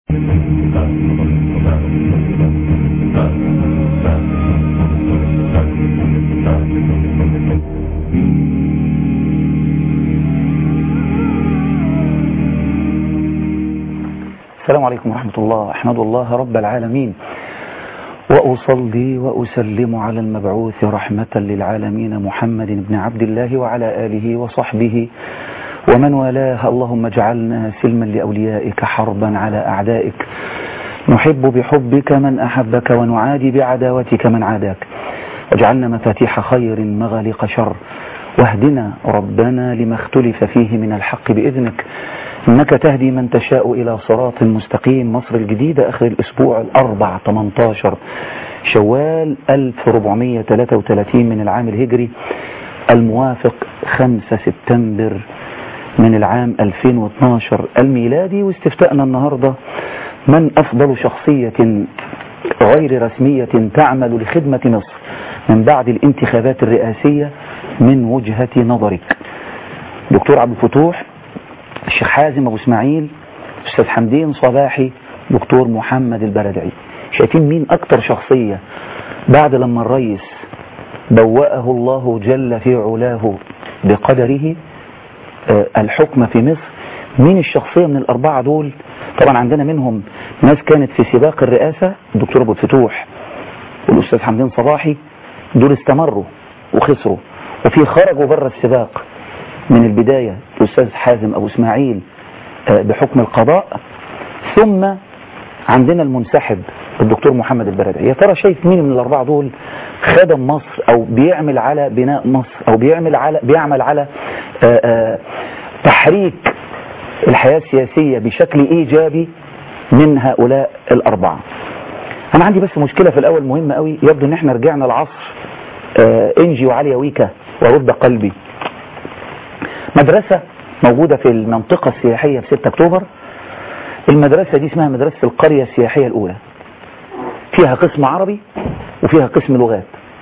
السلام عليكم ورحمة الله أحمد الله رب العالمين وأصلي وأسلم على المبعوث رحمة للعالمين محمد بن عبد الله وعلى آله وصحبه ومن والاه اللهم اجعلنا سلما لأوليائك حربا على أعدائك نحب بحبك من أحبك ونعادي بعداوتك من عاداك واجعلنا مفاتيح خير مغاليق شر واهدنا ربنا لما اختلف فيه من الحق بإذنك إنك تهدي من تشاء إلى صراط مستقيم مصر الجديدة آخر الأسبوع الأربع 18 شوال 1433 من العام الهجري الموافق 5 سبتمبر من العام 2012 الميلادي واستفتاءنا النهاردة من أفضل شخصية غير رسمية تعمل لخدمة مصر من بعد الانتخابات الرئاسية من وجهة نظرك دكتور عبد الفتوح الشيخ حازم أبو إسماعيل أستاذ حمدين صباحي دكتور محمد البردعي شايفين مين أكتر شخصية بعد لما الرئيس بوأه الله جل في علاه بقدره آه، الحكم في مصر مين الشخصية من الأربعة دول طبعا عندنا منهم ناس كانت في سباق الرئاسة الدكتور أبو الفتوح والأستاذ حمدين صباحي دول استمروا وخسروا وفي خرجوا بره السباق من البداية الأستاذ حازم أبو إسماعيل آه، بحكم القضاء ثم عندنا المنسحب الدكتور محمد البرادعي يا ترى شايف مين من الأربعة دول خدم مصر أو بيعمل على بناء مصر أو بيعمل على بيعمل على آه، آه، تحريك الحياة السياسية بشكل إيجابي من هؤلاء الأربعة أنا عندي بس مشكلة في الأول مهمة قوي يبدو إن إحنا رجعنا لعصر آه، إنجي وعلي ويكا ورد قلبي مدرسة موجودة في المنطقة السياحية في 6 أكتوبر المدرسة دي اسمها مدرسة القرية السياحية الأولى فيها قسم عربي وفيها قسم لغات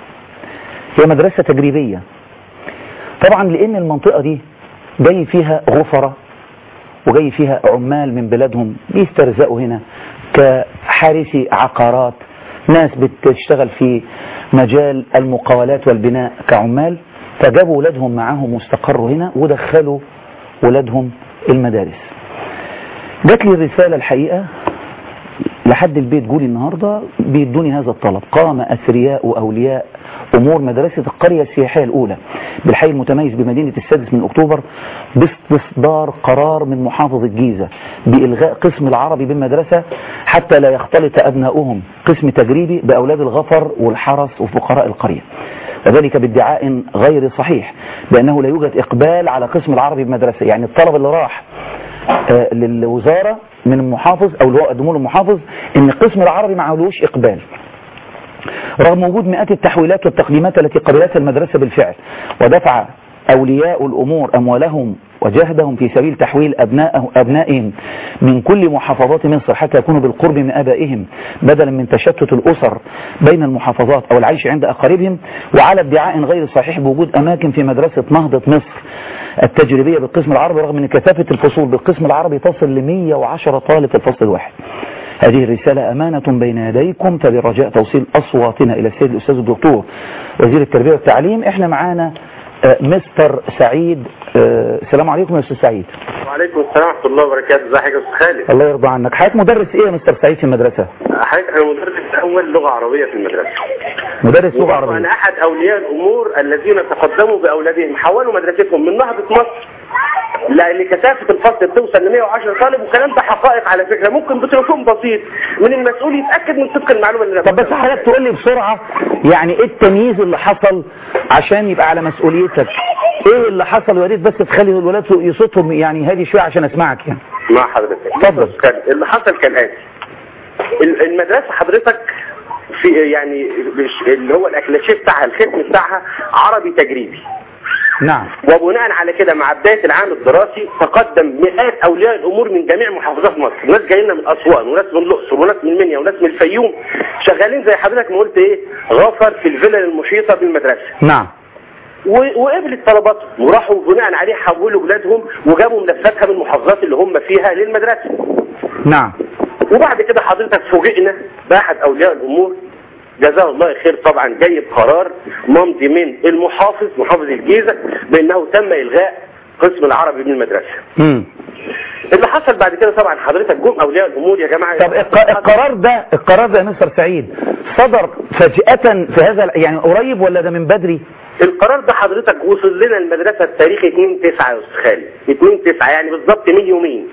هي مدرسة تجريبية طبعا لأن المنطقة دي جاي فيها غفرة وجاي فيها عمال من بلادهم بيسترزقوا هنا كحارسي عقارات ناس بتشتغل في مجال المقاولات والبناء كعمال فجابوا ولادهم معاهم واستقروا هنا ودخلوا ولادهم المدارس جات لي الرسالة الحقيقة لحد البيت جولي النهاردة بيدوني هذا الطلب قام أثرياء وأولياء أمور مدرسة القرية السياحية الأولى بالحي المتميز بمدينة السادس من أكتوبر باستصدار قرار من محافظ الجيزة بإلغاء قسم العربي بالمدرسة حتى لا يختلط أبناؤهم قسم تجريبي بأولاد الغفر والحرس وفقراء القرية وذلك بادعاء غير صحيح بأنه لا يوجد إقبال على قسم العربي بالمدرسة يعني الطلب اللي راح آه، للوزارة من المحافظ أو اللي هو قدموه للمحافظ إن قسم العربي ما علوش إقبال رغم وجود مئات التحويلات والتقديمات التي قبلتها المدرسة بالفعل ودفع أولياء الأمور أموالهم وجهدهم في سبيل تحويل أبناء أبنائهم من كل محافظات مصر حتى يكونوا بالقرب من آبائهم بدلا من تشتت الأسر بين المحافظات أو العيش عند أقاربهم وعلى ادعاء غير صحيح بوجود أماكن في مدرسة نهضة مصر التجريبية بالقسم العربي رغم أن كثافة الفصول بالقسم العربي تصل ل 110 طالب في الفصل الواحد هذه الرسالة أمانة بين يديكم فبرجاء توصيل أصواتنا إلى السيد الأستاذ الدكتور وزير التربية والتعليم إحنا معانا آه، مستر سعيد آه، السلام عليكم يا أستاذ سعيد وعليكم السلام ورحمة الله وبركاته ازي حضرتك يا استاذ خالد الله يرضى عنك حضرتك مدرس إيه يا مستر سعيد في المدرسة حضرتك انا مدرس اول لغة عربية في المدرسة مدرس لغة وطبعا عربية احد اولياء الامور الذين تقدموا باولادهم حولوا مدرستهم من نهضة مصر لان كثافة الفصل بتوصل ل 110 طالب والكلام ده حقائق على فكرة ممكن بتليفون بسيط من المسؤول يتاكد من صدق المعلومة اللي أنا طب بس بقولها. حضرتك تقول لي بسرعة يعني ايه التمييز اللي حصل عشان يبقى على مسؤوليتك ايه اللي حصل ويا ريت بس تخلي الولاد يصوتهم يعني هادي شوية عشان اسمعك يعني مع حضرتك اتفضل. كان اللي حصل كالآتي ال- المدرسة حضرتك في يعني مش- اللي هو الاكلاشيه بتاعها الختم بتاعها عربي تجريبي نعم وبناء على كده مع بداية العام الدراسي تقدم مئات أولياء الأمور من جميع محافظات مصر ناس جايين من أسوان وناس من الأقصر وناس من المنيا وناس من الفيوم شغالين زي حضرتك ما قلت إيه غفر في الفلل المحيطة بالمدرسة نعم و- وقبلت طلباتهم وراحوا بناء عليه حولوا ولادهم وجابوا ملفاتها من المحافظات اللي هم فيها للمدرسة نعم وبعد كده حضرتك فوجئنا باحد اولياء الامور جزاه الله خير طبعا جايب قرار ممضي من المحافظ محافظ الجيزه بانه تم الغاء قسم العربي من المدرسه مم. اللي حصل بعد كده طبعا حضرتك جم اولياء الامور يا جماعه طب الق- القرار ده القرار ده يا مستر سعيد صدر فجأة في هذا ال- يعني قريب ولا ده من بدري القرار ده حضرتك وصل لنا المدرسه التاريخ 2 9 يا استاذ خالد 2 9 يعني بالظبط من يومين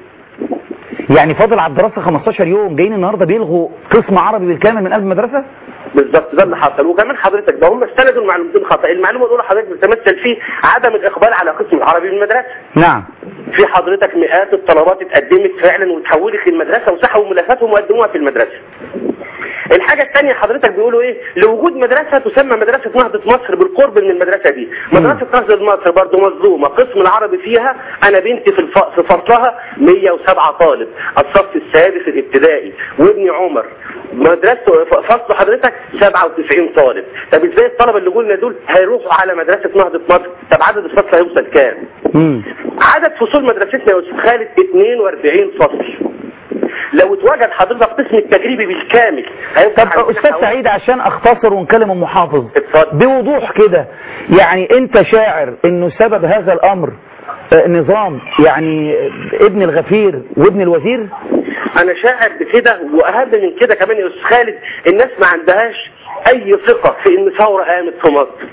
يعني فاضل على الدراسة 15 يوم جايين النهاردة بيلغوا قسم عربي بالكامل من قلب المدرسة بالظبط ده اللي حصل وكمان حضرتك ده هم استندوا المعلومتين خطا المعلومه الاولى حضرتك بتتمثل في عدم الاقبال على قسم العربي بالمدرسه نعم في حضرتك مئات الطلبات اتقدمت فعلا وتحولت للمدرسة وسحبوا ملفاتهم وقدموها في المدرسة الحاجة الثانية حضرتك بيقولوا ايه لوجود مدرسة تسمى مدرسة نهضة مصر بالقرب من المدرسة دي مدرسة نهضة مصر برضو مظلومة قسم العربي فيها انا بنتي في الف... في فصلها 107 طالب الصف السادس الابتدائي وابني عمر مدرسة ف- فصل حضرتك 97 طالب طب ازاي الطلبة اللي قلنا دول هيروحوا على مدرسة نهضة مصر طب عدد الفصل هيوصل كام مم. عدد فصول مدرستنا يا استاذ خالد 42 فصل لو اتوجد حضرتك قسم التجريبي بالكامل هيبقى طب عندنا استاذ حوالي- سعيد عشان اختصر ونكلم المحافظ اتفضل. بوضوح كده يعني انت شاعر انه سبب هذا الامر آه، نظام يعني آه، ابن الغفير وابن الوزير انا شاعر بكده واهم من كده كمان يا استاذ خالد الناس ما عندهاش اي ثقة في ان ثورة قامت في مصر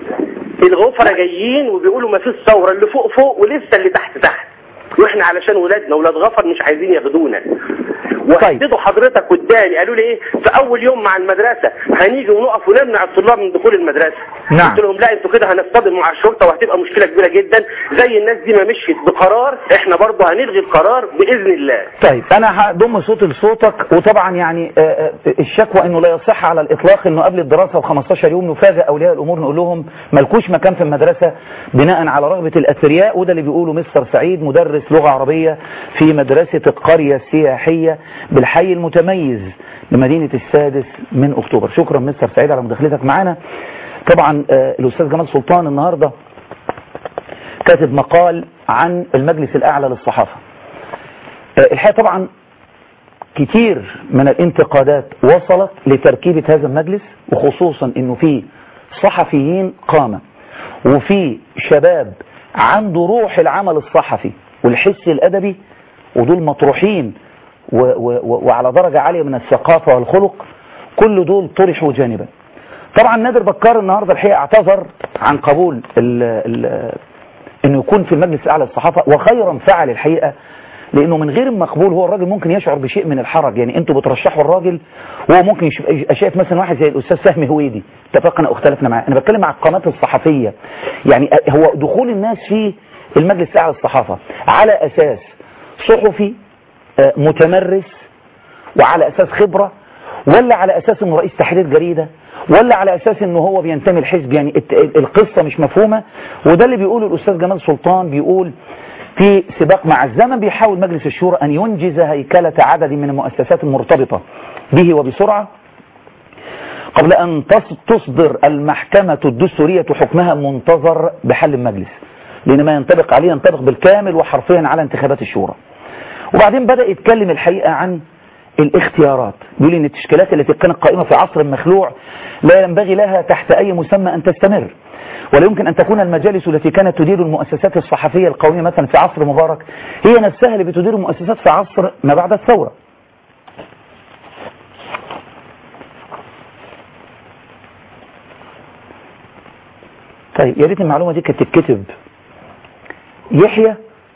الغفرة جايين وبيقولوا ما فيش ثورة اللي فوق فوق ولسه اللي تحت تحت واحنا علشان ولادنا ولاد غفر مش عايزين ياخدونا وحددوا حضرتك قدامي قالوا لي ايه في اول يوم مع المدرسة هنيجي ونقف ونمنع الطلاب من دخول المدرسة نعم. قلت لهم لا انتوا كده هنصطدم مع الشرطة وهتبقى مشكلة كبيرة جدا زي الناس دي ما مشيت بقرار احنا برضه هنلغي القرار باذن الله طيب انا هضم صوتي لصوتك وطبعا يعني آه، آه، الشكوى انه لا يصح على الاطلاق انه قبل الدراسه ب15 يوم نفاجئ اولياء الامور نقول لهم ملكوش مكان في المدرسه بناء على رغبه الاثرياء وده اللي بيقوله مستر سعيد مدرس لغه عربيه في مدرسه القريه السياحيه بالحي المتميز لمدينه السادس من اكتوبر شكرا مستر سعيد على مداخلتك معنا طبعا آه، الاستاذ جمال سلطان النهارده كاتب مقال عن المجلس الاعلى للصحافه آه، الحقيقة طبعا كتير من الانتقادات وصلت لتركيبة هذا المجلس وخصوصا انه في صحفيين قامة وفي شباب عنده روح العمل الصحفي والحس الادبي ودول مطروحين و و و وعلى درجة عالية من الثقافة والخلق كل دول طرحوا جانبا طبعا نادر بكار النهاردة الحقيقة اعتذر عن قبول ال ال انه يكون في المجلس الاعلى للصحافة وخيرا فعل الحقيقة لانه من غير المقبول هو الراجل ممكن يشعر بشيء من الحرج يعني انتوا بترشحوا الراجل وهو ممكن يشوف- يبقى شايف مثلا واحد زي الاستاذ فهمي هويدي اتفقنا او اختلفنا معاه انا بتكلم على القناه الصحفيه يعني هو دخول الناس في المجلس الاعلى للصحافه على اساس صحفي آه، متمرس وعلى اساس خبره ولا على اساس انه رئيس تحرير جريده ولا على اساس انه هو بينتمي الحزب يعني الت- القصه مش مفهومه وده اللي بيقوله الاستاذ جمال سلطان بيقول في سباق مع الزمن بيحاول مجلس الشورى أن ينجز هيكلة عدد من المؤسسات المرتبطة به وبسرعة قبل أن تص- تصدر المحكمة الدستورية حكمها منتظر بحل المجلس لأن ما ينطبق عليه ينطبق بالكامل وحرفيا على انتخابات الشورى وبعدين بدأ يتكلم الحقيقة عن الاختيارات بيقول ان التشكيلات التي كانت قائمة في عصر مخلوع لا ينبغي لها تحت اي مسمى ان تستمر ولا يمكن ان تكون المجالس التي كانت تدير المؤسسات الصحفية القومية مثلا في عصر مبارك هي نفسها اللي بتدير المؤسسات في عصر ما بعد الثورة طيب يا ريت المعلومة دي كانت تتكتب يحيى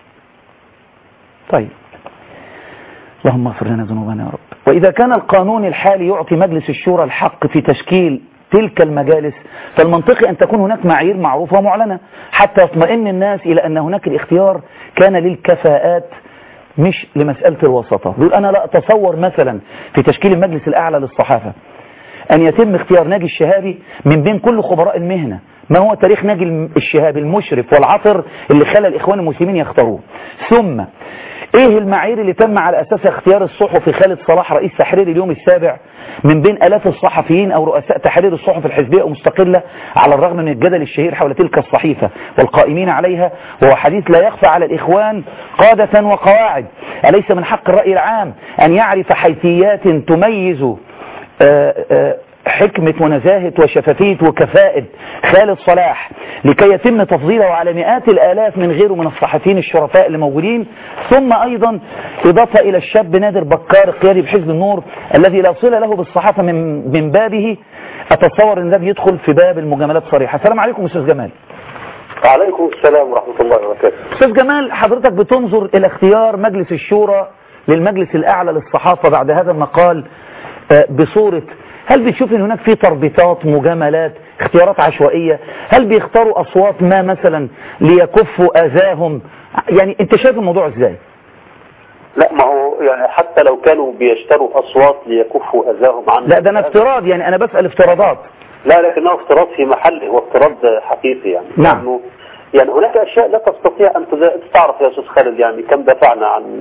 طيب اللهم اغفر لنا ذنوبنا يا رب وإذا كان القانون الحالي يعطي مجلس الشورى الحق في تشكيل تلك المجالس فالمنطقي أن تكون هناك معايير معروفة ومعلنة حتى يطمئن الناس إلى أن هناك الاختيار كان للكفاءات مش لمسألة الوسطة بيقول أنا لا أتصور مثلا في تشكيل المجلس الأعلى للصحافة أن يتم اختيار ناجي الشهابي من بين كل خبراء المهنة ما هو تاريخ ناجي الشهابي المشرف والعطر اللي خلى الإخوان المسلمين يختاروه ثم ايه المعايير اللي تم على اساسها اختيار الصحفي خالد صلاح رئيس تحرير اليوم السابع من بين الاف الصحفيين او رؤساء تحرير الصحف الحزبيه ومستقله على الرغم من الجدل الشهير حول تلك الصحيفه والقائمين عليها وهو حديث لا يخفى على الاخوان قاده وقواعد اليس من حق الراي العام ان يعرف حيثيات تميز آآ آآ حكمة ونزاهة وشفافية وكفاءة خالد صلاح لكي يتم تفضيله على مئات الآلاف من غيره من الصحفيين الشرفاء اللي موجودين ثم أيضا إضافة إلى الشاب نادر بكار القيادي بحزب النور الذي لا صلة له بالصحافة من, من بابه أتصور أن ده بيدخل في باب المجاملات صريحة السلام عليكم أستاذ جمال وعليكم السلام ورحمة الله وبركاته أستاذ جمال حضرتك بتنظر إلى اختيار مجلس الشورى للمجلس الأعلى للصحافة بعد هذا المقال بصورة هل بتشوف ان هناك في تربيطات مجاملات اختيارات عشوائية هل بيختاروا اصوات ما مثلا ليكفوا اذاهم يعني انت شايف الموضوع ازاي لا ما هو يعني حتى لو كانوا بيشتروا اصوات ليكفوا اذاهم عن لا ده انا افتراض يعني انا بسأل افتراضات لا لكنه افتراض في محله هو افتراض حقيقي يعني نعم. لأنه يعني هناك اشياء لا تستطيع ان تدا- تعرف يا استاذ خالد يعني كم دفعنا عن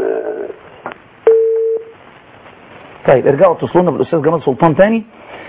طيب ارجعوا اتصلونا بالاستاذ جمال سلطان تاني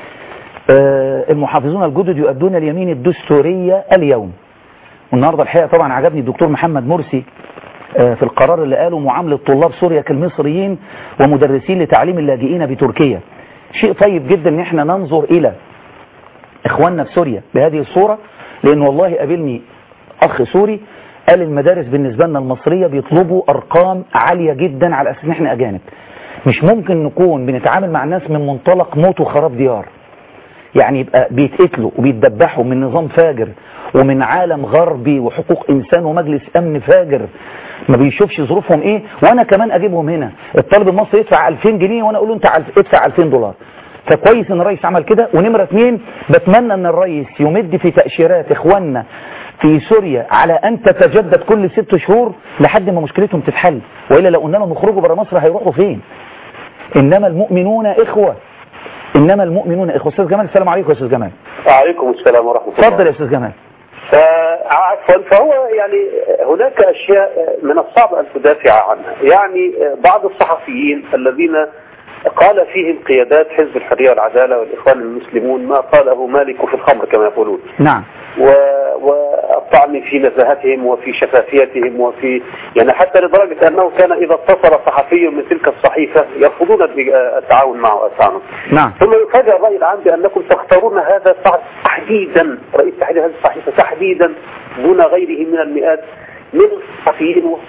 آه المحافظون الجدد يؤدون اليمين الدستورية اليوم والنهاردة الحقيقة طبعا عجبني الدكتور محمد مرسي آه في القرار اللي قاله معاملة طلاب سوريا كالمصريين ومدرسين لتعليم اللاجئين بتركيا شيء طيب جدا ان احنا ننظر الى اخواننا في سوريا بهذه الصورة لان والله قابلني اخ سوري قال المدارس بالنسبة لنا المصرية بيطلبوا ارقام عالية جدا على اساس ان احنا اجانب مش ممكن نكون بنتعامل مع الناس من منطلق موت وخراب ديار يعني يبقى بيتقتلوا وبيتدبحوا من نظام فاجر ومن عالم غربي وحقوق انسان ومجلس امن فاجر ما بيشوفش ظروفهم ايه وانا كمان اجيبهم هنا الطالب المصري يدفع 2000 جنيه وانا اقول له انت عل- ادفع 2000 دولار فكويس ان الرئيس عمل كده ونمرة اتنين بتمنى ان الرئيس يمد في تأشيرات اخواننا في سوريا على ان تتجدد كل ست شهور لحد ما مشكلتهم تتحل والا لو قلنا لهم اخرجوا بره مصر هيروحوا فين انما المؤمنون اخوة انما المؤمنون اخوة استاذ جمال السلام عليكم يا استاذ جمال وعليكم السلام ورحمة الله اتفضل يا استاذ جمال عفوا فهو يعني هناك أشياء من الصعب أن تدافع عنها يعني بعض الصحفيين الذين قال فيهم قيادات حزب الحرية والعدالة والإخوان المسلمون ما قاله مالك في الخمر كما يقولون نعم و- والطعن في نزاهتهم وفي شفافيتهم وفي يعني حتى لدرجة أنه كان إذا اتصل صحفي من تلك الصحيفة يرفضون التعاون معه أساسا نعم ثم يفاجأ الرأي العام بأنكم تختارون هذا الصحفي تحديدا رئيس تحرير هذه الصحيفة تحديدا دون غيره من المئات من الصحفيين و-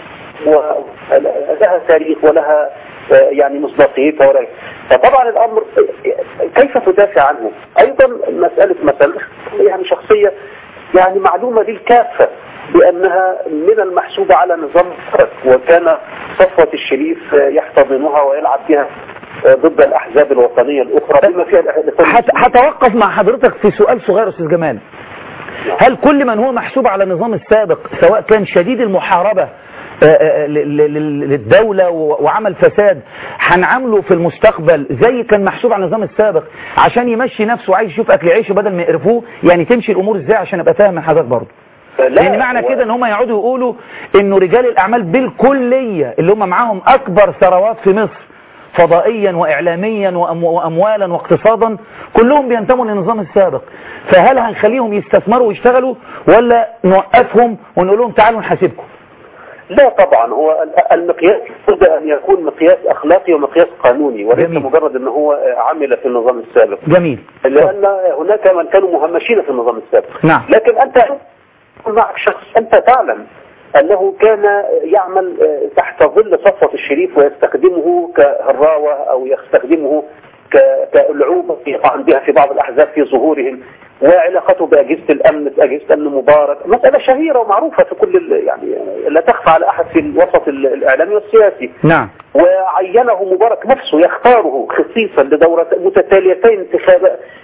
ولها تاريخ ولها آه، يعني مصداقيتها ولا فطبعا الأمر آه، كيف تدافع عنه أيضا مسألة مثلا يعني شخصية يعني معلومة للكافة بأنها من المحسوب على نظام الفرق وكان صفوة الشريف آه، يحتضنها ويلعب بها آه، ضد الأحزاب الوطنية الأخرى بما فيها الإخوان هت- هتوقف مع حضرتك في سؤال صغير يا استاذ جمال هل كل من هو محسوب على النظام السابق سواء كان شديد المحاربة آه، آه، ل- ل- ل- للدولة و- وعمل فساد هنعامله في المستقبل زي كان محسوب على النظام السابق عشان يمشي نفسه وعايز يشوف اكل عيشه بدل ما يقرفوه يعني تمشي الامور ازاي عشان ابقى فاهم من حضرتك برضه لا، لان معنى هو- كده ان هم يقعدوا يقولوا انه رجال الاعمال بالكلية اللي هم معاهم اكبر ثروات في مصر فضائيا واعلاميا وأم واموالا واقتصادا كلهم بينتموا للنظام السابق فهل هنخليهم يستثمروا ويشتغلوا ولا نوقفهم ونقول لهم تعالوا نحاسبكم لا طبعا هو ال- المقياس لابد ان يكون مقياس اخلاقي ومقياس قانوني وليس جميل. مجرد ان هو عمل في النظام السابق جميل لان هناك من كانوا مهمشين في النظام السابق نعم. لكن انت معك شخص انت تعلم انه كان يعمل آه، تحت ظل صفوة الشريف ويستخدمه كهراوة او يستخدمه ك- كالعوبة يقع بها في بعض الاحزاب في ظهورهم وعلاقته باجهزه الامن اجهزه امن مبارك مساله شهيره ومعروفه في كل ال- يعني لا تخفى على احد في الوسط ال- الاعلامي والسياسي نعم وعينه مبارك نفسه يختاره خصيصا لدورة متتاليتين انتخابات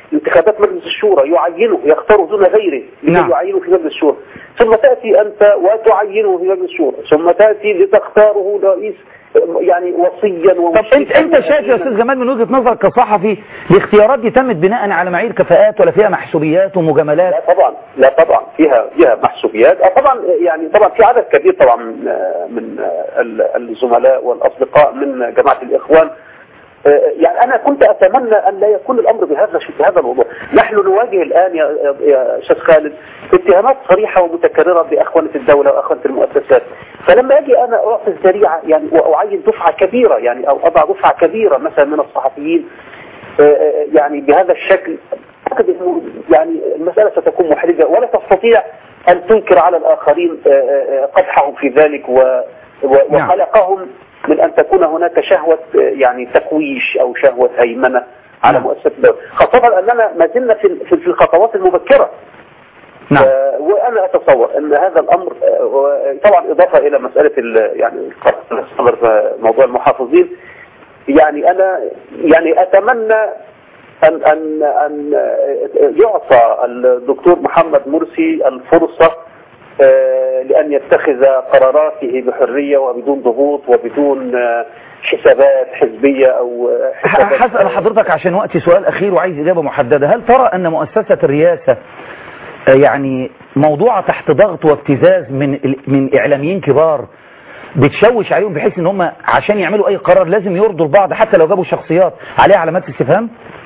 انتخابات مجلس الشورى يعينه يختاره دون غيره لكي نعم. يعينه في مجلس الشورى ثم تأتي أنت وتعينه في مجلس الشورى ثم تأتي لتختاره رئيس يعني وصيا طب انت انت شايف يا استاذ جمال من وجهه نظرك كصحفي الاختيارات دي تمت بناء على معايير كفاءات ولا فيها محسوبيات ومجاملات لا طبعا لا طبعا فيها فيها محسوبيات آه طبعا يعني طبعا في عدد كبير طبعا من آه، من آه، ال- الزملاء والاصدقاء من جماعه الاخوان آه، يعني انا كنت اتمنى ان لا يكون الامر بهذا بهذا الوضوح نحن نواجه الان يا يا استاذ خالد اتهامات صريحه ومتكرره باخوانه الدوله واخوانه المؤسسات فلما اجي انا اعطي الذريعه يعني واعين دفعه كبيره يعني او اضع دفعه كبيره مثلا من الصحفيين آه، آه، يعني بهذا الشكل أعتقد أنه يعني المسألة ستكون محرجة ولا تستطيع أن تنكر على الآخرين آه، آه، قدحهم في ذلك و- و- نعم. وقلقهم من أن تكون هناك شهوة آه، يعني تكويش أو شهوة هيمنة على نعم. مؤسسة الدولة خاصة أننا ما زلنا في في- في الخطوات المبكرة نعم آه، وانا اتصور ان هذا الامر آه، و- طبعا اضافه الى مساله ال- يعني القرار الصدر في موضوع المحافظين يعني انا يعني اتمنى ان ان ان آه، يعطى الدكتور محمد مرسي الفرصه آه، لان يتخذ قراراته بحريه وبدون ضغوط وبدون آه، حسابات حزبيه او آه، حسابات هسأل حضرتك عشان وقتي سؤال أخير وعايز إجابة محددة هل ترى أن مؤسسة الرئاسة آه، يعني موضوعة تحت ضغط وابتزاز من من إعلاميين كبار بتشوش عليهم بحيث ان هم عشان يعملوا اي قرار لازم يرضوا البعض حتى لو جابوا شخصيات عليها علامات استفهام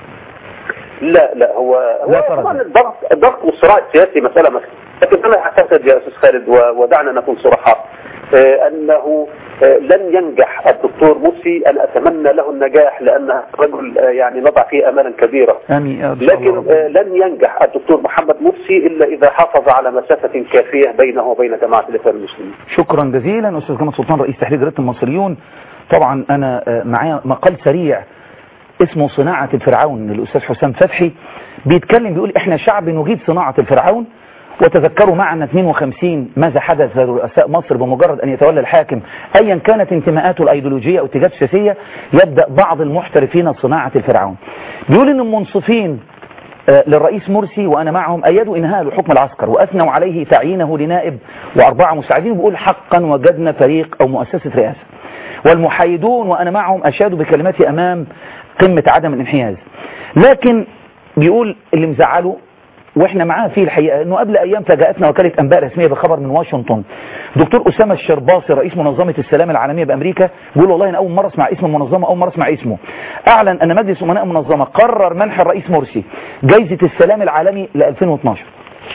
لا لا هو لا هو فرض. طبعا الضغط الضغط والصراع السياسي مسألة مختلفة لكن أنا أعتقد يا أستاذ خالد و- ودعنا نكون صرحاء آه، أنه آه، لن ينجح الدكتور مرسي أن أتمنى له النجاح لأنه رجل آه، يعني نضع فيه أمالا كبيرة امين يا إن شاء الله لكن رب. آه، لن ينجح الدكتور محمد مرسي إلا إذا حافظ على مسافة كافية بينه وبين جماعة الإخوان المسلمين شكرا جزيلا استاذ جمال سلطان رئيس تحرير جريده المصريون طبعا انا آه، معايا مقال سريع اسمه صناعة الفرعون للأستاذ حسام فتحي بيتكلم بيقول احنا شعب نجيد صناعة الفرعون وتذكروا معنا 52 ماذا حدث لرؤساء مصر بمجرد أن يتولى الحاكم أيا كانت انتماءاته الأيديولوجية أو اتجاهاته السياسية يبدأ بعض المحترفين صناعة الفرعون بيقول إن المنصفين آه، للرئيس مرسي وأنا معهم أيدوا إنهاء الحكم العسكر وأثنوا عليه تعيينه لنائب وأربعة مساعدين بيقول حقا وجدنا فريق أو مؤسسة رئاسة والمحايدون وأنا معهم أشادوا بكلماتي أمام قمة عدم الانحياز لكن بيقول اللي مزعله واحنا معاه فيه الحقيقة انه قبل ايام فاجأتنا وكالة انباء رسمية بخبر من واشنطن دكتور اسامة الشرباصي رئيس منظمة السلام العالمية بامريكا بيقول والله انا اول مرة اسمع اسم المنظمة اول مرة اسمع اسمه اعلن ان مجلس امناء المنظمة قرر منح الرئيس مرسي جايزة السلام العالمي ل 2012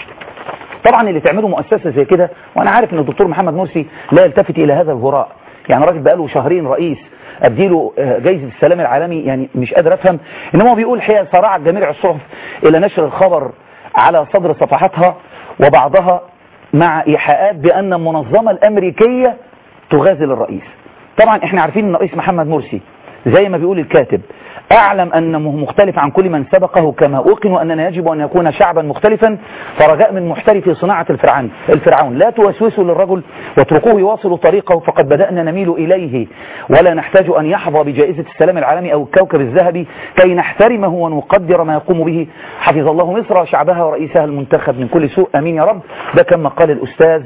طبعا اللي تعمله مؤسسة زي كده وانا عارف ان الدكتور محمد مرسي لا يلتفت الى هذا الهراء يعني راجل بقاله شهرين رئيس اديله آه، جايزة السلام العالمي يعني مش قادر افهم انما هو بيقول الحقيقه صراعت جميع الصحف الى نشر الخبر على صدر صفحاتها وبعضها مع ايحاءات بان المنظمة الامريكية تغازل الرئيس طبعا احنا عارفين ان الرئيس محمد مرسي زي ما بيقول الكاتب أعلم أنه مختلف عن كل من سبقه كما أوقن وأننا يجب أن يكون شعبا مختلفا فرجاء من محترفي صناعة الفرعون الفرعون لا توسوسوا للرجل واتركوه يواصل طريقه فقد بدأنا نميل إليه ولا نحتاج أن يحظى بجائزة السلام العالمي أو الكوكب الذهبي كي نحترمه ونقدر ما يقوم به حفظ الله مصر وشعبها ورئيسها المنتخب من كل سوء أمين يا رب ده كان مقال الأستاذ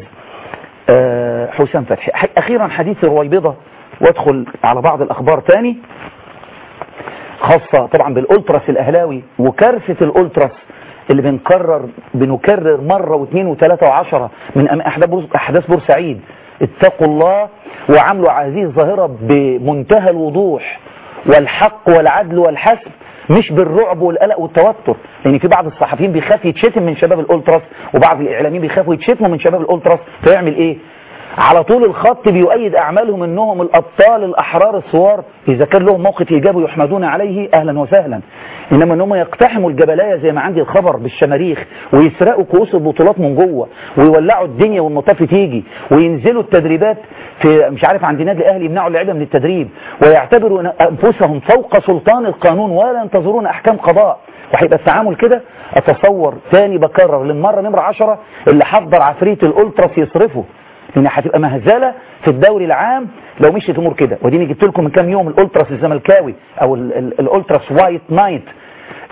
آه، حسام فتحي أخيرا حديث الرويبضة وادخل على بعض الأخبار تاني خاصة طبعا بالألتراس الأهلاوي وكارثة الألتراس اللي بنكرر بنكرر مرة واثنين وثلاثة وعشرة من أم- أحداث بورس- أحداث بورسعيد اتقوا الله وعملوا هذه الظاهرة بمنتهى الوضوح والحق والعدل والحسم مش بالرعب والقلق والتوتر لان في بعض الصحفيين بيخاف يتشتم من شباب الالتراس وبعض الاعلاميين بيخافوا يتشتموا من شباب الالتراس فيعمل ايه على طول الخط بيؤيد اعمالهم انهم الابطال الاحرار الثوار اذا كان لهم موقف ايجابي يحمدون عليه اهلا وسهلا انما انهم يقتحموا الجبلايه زي ما عندي الخبر بالشماريخ ويسرقوا كؤوس البطولات من جوه ويولعوا الدنيا والمطاف تيجي وينزلوا التدريبات في مش عارف عند نادي الاهلي يمنعوا اللعيبه من التدريب ويعتبروا انفسهم فوق سلطان القانون ولا ينتظرون احكام قضاء وهيبقى التعامل كده اتصور تاني بكرر للمره نمره 10 اللي حضر عفريت الالتراس يصرفه لان هتبقى مهزله في الدوري العام لو مشيت الامور كده وديني جبت لكم من كام يوم الالتراس الزملكاوي او ال- ال- الالتراس وايت نايت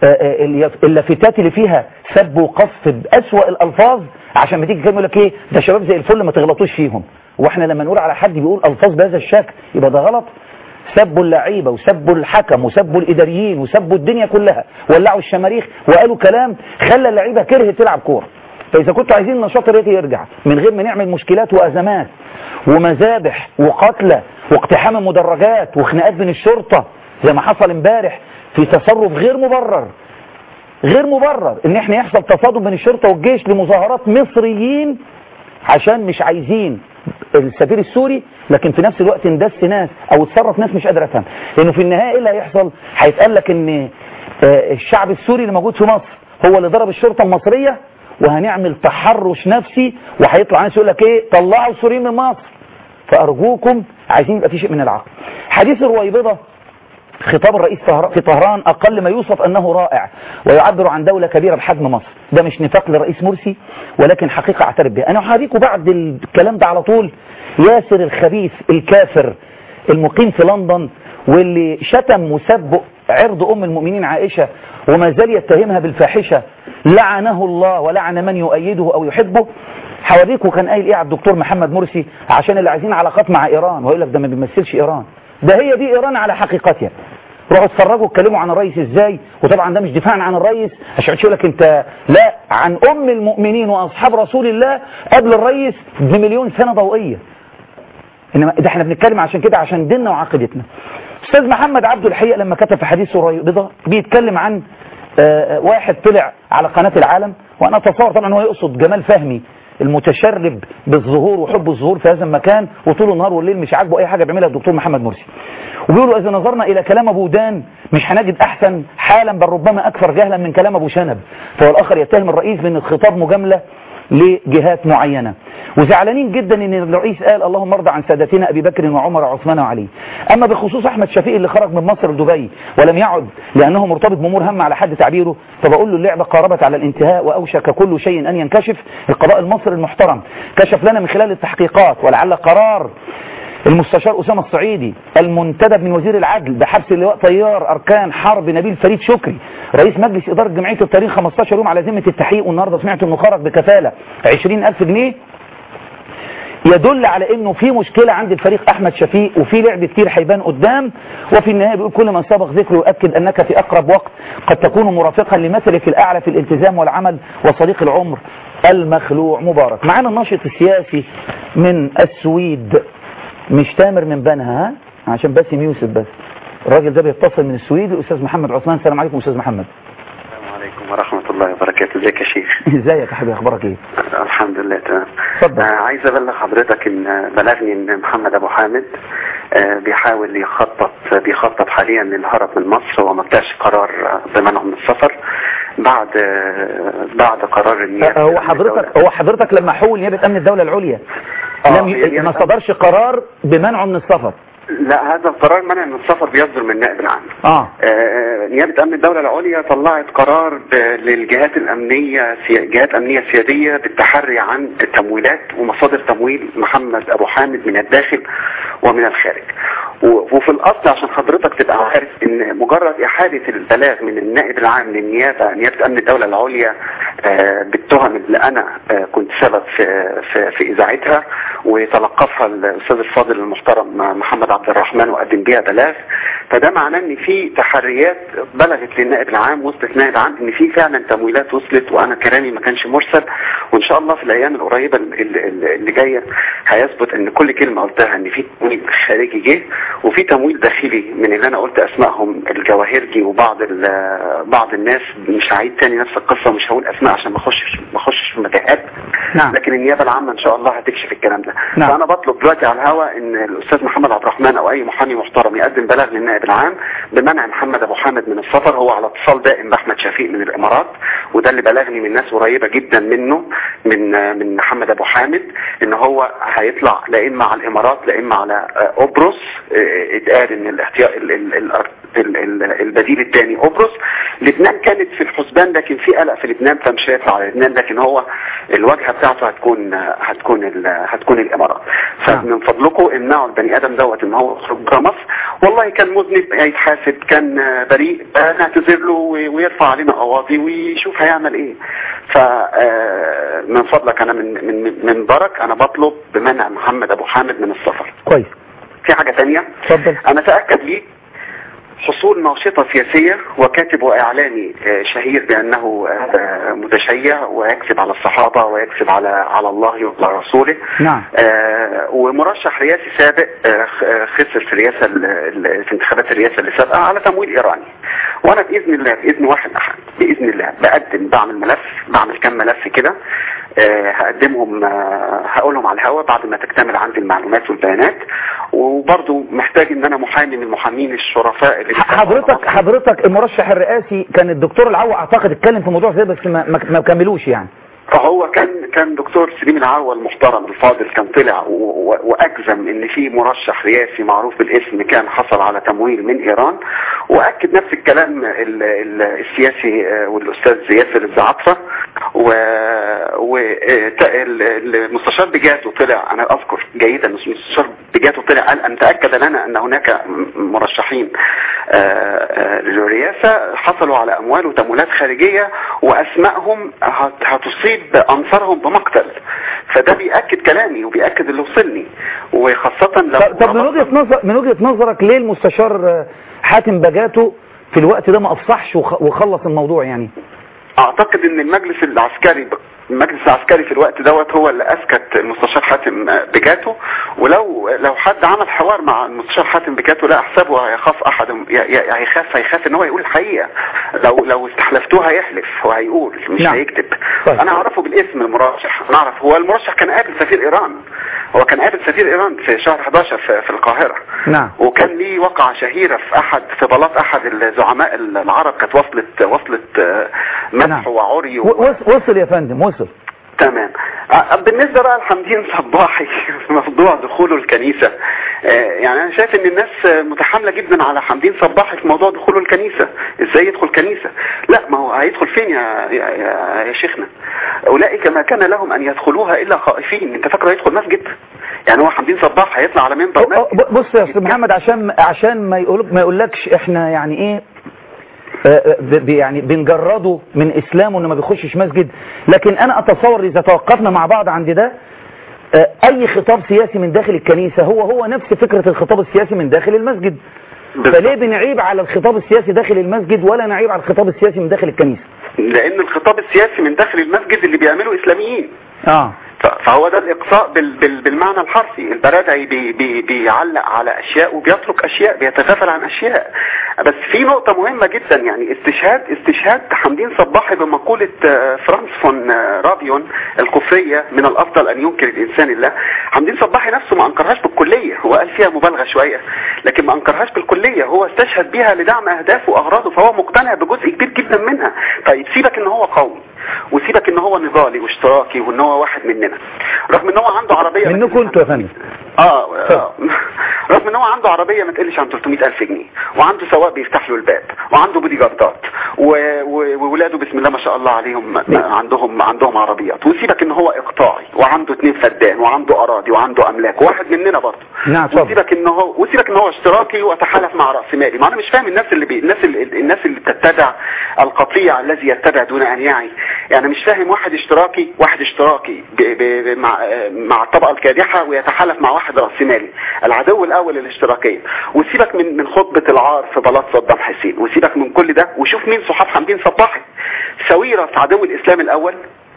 آه، آه، اليف- اللافتات اللي فيها سب وقصف بأسوأ الألفاظ عشان ما تيجي كلمة يقول لك ايه ده شباب زي الفل ما تغلطوش فيهم واحنا لما نقول على حد بيقول ألفاظ بهذا الشكل يبقى ده غلط سبوا اللعيبة وسبوا الحكم وسبوا الإداريين وسبوا الدنيا كلها ولعوا الشماريخ وقالوا كلام خلى اللعيبة كرهت تلعب كورة فإذا كنتوا عايزين النشاط الرياضي يرجع من غير ما نعمل مشكلات وأزمات ومذابح وقتلى واقتحام المدرجات وخناقات بين الشرطة زي ما حصل امبارح في تصرف غير مبرر غير مبرر ان احنا يحصل تصادم بين الشرطة والجيش لمظاهرات مصريين عشان مش عايزين السفير السوري لكن في نفس الوقت ندس ناس او تصرف ناس مش قادر افهم لانه في النهايه ايه اللي هيحصل هيتقال لك ان آه، الشعب السوري اللي موجود في مصر هو اللي ضرب الشرطه المصريه وهنعمل تحرش نفسي وهيطلع ناس يقول لك ايه طلعوا السوريين من مصر فارجوكم عايزين يبقى في شيء من العقل حديث الرويبضه خطاب الرئيس طهر- في طهران أقل ما يوصف أنه رائع ويعبر عن دولة كبيرة بحجم مصر ده مش نفاق للرئيس مرسي ولكن حقيقة اعترف بها أنا هوريكم بعد الكلام ده على طول ياسر الخبيث الكافر المقيم في لندن واللي شتم وسب عرض أم المؤمنين عائشة وما زال يتهمها بالفاحشة لعنه الله ولعن من يؤيده أو يحبه حواليكم كان قايل ايه على الدكتور محمد مرسي عشان اللي عايزين علاقات مع ايران ويقول لك ده ما بيمثلش ايران ده هي دي ايران على حقيقتها روحوا اتفرجوا اتكلموا عن الرئيس ازاي وطبعا ده مش دفاعا عن الرئيس عشان يقول لك انت لا عن ام المؤمنين واصحاب رسول الله قبل الرئيس بمليون سنه ضوئيه انما ده احنا بنتكلم عشان كده عشان ديننا وعقيدتنا استاذ محمد عبده الحقيقه لما كتب في حديثه الرياضه بيتكلم عن آه، واحد طلع على قناه العالم وانا اتصور طبعا هو يقصد جمال فهمي المتشرب بالظهور وحب الظهور في هذا المكان وطول النهار والليل مش عاجبه اي حاجه بيعملها الدكتور محمد مرسي وبيقولوا اذا نظرنا الى كلام ابو دان مش هنجد احسن حالا بل ربما اكثر جهلا من كلام ابو شنب فهو الاخر يتهم الرئيس بان الخطاب مجامله لجهات معينة وزعلانين جدا ان الرئيس قال اللهم ارضى عن سادتنا ابي بكر وعمر وعثمان وعلي اما بخصوص احمد شفيق اللي خرج من مصر لدبي ولم يعد لانه مرتبط بامور هامه على حد تعبيره فبقول له اللعبه قاربت على الانتهاء واوشك كل شيء ان ينكشف القضاء المصري المحترم كشف لنا من خلال التحقيقات ولعل قرار المستشار أسامة الصعيدي المنتدب من وزير العدل بحبس اللواء طيار أركان حرب نبيل فريد شكري رئيس مجلس إدارة جمعية الطيارين 15 يوم على ذمة التحقيق والنهاردة سمعت إنه خرج بكفالة 20000 جنيه يدل على انه في مشكلة عند الفريق احمد شفيق وفي لعب كتير هيبان قدام وفي النهاية بيقول كل من سبق ذكره يؤكد انك في اقرب وقت قد تكون مرافقا لمثلك الاعلى في الالتزام والعمل وصديق العمر المخلوع مبارك معانا الناشط السياسي من السويد مش تامر من بنها ها؟ عشان باسم يوسف بس الراجل ده بيتصل من السويد الاستاذ محمد عثمان السلام عليكم استاذ محمد السلام عليكم ورحمة الله وبركاته ازيك يا شيخ ازيك يا حبيبي اخبارك ايه الحمد لله تمام اتفضل. آه، عايز ابلغ حضرتك ان بلغني ان محمد ابو حامد آه، بيحاول يخطط بيخطط حاليا للهرب من مصر وما طلعش قرار آه، بمنعه من السفر بعد آه، بعد قرار النيابة هو حضرتك هو حضرتك لما حول نيابه امن الدوله العليا آه، لم ي... يعني ما أنا- صدرش قرار بمنعه من السفر لا هذا القرار منع من السفر بيصدر من النائب العام اه آه، نيابة أمن الدولة العليا طلعت قرار ب- للجهات الأمنية سي- جهات أمنية سيادية بالتحري عن التمويلات ومصادر تمويل محمد أبو حامد من الداخل ومن الخارج و- وفي الأصل عشان حضرتك تبقى عارف إن مجرد إحالة البلاغ من النائب العام للنيابة نيابة أمن الدولة العليا آه، بالتهم اللي أنا آه، كنت سبب في في, في إذاعتها وتلقفها الأستاذ الفاضل المحترم محمد عبد الرحمن وقدم بيها بلاغ فده معناه ان في تحريات بلغت للنائب العام وصلت نائب عام ان في فعلا تمويلات وصلت وانا كلامي ما كانش مرسل وان شاء الله في الايام القريبه ال- ال- اللي جايه هيثبت ان كل كلمه قلتها ان في تمويل خارجي جه وفي تمويل داخلي من اللي انا قلت اسمائهم الجواهرجي وبعض ال- بعض الناس مش هعيد تاني نفس القصه ومش هقول اسماء عشان ما اخشش ما اخشش في متاهات نعم. لكن النيابه العامه ان شاء الله هتكشف الكلام ده نعم. فانا بطلب دلوقتي على الهواء ان الاستاذ محمد عبد الرحمن او اي محامي محترم يقدم بلاغ للنائب العام بمنع محمد ابو حامد من السفر هو على اتصال دائم باحمد شفيق من الامارات وده اللي بلغني من ناس قريبه جدا منه من من محمد ابو حامد ان هو هيطلع لا اما على الامارات لا اما على آه، قبرص آه، آه، اتقال ان الاحتياط ال- ال- ال- ال- ال- البديل الثاني قبرص لبنان كانت في الحسبان لكن في قلق في لبنان فمش هيطلع على لبنان لكن هو الواجهه بتاعته هتكون هتكون ال- هتكون الامارات نعم. فمن فضلكم امنعوا البني ادم دوت ان هو يخرج بره مصر والله كان مذنب هيتحاسب كان آه، بريء آه، نعتذر له و- ويرفع علينا قواضي ويشوف هيعمل ايه ف آه، من فضلك انا من من من برك انا بطلب بمنع محمد ابو حامد من السفر كويس في حاجه ثانيه اتفضل انا اتاكد لي حصول ناشطة سياسية وكاتب وإعلامي آه، شهير بأنه آه، متشيع ويكذب على الصحابة ويكذب على على الله وعلى رسوله نعم. آه، ومرشح رئاسي سابق آه، خ- آه، خسر في الرئاسة ال- ال- في انتخابات الرئاسة اللي سابقة على تمويل إيراني وأنا بإذن الله بإذن واحد أحد بإذن الله بقدم بعمل ملف بعمل كم ملف كده آه، هقدمهم آه، هقولهم على الهواء بعد ما تكتمل عندي المعلومات والبيانات وبرضو محتاج ان انا محامي من المحامين الشرفاء اللي بيشتغلوا على حضرتك مصر. حضرتك المرشح الرئاسي كان الدكتور العوا اعتقد اتكلم في موضوع زي ده بس ما, ما, ما كملوش يعني فهو كان كان دكتور سليم العوا المحترم الفاضل كان طلع و- و- واجزم ان في مرشح رئاسي معروف بالاسم كان حصل على تمويل من ايران واكد نفس الكلام ال- ال- السياسي آه، والاستاذ ياسر الزعتره والمستشار بجاتو طلع انا اذكر جيدا إن المستشار بجاتو طلع قال ان تاكد لنا ان هناك م- مرشحين آه، آه، للرئاسه حصلوا على اموال وتمويلات خارجيه واسمائهم هت- هتصيب انصارهم بمقتل فده بياكد كلامي وبياكد اللي وصلني وخاصه لو طب طب من وجهة نظر من وجهة نظرك ليه المستشار آه، حاتم بجاتو في الوقت ده ما افصحش وخ- وخلص الموضوع يعني اعتقد ان المجلس العسكري المجلس العسكري في الوقت دوت هو اللي اسكت المستشار حاتم بجاتو ولو لو حد عمل حوار مع المستشار حاتم بجاتو لا احسبه هيخاف احد ي- ي- هيخاف هيخاف ان هو يقول الحقيقه لو لو استحلفتوه هيحلف وهيقول مش نعم. هيكتب طيب. انا اعرفه بالاسم المرشح انا اعرف هو المرشح كان قابل سفير ايران هو كان قابل سفير ايران في شهر 11 في, في القاهره نعم وكان ليه وقعة شهيرة في أحد في بلاط أحد الزعماء العرب كانت وصلت وصلت آه، مدح نعم. وعري و... و- وص- وصل يا فندم وصل تمام آه، بالنسبة بقى لحمدين صباحي في موضوع دخوله الكنيسة آه، يعني أنا شايف إن الناس آه، متحاملة جدا على حمدين صباحي في موضوع دخوله الكنيسة إزاي يدخل كنيسة لا ما هو هيدخل فين يا يا, يا, يا شيخنا أولئك ما كان لهم أن يدخلوها إلا خائفين أنت فاكره يدخل مسجد يعني هو حمدين صباح هيطلع على منبر أو- أو- مسجد بص يا استاذ محمد عشان عشان ما يقول ما يقولكش احنا يعني ايه آه، ب- ب- يعني بنجرده من اسلامه انه ما بيخشش مسجد لكن انا اتصور اذا توقفنا مع بعض عند ده آه، اي خطاب سياسي من داخل الكنيسة هو هو نفس فكرة الخطاب السياسي من داخل المسجد بالظبط. فليه بنعيب على الخطاب السياسي داخل المسجد ولا نعيب على الخطاب السياسي من داخل الكنيسة لأن الخطاب السياسي من داخل المسجد اللي بيعمله إسلاميين اه ف- فهو ده الإقصاء بال بال بالمعنى الحرفي البرادعي بي بي بيعلق على أشياء وبيترك أشياء بيتغافل عن أشياء بس في نقطة مهمة جدا يعني استشهاد استشهاد حمدين صباحي بمقولة آه، فرانس فون آه، رابيون الكفرية من الأفضل أن ينكر الإنسان الله حمدين صباحي نفسه ما أنكرهاش بالكلية هو قال فيها مبالغة شوية لكن ما أنكرهاش بالكلية هو استشهد بيها لدعم أهدافه وأغراضه فهو مقتنع بجزء كبير جدا منها طيب سيبك إن هو قوي وسيبك ان هو نضالي واشتراكي وان هو واحد مننا رغم ان هو عنده عربيه ما منكم تقلش عن انتوا يا فندم اه آه. رغم ان هو عنده عربيه ما تقلش عن 300 الف جنيه وعنده سواق بيفتح له الباب وعنده بودي جاردات و- و- وولاده بسم الله ما شاء الله عليهم م- عندهم عندهم عربيات وسيبك ان هو اقطاعي وعنده اتنين فدان وعنده اراضي وعنده املاك واحد مننا برضه نعم، اتفضل. وسيبك ان هو وسيبك ان هو اشتراكي واتحالف مع راس مالي ما انا مش فاهم الناس اللي بي... الناس اللي الناس اللي بتتبع القطيع الذي يتبع دون ان يعي يعني مش فاهم واحد اشتراكي واحد اشتراكي ب... ب... ب... مع مع الطبقه الكادحه ويتحالف مع واحد راس مالي العدو الاول الاشتراكيه وسيبك من من خطبه العار في بلاط صدام حسين وسيبك من كل ده وشوف مين صحاب حمدين صباحي سويرس عدو الاسلام الاول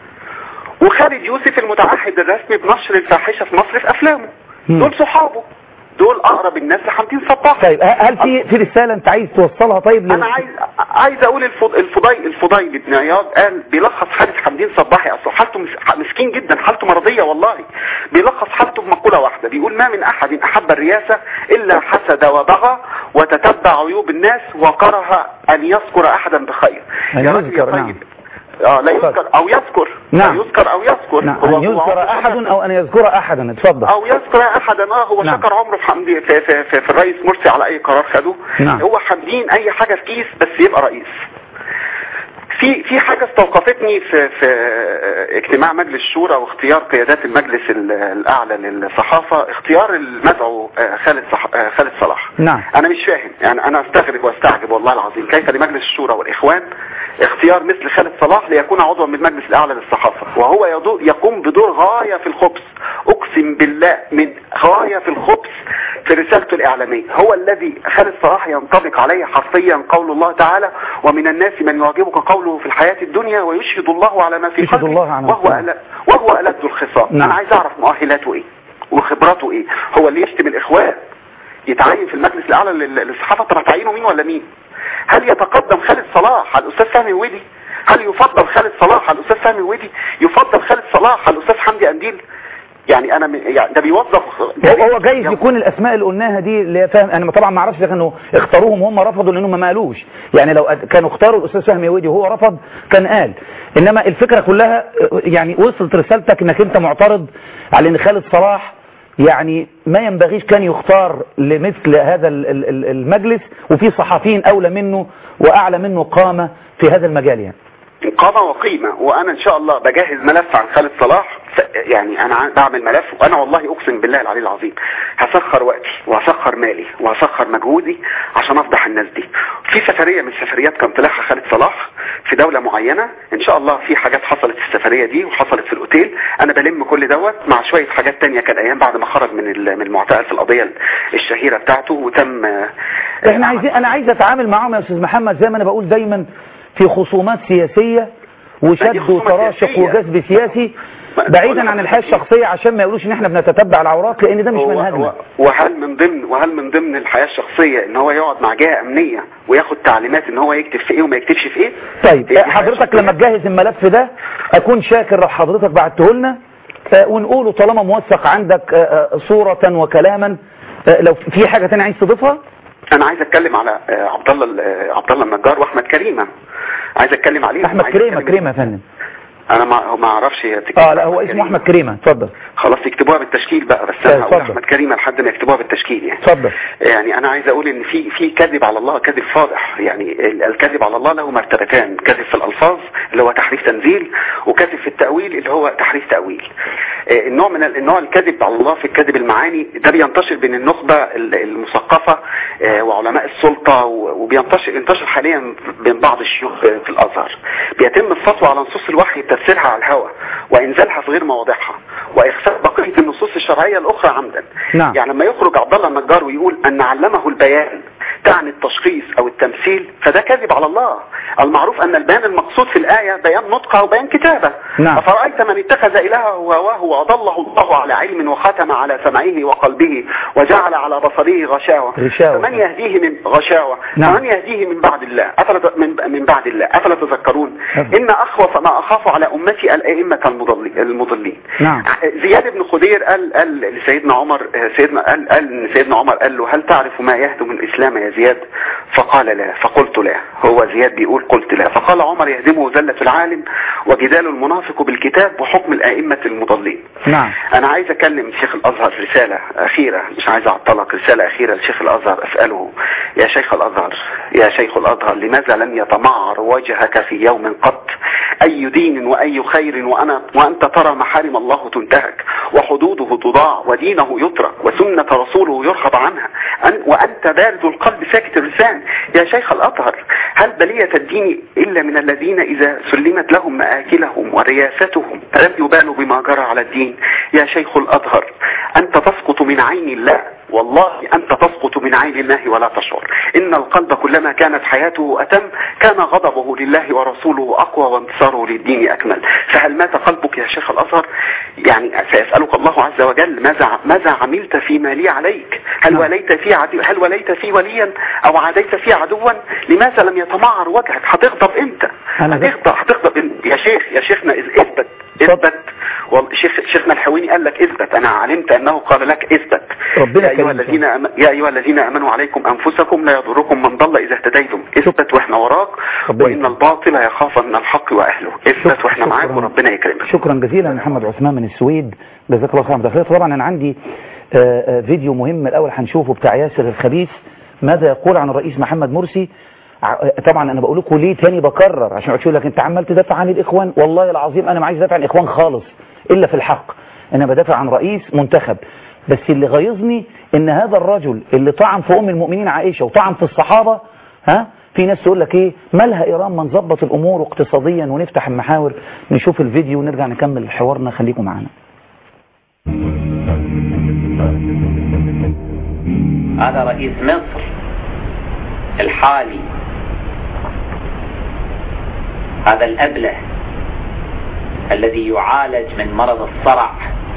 وخالد يوسف المتعهد الرسمي بنشر الفاحشه في مصر في افلامه مم. دول صحابه دول اقرب الناس لحمدين صباحي طيب ه- هل في في رسالة انت عايز توصلها طيب لل- انا عايز عايز اقول الفض... الفضيل الفضيل بن عياض قال بيلخص حاله حمدين صباحي اصلا حالته مس... مسكين جدا حالته مرضيه والله بيلخص حالته بمقوله واحده بيقول ما من احد احب الرياسه الا حسد وبغى وتتبع عيوب الناس وكره ان يذكر احدا بخير أن يا راجل يا يذكر، نعم. طيب اه لا اتفضل. يذكر او يذكر نعم. لا يذكر او يذكر نعم هو- أن هو يذكر عمره أحد شكر- أو أن يذكر أحدا اتفضل او يذكر احدا اه هو نعم. شكر عمره في حمدي في, في, في, في الرئيس مرسي على اي قرار خده نعم. هو حامدين اي حاجه في كيس بس يبقى رئيس في في حاجه استوقفتني في في اجتماع مجلس الشورى واختيار قيادات المجلس ال- الاعلى للصحافه اختيار المدعو آه، خالد صح آه، خالد صلاح نعم. انا مش فاهم يعني انا استغرب واستعجب والله العظيم كيف لمجلس الشورى والاخوان اختيار مثل خالد صلاح ليكون عضوا من المجلس الاعلى للصحافه وهو يدو- يقوم بدور غايه في الخبث اقسم بالله من غايه في الخبث في رسالته الاعلاميه هو الذي خالد صلاح ينطبق عليه حرفيا قول الله تعالى ومن الناس من يعجبك قوله في الحياه الدنيا ويشهد الله على ما في يشهد قلبه الله على ما وهو في أل... وهو ألد الخصام نعم. انا عايز اعرف مؤهلاته ايه وخبراته ايه هو اللي يشتم الاخوان يتعين في المجلس الاعلى لل- للصحافه طب هتعينه مين ولا مين هل يتقدم خالد صلاح على الاستاذ فهمي ودي هل يفضل خالد صلاح على الاستاذ فهمي ودي يفضل خالد صلاح على الاستاذ حمدي قنديل يعني انا م... يعني ده بيوظف هو هو جايز يكون الاسماء اللي قلناها دي اللي هي فاهم انا طبعا ما اعرفش اذا كانوا اختاروهم هم رفضوا لانهم ما قالوش يعني لو أد- كانوا اختاروا الاستاذ فهمي ودي وهو رفض كان قال انما الفكره كلها يعني وصلت رسالتك انك انت معترض على ان خالد صلاح يعني ما ينبغيش كان يختار لمثل هذا ال- ال- ال- المجلس وفي صحفيين اولى منه واعلى منه قامه في هذا المجال يعني قامة وقيمة وانا ان شاء الله بجهز ملف عن خالد صلاح ف- يعني انا عن- بعمل ملف وانا والله اقسم بالله العلي العظيم هسخر وقتي وهسخر مالي وهسخر مجهودي عشان افضح الناس دي في سفرية من السفريات كان طلعها خالد صلاح في دولة معينة ان شاء الله في حاجات حصلت في السفرية دي وحصلت في الاوتيل انا بلم كل دوت مع شوية حاجات تانية كان ايام بعد ما خرج من ال- من المعتقل في القضية الشهيرة بتاعته وتم آه، احنا عايزين انا عايز اتعامل معاهم يا استاذ محمد زي ما انا بقول دايما في خصومات سياسيه ما وشد دي خصومة وتراشق سياسية. وجذب سياسي ما- بعيدا عن الحياه الشخصيه عشان ما يقولوش ان احنا بنتتبع العورات لان ده مش هو- منهجنا هو- وهل من ضمن وهل من ضمن الحياه الشخصيه ان هو يقعد مع جهه امنيه وياخد تعليمات ان هو يكتب في ايه وما يكتبش في ايه؟ طيب إيه دي حياة حضرتك شخصية؟ لما تجهز الملف ده اكون شاكر لو حضرتك بعته لنا آه، ونقوله طالما موثق عندك آه، آه، صوره وكلاما آه، لو في حاجه تانية عايز تضيفها انا عايز اتكلم على آه، عبد الله ال- آه، عبد الله النجار واحمد كريمه عايز اتكلم عليه احمد كريمه كريمه يا فندم انا ما ما اعرفش هي تكتب اه لا هو اسمه احمد كريمه اتفضل خلاص يكتبوها بالتشكيل بقى بس طيب، انا هقول اتفضل. احمد كريمه لحد ما يكتبوها بالتشكيل يعني اتفضل يعني انا عايز اقول ان في في كذب على الله كذب فاضح يعني ال- الكذب على الله له مرتبتان كذب في الالفاظ اللي هو تحريف تنزيل وكذب في التاويل اللي هو تحريف تاويل آه، النوع من ال- النوع الكذب على الله في الكذب المعاني ده بينتشر بين النخبه ال- المثقفه آه، وعلماء السلطه و- وبينتشر ينتشر حاليا بين بعض الشيوخ آه، في الازهر بيتم الفتوى على نصوص الوحي تفسيرها على الهوى وانزالها في غير مواضعها واخفاء بقيه النصوص الشرعيه الاخرى عمدا نعم. يعني لما يخرج عبد الله النجار ويقول ان علمه البيان تعني التشخيص او التمثيل فده كذب على الله المعروف ان البيان المقصود في الايه بيان نطق او بيان كتابه نعم. افرايت من اتخذ الهه هواه واضله الله على علم وختم على سمعه وقلبه وجعل على بصره غشاوه غشاوة. فمن يهديه من غشاوه نعم. فمن يهديه من بعد الله افلا ت- من من بعد الله افلا تذكرون أفلا. ان اخوف ما اخاف على امتي الائمه المضلين المضلين نعم. زياد بن خدير قال قال لسيدنا عمر سيدنا قال قال إن سيدنا عمر قال له هل تعرف ما يهدم الاسلام يا زياد فقال لا فقلت لا هو زياد بيقول قلت لا فقال عمر يهدمه زلة العالم وجدال المنافق بالكتاب وحكم الائمه المضلين نعم انا عايز اكلم شيخ الازهر رسالة اخيرة مش عايز اعطلك رسالة اخيرة لشيخ الازهر اسأله يا شيخ الازهر يا شيخ الازهر لماذا لم يتمعر وجهك في يوم قط اي دين واي خير وانا وانت ترى محارم الله تنتهك وحدوده تضاع ودينه يترك وسنة رسوله يرغب عنها أن وانت بارد القلب ساكت اللسان يا شيخ الازهر هل بلية الدين الا من الذين اذا سلمت لهم مآكلهم ورياستهم فلم يبالوا بما جرى على الدين يا شيخ الازهر انت تسقط من عين الله والله أنت تسقط من عين الله ولا تشعر إن القلب كلما كانت حياته أتم كان غضبه لله ورسوله أقوى وانتصاره للدين أكمل فهل مات قلبك يا شيخ الأزهر يعني سيسألك الله عز وجل ماذا ماذا عملت فيما لي عليك هل نعم. وليت في عدو هل وليت في وليا أو عاديت في عدوا لماذا لم يتمعر وجهك هتغضب امتى أنا ده- هتغضب هتغضب إمتى؟ يا شيخ يا شيخنا اثبت اتفضل. اثبت والله شيخ شيخنا الحويني قال لك اثبت انا علمت انه قال لك اثبت ربنا يا ايها كريم. الذين أم... يا ايها الذين امنوا عليكم انفسكم لا يضركم من ضل اذا اهتديتم اثبت واحنا وراك ربنا وان الباطل يخاف من الحق واهله اثبت واحنا معاك شكراً. وربنا يكرمك شكرا جزيلا محمد عثمان من السويد جزاك الله خير دكتور طبعا انا عندي آه، آه، فيديو مهم الاول هنشوفه بتاع ياسر الخبيث ماذا يقول عن الرئيس محمد مرسي ع- آه، طبعا انا بقول لكم ليه تاني بكرر عشان ما تقولوا لك انت عمال تدافع عن الاخوان والله العظيم انا ما عايز ادافع عن الاخوان خالص الا في الحق انا بدافع عن رئيس منتخب بس اللي غيظني ان هذا الرجل اللي طعن في ام المؤمنين عائشه وطعن في الصحابه ها في ناس تقول لك ايه مالها ايران ما نظبط الامور اقتصاديا ونفتح المحاور نشوف الفيديو ونرجع نكمل حوارنا خليكم معانا هذا رئيس مصر الحالي هذا الأبله الذي يعالج من مرض الصرع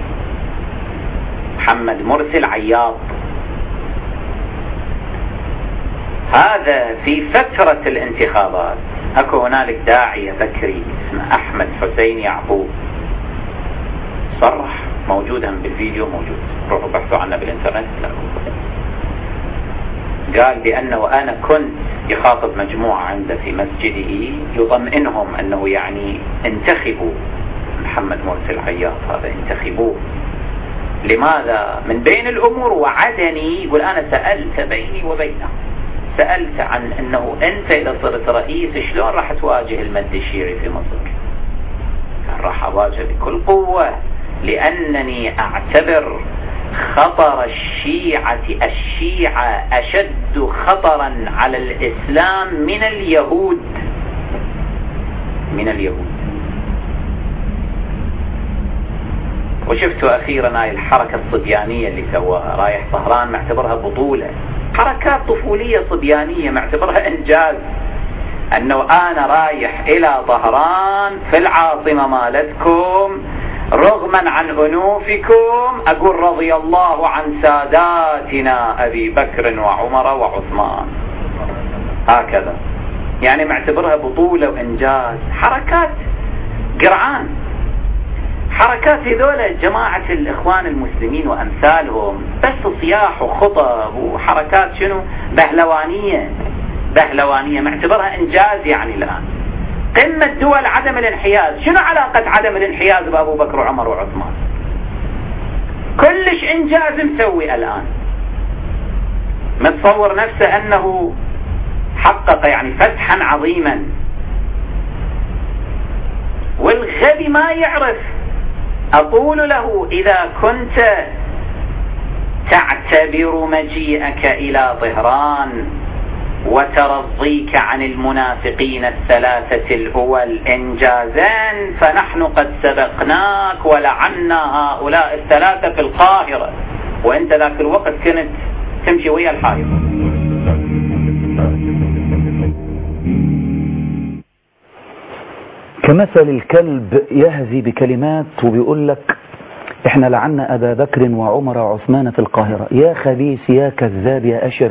محمد مرسي العياض هذا في فترة الانتخابات اكو هنالك داعية بكري اسمه احمد حسين يعقوب صرح موجودا بالفيديو موجود روحوا بحثوا عنه بالانترنت تلاقوه. قال بأنه أنا كنت يخاطب مجموعة عنده في مسجده يطمئنهم أنه يعني انتخبوا محمد مرسي العياط هذا انتخبوه لماذا من بين الأمور وعدني يقول أنا سألت بيني وبينه سألت عن أنه أنت إذا صرت رئيس شلون راح تواجه المد الشيعي في مصر كان راح أواجه بكل قوة لأنني أعتبر خطر الشيعة الشيعة أشد خطرا على الإسلام من اليهود من اليهود وشفتوا أخيرا هاي الحركة الصبيانية اللي سواها رايح طهران معتبرها بطولة حركات طفولية صبيانية معتبرها إنجاز أنه أنا رايح إلى طهران في العاصمة مالتكم رغما عن أنوفكم أقول رضي الله عن ساداتنا أبي بكر وعمر وعثمان هكذا يعني معتبرها بطولة وإنجاز حركات قرعان حركات هذول جماعة الإخوان المسلمين وأمثالهم بس صياح وخطب وحركات شنو بهلوانية بهلوانية معتبرها إنجاز يعني الآن قمة دول عدم الانحياز شنو علاقة عدم الانحياز بأبو بكر وعمر وعثمان كلش إنجاز مسوي الآن متصور نفسه أنه حقق يعني فتحا عظيما والغبي ما يعرف أقول له إذا كنت تعتبر مجيئك إلى طهران وترضيك عن المنافقين الثلاثة الأول إنجازا فنحن قد سبقناك ولعنا هؤلاء الثلاثة في القاهرة وانت ذاك الوقت كنت تمشي ويا الحائط كمثل الكلب يهزي بكلمات وبيقول لك احنا لعنا ابا بكر وعمر وعثمان في القاهرة يا خبيث يا كذاب يا اشر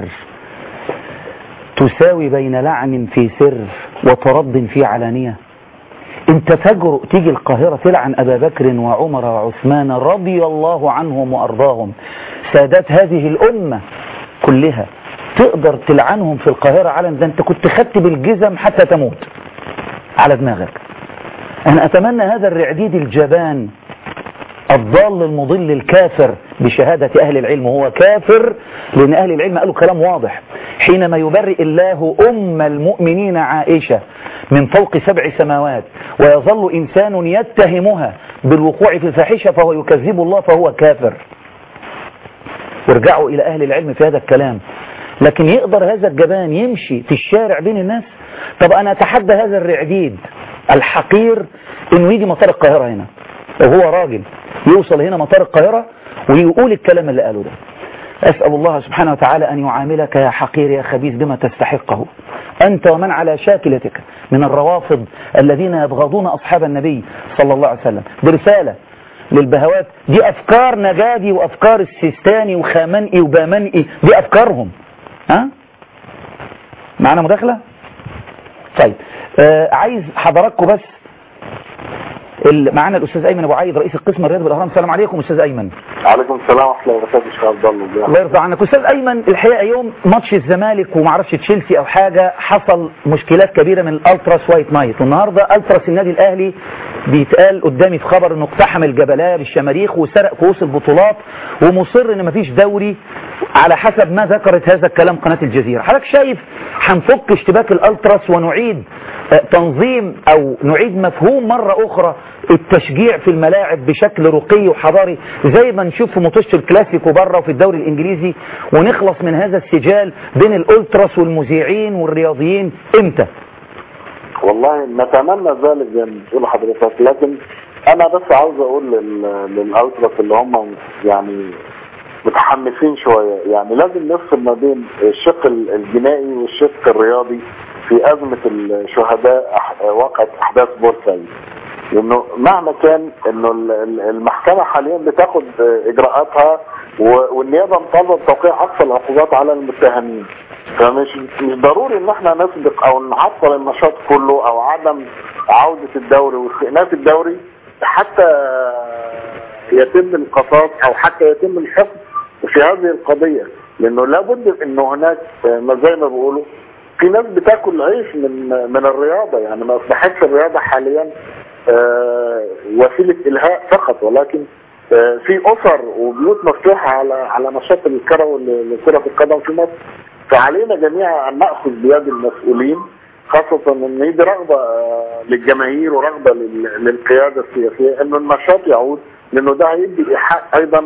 تساوي بين لعن في سر وترد في علانية انت تجرؤ تيجي القاهرة تلعن ابا بكر وعمر وعثمان رضي الله عنهم وارضاهم سادات هذه الامة كلها تقدر تلعنهم في القاهرة علن ده انت كنت خدت بالجزم حتى تموت على دماغك أنا أتمنى هذا الرعديد الجبان الضال المضل الكافر بشهادة أهل العلم هو كافر لأن أهل العلم قالوا كلام واضح حينما يبرئ الله أم المؤمنين عائشة من فوق سبع سماوات ويظل إنسان يتهمها بالوقوع في الفاحشة فهو يكذب الله فهو كافر وارجعوا إلى أهل العلم في هذا الكلام لكن يقدر هذا الجبان يمشي في الشارع بين الناس طب أنا أتحدى هذا الرعديد الحقير إنه يجي مطار القاهرة هنا وهو راجل يوصل هنا مطار القاهرة ويقول الكلام اللي قاله ده أسأل الله سبحانه وتعالى أن يعاملك يا حقير يا خبيث بما تستحقه أنت ومن على شاكلتك من الروافض الذين يبغضون أصحاب النبي صلى الله عليه وسلم دي رسالة للبهوات دي أفكار نجادي وأفكار السيستاني وخامنئي وبامنئي دي أفكارهم ها معنا مداخلة طيب آه عايز حضراتكم بس ال- معانا الاستاذ ايمن ابو عايد رئيس القسم الرياضي بالاهرام السلام عليكم استاذ ايمن عليكم السلام ورحمه الله وبركاته شيخ عبد الله الله يرضى عنك استاذ ايمن الحقيقه يوم ماتش الزمالك ومعرفش تشيلسي او حاجه حصل مشكلات كبيره من الالتراس وايت نايت والنهارده التراس النادي الاهلي بيتقال قدامي في خبر انه اقتحم الجبليه بالشماريخ وسرق كؤوس البطولات ومصر ان مفيش دوري على حسب ما ذكرت هذا الكلام قناه الجزيره حضرتك شايف هنفك اشتباك الالتراس ونعيد آه، تنظيم او نعيد مفهوم مره اخرى التشجيع في الملاعب بشكل رقي وحضاري زي ما نشوف في ماتش الكلاسيكو بره وفي الدوري الانجليزي ونخلص من هذا السجال بين الالتراس والمذيعين والرياضيين امتى والله نتمنى ذلك زي ما بتقول حضرتك لكن انا بس عاوز اقول لل- للالتراس اللي هم يعني متحمسين شويه يعني لازم نفصل ما بين الشق ال- الجنائي والشق الرياضي في ازمه الشهداء أح- واقعه احداث بورسعيد لانه مهما كان انه ال- ال- المحكمه حاليا بتاخد اجراءاتها و- والنيابه مطالبه بتوقيع اقصى العقوبات على المتهمين فمش مش ضروري ان احنا نسبق او نعطل النشاط كله او عدم عودة الدوري واستئناف الدوري حتى يتم القصاص او حتى يتم الحكم في هذه القضية لانه لابد انه هناك ما زي ما بيقولوا في ناس بتاكل عيش من من الرياضة يعني ما اصبحتش الرياضة حاليا آه، وسيلة الهاء فقط ولكن آه، في اسر وبيوت مفتوحة على على نشاط الكروي لكرة القدم في مصر فعلينا جميعا ان ناخذ بيد المسؤولين خاصة ان دي رغبة آه، للجماهير ورغبة لل- للقيادة السياسية انه النشاط يعود لانه ده هيدي ايحاء ايضا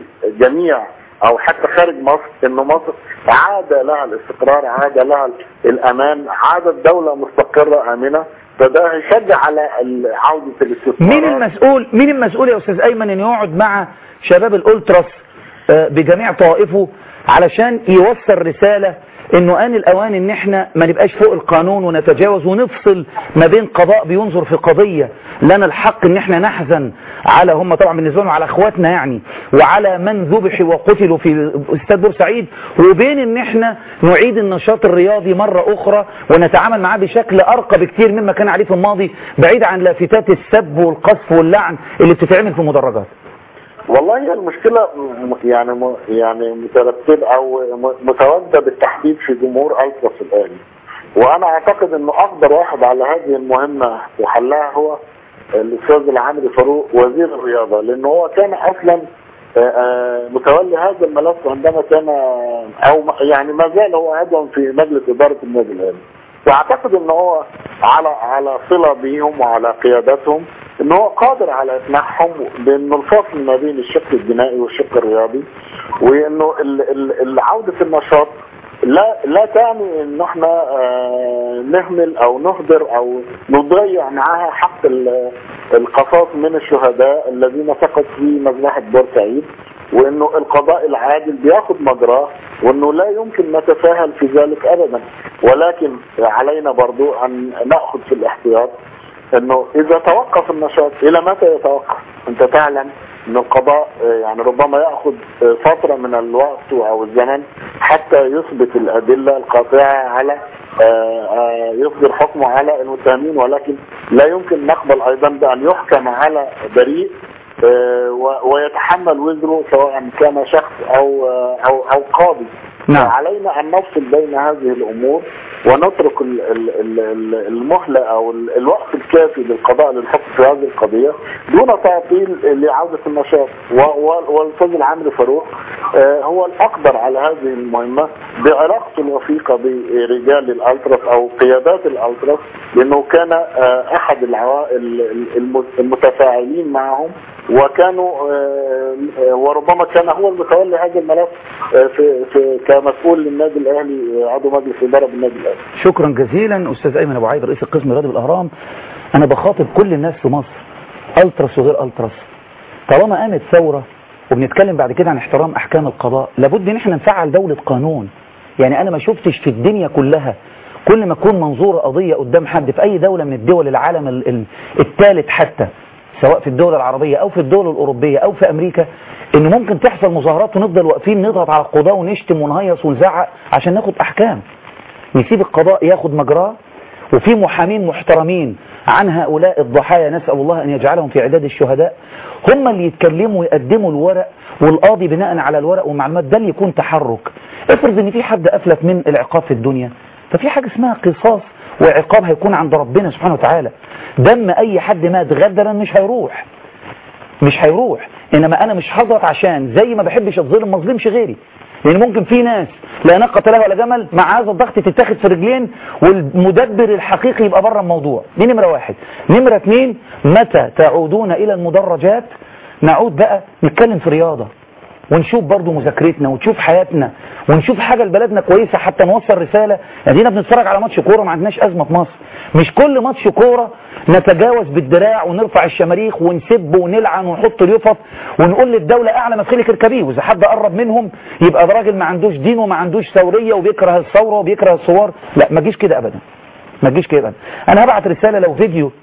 للجميع او حتى خارج مصر انه مصر عاد لها الاستقرار عاد لها الامان عادت دولة مستقرة امنة فده هيشجع على ال- عودة الاستثمار مين المسؤول مين المسؤول يا استاذ ايمن انه يقعد مع شباب الالتراس آه، بجميع طوائفه علشان يوصل رسالة انه ان الاوان ان احنا ما نبقاش فوق القانون ونتجاوز ونفصل ما بين قضاء بينظر في قضية لنا الحق ان احنا نحزن على هم طبعا بالنسبة لهم على اخواتنا يعني وعلى من ذبحوا وقتلوا في استاد بورسعيد وبين ان احنا نعيد النشاط الرياضي مرة اخرى ونتعامل معاه بشكل ارقى بكتير مما كان عليه في الماضي بعيد عن لافتات السب والقذف واللعن اللي بتتعمل في المدرجات والله هي المشكلة م- يعني م- يعني مترتبة أو م- متواجدة بالتحديد في جمهور ألتراس الآن وأنا أعتقد إنه أقدر واحد على هذه المهمة وحلها هو الأستاذ العامري فاروق وزير الرياضة لأنه هو كان أصلا آه، آه، متولي هذا الملف عندما كان أو م- يعني ما زال هو عضوا في مجلس إدارة النادي الأهلي واعتقد ان هو على على صله بيهم وعلى قيادتهم ان هو قادر على اقناعهم بانه الفصل ما بين الشق الجنائي والشق الرياضي وانه ال- ال- ال- عوده النشاط لا لا تعني ان احنا آه، نهمل او نهدر او نضيع معاها حق ال- القصاص من الشهداء الذين سقط في مذبحه بورسعيد وانه القضاء العادل بياخد مجراه وانه لا يمكن نتساهل في ذلك ابدا ولكن علينا برضو ان ناخذ في الاحتياط انه اذا توقف النشاط الى متى يتوقف انت تعلم ان القضاء آه، يعني ربما ياخذ آه، فتره من الوقت او الزمن حتى يثبت الادله القاطعه على آه، آه، يصدر حكمه على المتهمين ولكن لا يمكن نقبل ايضا بان يحكم على بريء آه، و- ويتحمل وزره سواء كان شخص او آه، او او قاضي نعم. علينا ان نفصل بين هذه الامور ونترك ال- ال- ال- ال- المهله او ال- الوقت الكافي للقضاء للحكم في هذه القضيه دون تعطيل لعوده النشاط و- و- والاستاذ العامري فاروق آه، هو الاقدر على هذه المهمه بعلاقته الوثيقه برجال الالتراس او قيادات الالتراس لانه كان آه، احد العوائل الم- المتفاعلين معهم وكانوا آه، آه، وربما كان هو المتولي هذا الملف آه، في في كمسؤول للنادي الاهلي آه، عضو مجلس اداره بالنادي الاهلي شكرا جزيلا استاذ ايمن ابو عايد رئيس القسم الرياضي بالاهرام انا بخاطب كل الناس في مصر التراس وغير التراس طالما قامت ثوره وبنتكلم بعد كده عن احترام احكام القضاء لابد ان احنا نفعل دوله قانون يعني انا ما شفتش في الدنيا كلها كل ما تكون منظور قضيه قدام حد في اي دوله من الدول العالم ال- ال- الثالث حتى سواء في الدول العربيه او في الدول الاوروبيه او في امريكا ان ممكن تحصل مظاهرات ونفضل واقفين نضغط على القضاه ونشتم ونهيص ونزعق عشان ناخد احكام نسيب القضاء ياخد مجراه وفي محامين محترمين عن هؤلاء الضحايا نسأل الله أن يجعلهم في عداد الشهداء هم اللي يتكلموا ويقدموا الورق والقاضي بناء على الورق والمعلومات ده اللي يكون تحرك افرض ان في حد افلت من العقاب في الدنيا ففي حاجة اسمها قصاص وعقاب هيكون عند ربنا سبحانه وتعالى دم اي حد مات غدرا مش هيروح مش هيروح انما انا مش هضغط عشان زي ما بحبش اتظلم ما اظلمش غيري لان ممكن في ناس لا ناقه لها ولا جمل مع هذا الضغط تتاخد في رجلين والمدبر الحقيقي يبقى بره الموضوع دي نمره واحد نمره اثنين متى تعودون الى المدرجات نعود بقى نتكلم في رياضه ونشوف برضو مذاكرتنا ونشوف حياتنا ونشوف حاجة لبلدنا كويسة حتى نوصل رسالة ادينا بنتفرج على ماتش كورة ما عندناش أزمة في مصر مش كل ماتش كورة نتجاوز بالدراع ونرفع الشماريخ ونسب ونلعن ونحط اليفط ونقول للدولة أعلى مدخلك اركبيه وإذا حد قرب منهم يبقى ده راجل ما عندوش دين وما عندوش ثورية وبيكره الثورة وبيكره الثوار لا ما تجيش كده أبدا ما تجيش كده أبدا أنا هبعت رسالة لو فيديو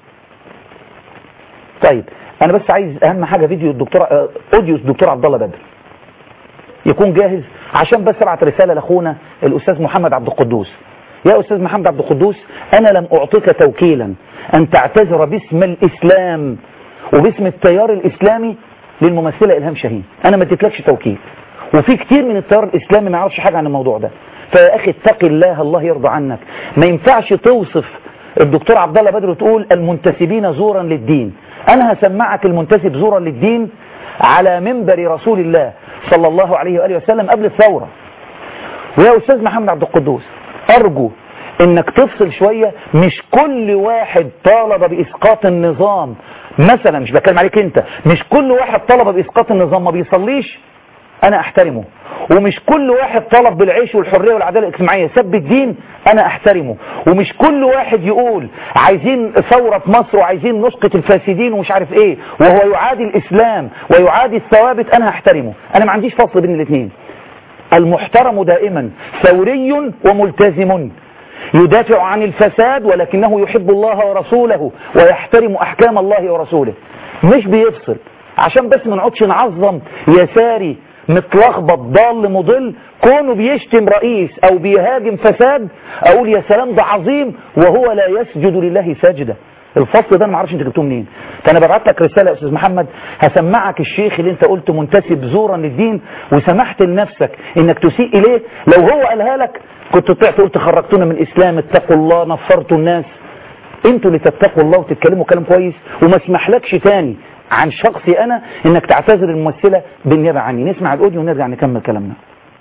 طيب أنا بس عايز أهم حاجة فيديو الدكتور آه، أوديو الدكتور عبد الله بدر يكون جاهز عشان بس ابعت رسالة لاخونا الاستاذ محمد عبد القدوس يا استاذ محمد عبد القدوس انا لم اعطيك توكيلا ان تعتذر باسم الاسلام وباسم التيار الاسلامي للممثلة الهام شاهين انا ما اديتلكش توكيل وفي كتير من التيار الاسلامي ما يعرفش حاجة عن الموضوع ده فيا اخي اتق الله الله يرضى عنك ما ينفعش توصف الدكتور عبد الله بدر وتقول المنتسبين زورا للدين انا هسمعك المنتسب زورا للدين على منبر رسول الله صلى الله عليه وآله وسلم قبل الثورة ويا أستاذ محمد عبد القدوس أرجو انك تفصل شوية مش كل واحد طالب بإسقاط النظام مثلا مش بتكلم عليك انت مش كل واحد طلب بإسقاط النظام ما بيصليش انا احترمه ومش كل واحد طلب بالعيش والحرية والعدالة الاجتماعية سب الدين انا احترمه ومش كل واحد يقول عايزين ثورة في مصر وعايزين نسقط الفاسدين ومش عارف ايه وهو يعادي الاسلام ويعادي الثوابت انا هحترمه انا ما عنديش فصل بين الاثنين المحترم دائما ثوري وملتزم يدافع عن الفساد ولكنه يحب الله ورسوله ويحترم احكام الله ورسوله مش بيفصل عشان بس ما نقعدش نعظم يساري متلخبط ضال مضل كونه بيشتم رئيس او بيهاجم فساد اقول يا سلام ده عظيم وهو لا يسجد لله ساجده الفصل ده انا ما اعرفش انت جبتوه منين فانا ببعت لك رساله يا استاذ محمد هسمعك الشيخ اللي انت قلت منتسب زورا للدين وسمحت لنفسك انك تسيء اليه لو هو قالها لك كنت طلعت قلت خرجتونا من الاسلام اتقوا الله نفرتوا الناس انتوا اللي تتقوا الله وتتكلموا كلام كويس وما اسمحلكش تاني عن شخصي انا انك تعتذر الممثله بالنيابه عني نسمع الاوديو ونرجع نكمل كلامنا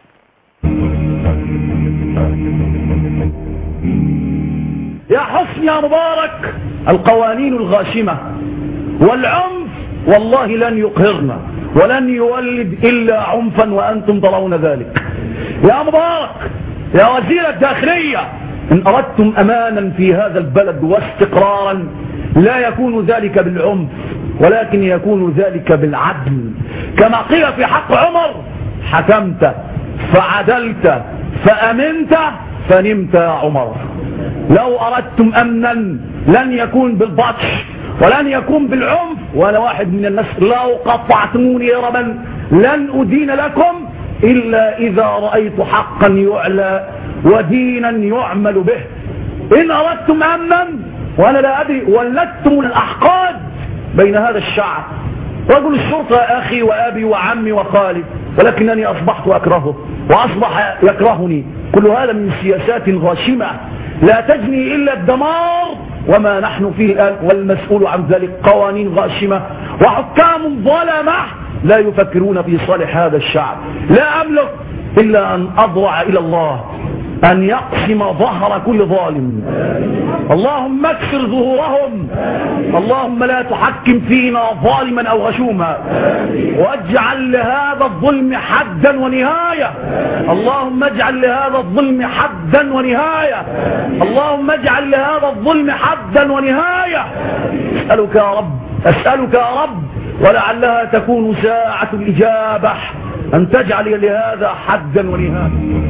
يا حسن يا مبارك القوانين الغاشمة والعنف والله لن يقهرنا ولن يولد إلا عنفا وأنتم ترون ذلك يا مبارك يا وزير الداخلية إن أردتم أمانا في هذا البلد واستقرارا لا يكون ذلك بالعنف ولكن يكون ذلك بالعدل كما قيل في حق عمر حكمت فعدلت فأمنت فنمت يا عمر لو أردتم أمنا لن يكون بالبطش ولن يكون بالعنف ولا واحد من الناس لو قطعتموني ربا لن أدين لكم إلا إذا رأيت حقا يعلى ودينا يعمل به إن أردتم أمنا وأنا لا أدري ولدتم الأحقاد بين هذا الشعب رجل الشرطة أخي وأبي وعمي وخالي ولكنني أصبحت أكرهه وأصبح يكرهني كل هذا من سياسات غاشمة لا تجني إلا الدمار وما نحن فيه الآن والمسؤول عن ذلك قوانين غاشمة وحكام ظلمة لا يفكرون في صالح هذا الشعب لا أملك إلا أن أضرع إلى الله أن يقسم ظهر كل ظالم اللهم اكسر ظهورهم اللهم لا تحكم فينا ظالما أو غشوما واجعل لهذا الظلم حدا ونهاية اللهم اجعل لهذا الظلم حدا ونهاية اللهم اجعل لهذا الظلم حدا ونهاية أسألك يا رب أسألك يا رب ولعلها تكون ساعة الإجابة أن تجعل لهذا حدا ونهاية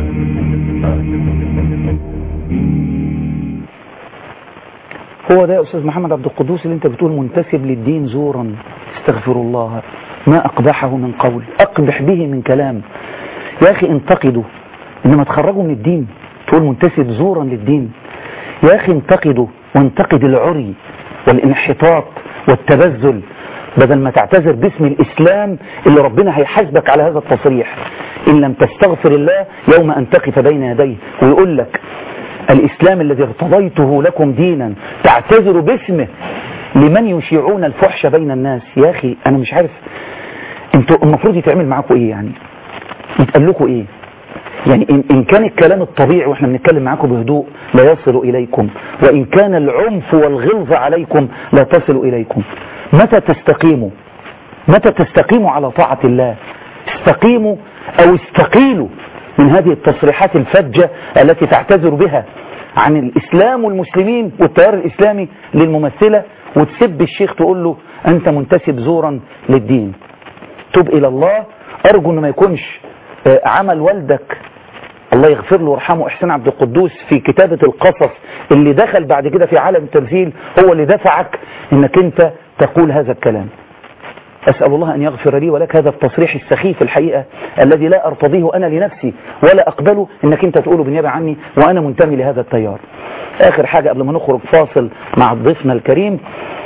هو ده يا أستاذ محمد عبد القدوس اللي أنت بتقول منتسب للدين زورا استغفر الله ما أقبحه من قول أقبح به من كلام يا أخي انتقدوا إنما تخرجوا من الدين تقول منتسب زورا للدين يا أخي انتقدوا وانتقد العري والانحطاط والتبذل بدل ما تعتذر باسم الإسلام اللي ربنا هيحاسبك على هذا التصريح إن لم تستغفر الله يوم أن تقف بين يديه ويقول لك الإسلام الذي ارتضيته لكم دينا تعتذر باسمه لمن يشيعون الفحش بين الناس يا أخي أنا مش عارف انتوا المفروض يتعمل معاكم إيه يعني يتقال لكم إيه يعني إن, إن كان الكلام الطبيعي وإحنا بنتكلم معاكم بهدوء لا يصل إليكم وإن كان العنف والغلظة عليكم لا تصل إليكم متى تستقيموا متى تستقيموا على طاعة الله استقيموا أو استقيلوا من هذه التصريحات الفجة التي تعتذر بها عن الإسلام والمسلمين والتيار الإسلامي للممثلة وتسب الشيخ تقول له أنت منتسب زورا للدين تب إلى الله أرجو أنه ما يكونش عمل والدك الله يغفر له ويرحمه إحسان عبد القدوس في كتابة القصص اللي دخل بعد كده في عالم التمثيل هو اللي دفعك انك انت تقول هذا الكلام أسأل الله أن يغفر لي ولك هذا التصريح السخيف الحقيقة الذي لا أرتضيه أنا لنفسي ولا أقبله أنك أنت تقوله بالنيابة عني وأنا منتمي لهذا التيار آخر حاجة قبل ما نخرج فاصل مع ضيفنا الكريم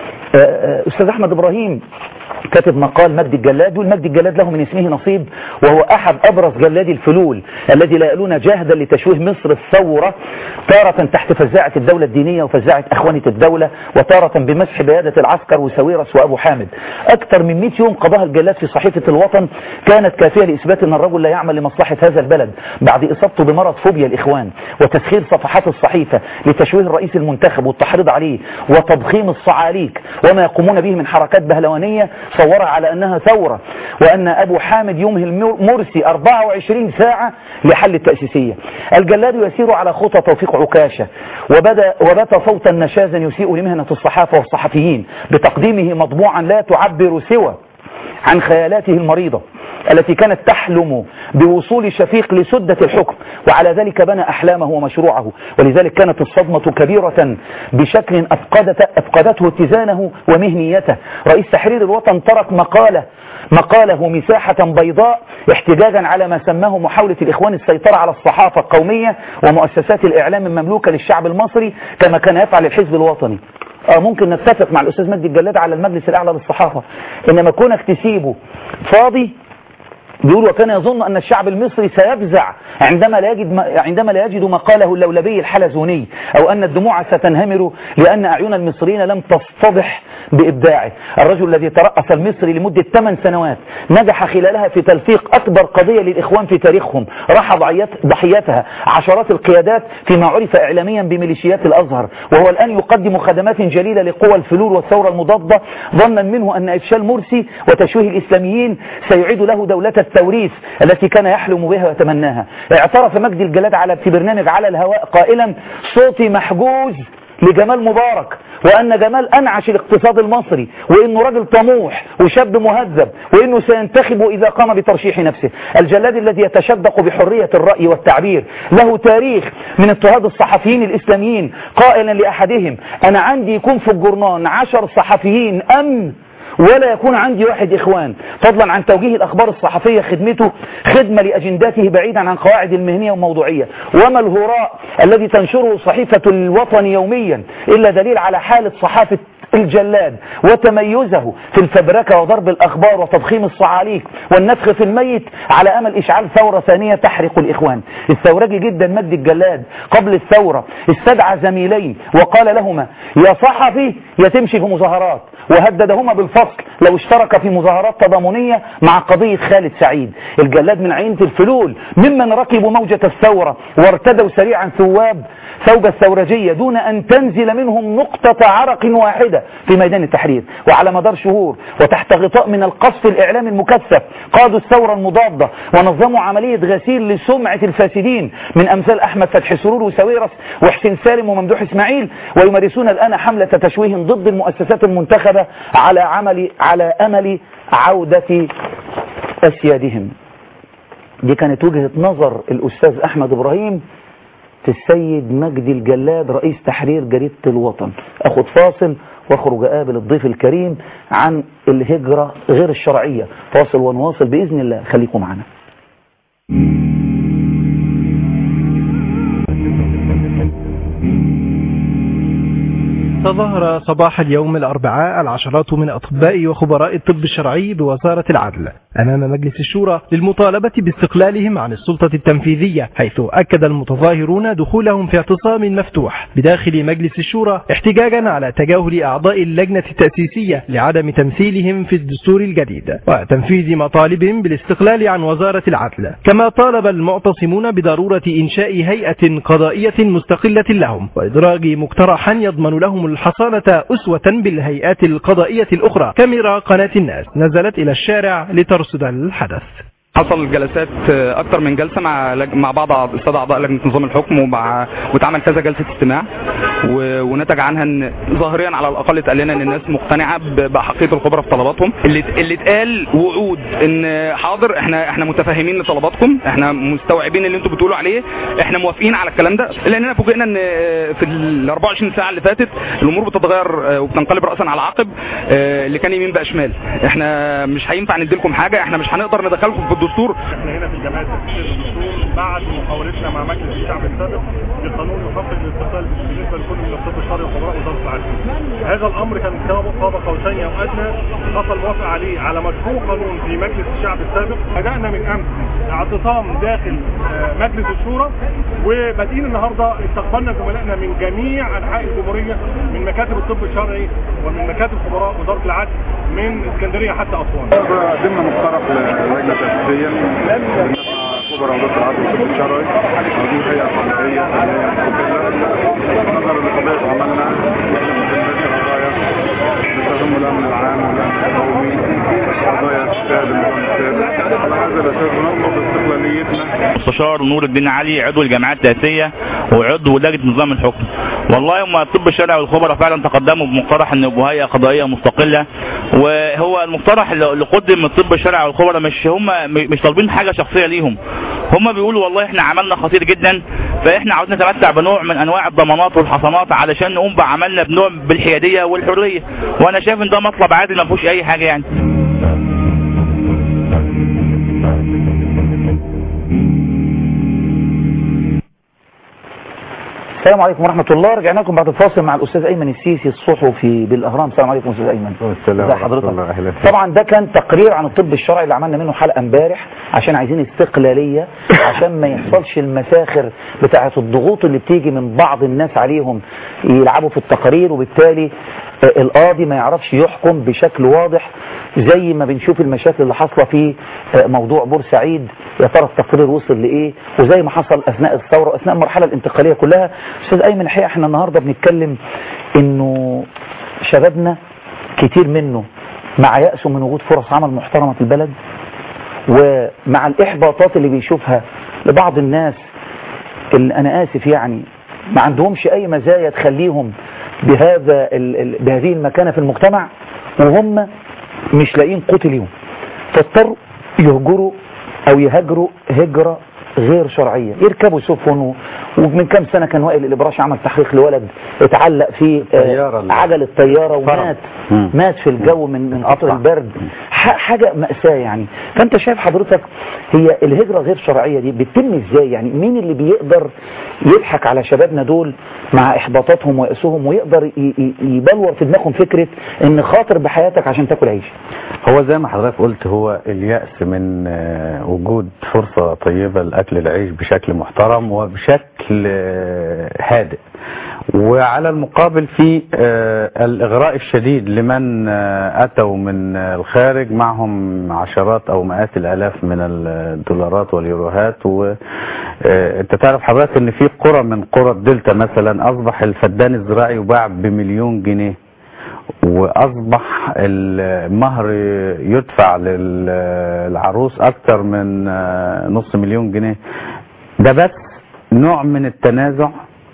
أستاذ أحمد إبراهيم كاتب مقال مجد الجلاد والمجد الجلاد له من اسمه نصيب وهو أحد أبرز جلادي الفلول الذي لا يألون جاهدا لتشويه مصر الثورة تارة تحت فزاعة الدولة الدينية وفزاعة أخوانة الدولة وتارة بمسح بيادة العسكر وسويرس وأبو حامد أكثر من 100 يوم قضاها الجلاد في صحيفة الوطن كانت كافية لإثبات أن الرجل لا يعمل لمصلحة هذا البلد بعد إصابته بمرض فوبيا الإخوان وتسخير صفحات الصحيفة لتشويه الرئيس المنتخب والتحريض عليه وتضخيم الصعاليك وما يقومون به من حركات بهلوانية صورها على أنها ثورة وأن أبو حامد يمهل مرسي 24 ساعة لحل التأسيسية الجلاد يسير على خطى توفيق عكاشة وبدا وبات صوتا نشازا يسيء لمهنة الصحافة والصحفيين بتقديمه مطبوعا لا تعبر سوى عن خيالاته المريضة التي كانت تحلم بوصول شفيق لسدة الحكم وعلى ذلك بنى أحلامه ومشروعه ولذلك كانت الصدمة كبيرة بشكل أفقدت أفقدته اتزانه ومهنيته رئيس تحرير الوطن ترك مقالة مقاله مساحة بيضاء احتجاجا على ما سماه محاولة الإخوان السيطرة على الصحافة القومية ومؤسسات الإعلام المملوكة للشعب المصري كما كان يفعل الحزب الوطني اه ممكن نتفق مع الأستاذ مجدي الجلاد على المجلس الأعلى للصحافة إنما كونك تسيبه فاضي بيقول وكان يظن أن الشعب المصري سيفزع عندما لا يجد عندما لا يجد مقاله اللولبي الحلزوني أو أن الدموع ستنهمر لأن أعين المصريين لم تصطبح بإبداعه الرجل الذي ترأس المصري لمدة 8 سنوات نجح خلالها في تلفيق أكبر قضية للإخوان في تاريخهم راح ضحيتها عشرات القيادات فيما عرف إعلاميا بميليشيات الأزهر وهو الآن يقدم خدمات جليلة لقوى الفلول والثورة المضادة ظنا منه أن إفشال مرسي وتشويه الإسلاميين سيعيد له دولة التوريث التي كان يحلم بها ويتمناها اعترف مجدي الجلاد على في برنامج على الهواء قائلا صوتي محجوز لجمال مبارك وأن جمال أنعش الاقتصاد المصري وإنه راجل طموح وشاب مهذب وإنه سينتخب إذا قام بترشيح نفسه الجلاد الذي يتشدق بحرية الرأي والتعبير له تاريخ من اضطهاد الصحفيين الإسلاميين قائلا لأحدهم أنا عندي يكون في الجرنان عشر صحفيين أمن ولا يكون عندي واحد إخوان فضلا عن توجيه الأخبار الصحفية خدمته خدمة لأجنداته بعيدا عن قواعد المهنية والموضوعية وما الهراء الذي تنشره صحيفة الوطن يوميا إلا دليل على حالة صحافة الجلاد وتميزه في الفبركة وضرب الأخبار وتضخيم الصعاليك والنفخ في الميت على أمل إشعال ثورة ثانية تحرق الإخوان الثورجي جدا مجد الجلاد قبل الثورة استدعى زميلين وقال لهما يا صحفي يا تمشي في مظاهرات وهددهما بالفصل لو اشترك في مظاهرات تضامنية مع قضية خالد سعيد الجلاد من عينة الفلول ممن ركبوا موجة الثورة وارتدوا سريعا ثواب ثوب الثورجية دون أن تنزل منهم نقطة عرق واحدة في ميدان التحرير وعلى مدار شهور وتحت غطاء من القصف الإعلامي المكثف قادوا الثورة المضادة ونظموا عملية غسيل لسمعة الفاسدين من أمثال أحمد فتحي سرور وسويرس وحسين سالم وممدوح إسماعيل ويمارسون الآن حملة تشويه ضد المؤسسات المنتخبة على عمل على أمل عودة أسيادهم دي كانت وجهة نظر الأستاذ أحمد إبراهيم في السيد مجدي الجلاد رئيس تحرير جريدة الوطن أخذ فاصل واخرج أقابل الضيف الكريم عن الهجرة غير الشرعية فاصل ونواصل بإذن الله خليكم معنا تظاهر صباح اليوم الأربعاء العشرات من أطباء وخبراء الطب الشرعي بوزارة العدل أمام مجلس الشورى للمطالبة باستقلالهم عن السلطة التنفيذية حيث أكد المتظاهرون دخولهم في اعتصام مفتوح بداخل مجلس الشورى احتجاجا على تجاهل أعضاء اللجنة التأسيسية لعدم تمثيلهم في الدستور الجديد وتنفيذ مطالبهم بالاستقلال عن وزارة العدل كما طالب المعتصمون بضرورة إنشاء هيئة قضائية مستقلة لهم وإدراج مقترحا يضمن لهم الحصانة أسوة بالهيئات القضائية الأخرى كاميرا قناة الناس نزلت إلى الشارع لترصد الحدث حصل جلسات اكتر من جلسه مع لج... مع بعض أعض- الساده اعضاء لجنه نظام الحكم ومع واتعمل كذا جلسه استماع و... ونتج عنها ان ظاهريا على الاقل اتقال لنا ان الناس مقتنعه ب... باحقيه الخبراء في طلباتهم اللي اللي اتقال وعود ان حاضر احنا احنا متفاهمين لطلباتكم احنا مستوعبين اللي انتم بتقولوا عليه احنا موافقين على الكلام ده لاننا فوجئنا ان في ال 24 ساعه اللي فاتت الامور بتتغير وبتنقلب راسا على عقب اه، اللي كان يمين بقى شمال احنا مش هينفع نديلكم حاجه احنا مش هنقدر ندخلكم في الدستور احنا هنا في الجماعه تفسير الدستور بعد محاولتنا مع مجلس الشعب السابق لقانون يحقق الاستقلال بالنسبه لكل من الطب الشرعي وخبراء وزاره العدل. هذا الامر كان كما قاب قوسين او ادنى حصل موافق عليه على مشروع قانون في مجلس الشعب السابق بدانا من امس اعتصام داخل آه، مجلس الشورى وبادئين النهارده استقبلنا زملائنا من جميع انحاء الجمهوريه من مكاتب الطب الشرعي ومن مكاتب خبراء وزاره العدل من اسكندريه حتى اسوان. قدمنا مقترح للجنه التاسيسيه خبراء وزاره العدل والطب الشرعي ودي هيئه قضائيه نظرا لقضيه عملنا ننشر قضايا بتهم الامن العام والامن القومي قضايا الساد النظام السابق على هذا الاساس نطلب استقلاليتنا مستشار نور الدين علي عضو الجمعيه التاسيسيه وعضو لجنه نظام الحكم والله هم الطب الشرعي والخبراء فعلا تقدموا بمقترح ان يبقوا هيئه قضائيه مستقله وهو المقترح اللي قدم من الطب الشرعي والخبراء مش هم مش طالبين حاجه شخصيه ليهم هم بيقولوا والله احنا عملنا خطير جدا فاحنا عاوزين نتمتع بنوع من انواع الضمانات والحصانات علشان نقوم بعملنا بنوع بالحياديه والحريه وانا شايف ان ده مطلب عادل ما فيهوش اي حاجه يعني السلام عليكم ورحمة الله رجعنا لكم بعد الفاصل مع الأستاذ أيمن السيسي الصحفي بالأهرام السلام عليكم أستاذ أيمن السلام ازي حضرتك طبعا ده كان تقرير عن الطب الشرعي اللي عملنا منه حلقة امبارح عشان عايزين استقلالية عشان ما يحصلش المساخر بتاعة الضغوط اللي بتيجي من بعض الناس عليهم يلعبوا في التقارير وبالتالي آه، القاضي ما يعرفش يحكم بشكل واضح زي ما بنشوف المشاكل اللي حاصله في آه، موضوع بورسعيد يا ترى التقرير وصل لايه وزي ما حصل اثناء الثوره واثناء المرحله الانتقاليه كلها استاذ ايمن الحقيقه احنا النهارده بنتكلم انه شبابنا كتير منه مع يأسه من وجود فرص عمل محترمه في البلد ومع الاحباطات اللي بيشوفها لبعض الناس اللي انا اسف يعني ما عندهمش اي مزايا تخليهم بهذا ال- ال- بهذه المكانه في المجتمع وهم مش لاقيين قوت اليوم فاضطروا يهجروا او يهاجروا هجره غير شرعيه يركبوا سفن و- ومن كام سنه كان وائل الابراشي عمل تحقيق لولد اتعلق في آه، طيارة ال- عجله طياره فرم. ومات مم. مات في الجو من من قطر البرد ح- حاجه ماساه يعني فانت شايف حضرتك هي الهجره غير شرعيه دي بتتم ازاي يعني مين اللي بيقدر يضحك على شبابنا دول مع احباطاتهم ويأسهم ويقدر ي- ي- يبلور في دماغهم فكره ان خاطر بحياتك عشان تاكل عيش هو زي ما حضرتك قلت هو اليأس من آه، وجود فرصة طيبة لأكل العيش بشكل محترم وبشكل آه، هادئ وعلى المقابل في آه، الإغراء الشديد لمن آه، أتوا من آه، الخارج معهم عشرات أو مئات الآلاف من الدولارات واليوروهات وأنت تعرف حضرتك أن في قرى من قرى الدلتا مثلا أصبح الفدان الزراعي يباع بمليون جنيه واصبح المهر يدفع للعروس اكتر من آه، نص مليون جنيه ده بس نوع من التنازع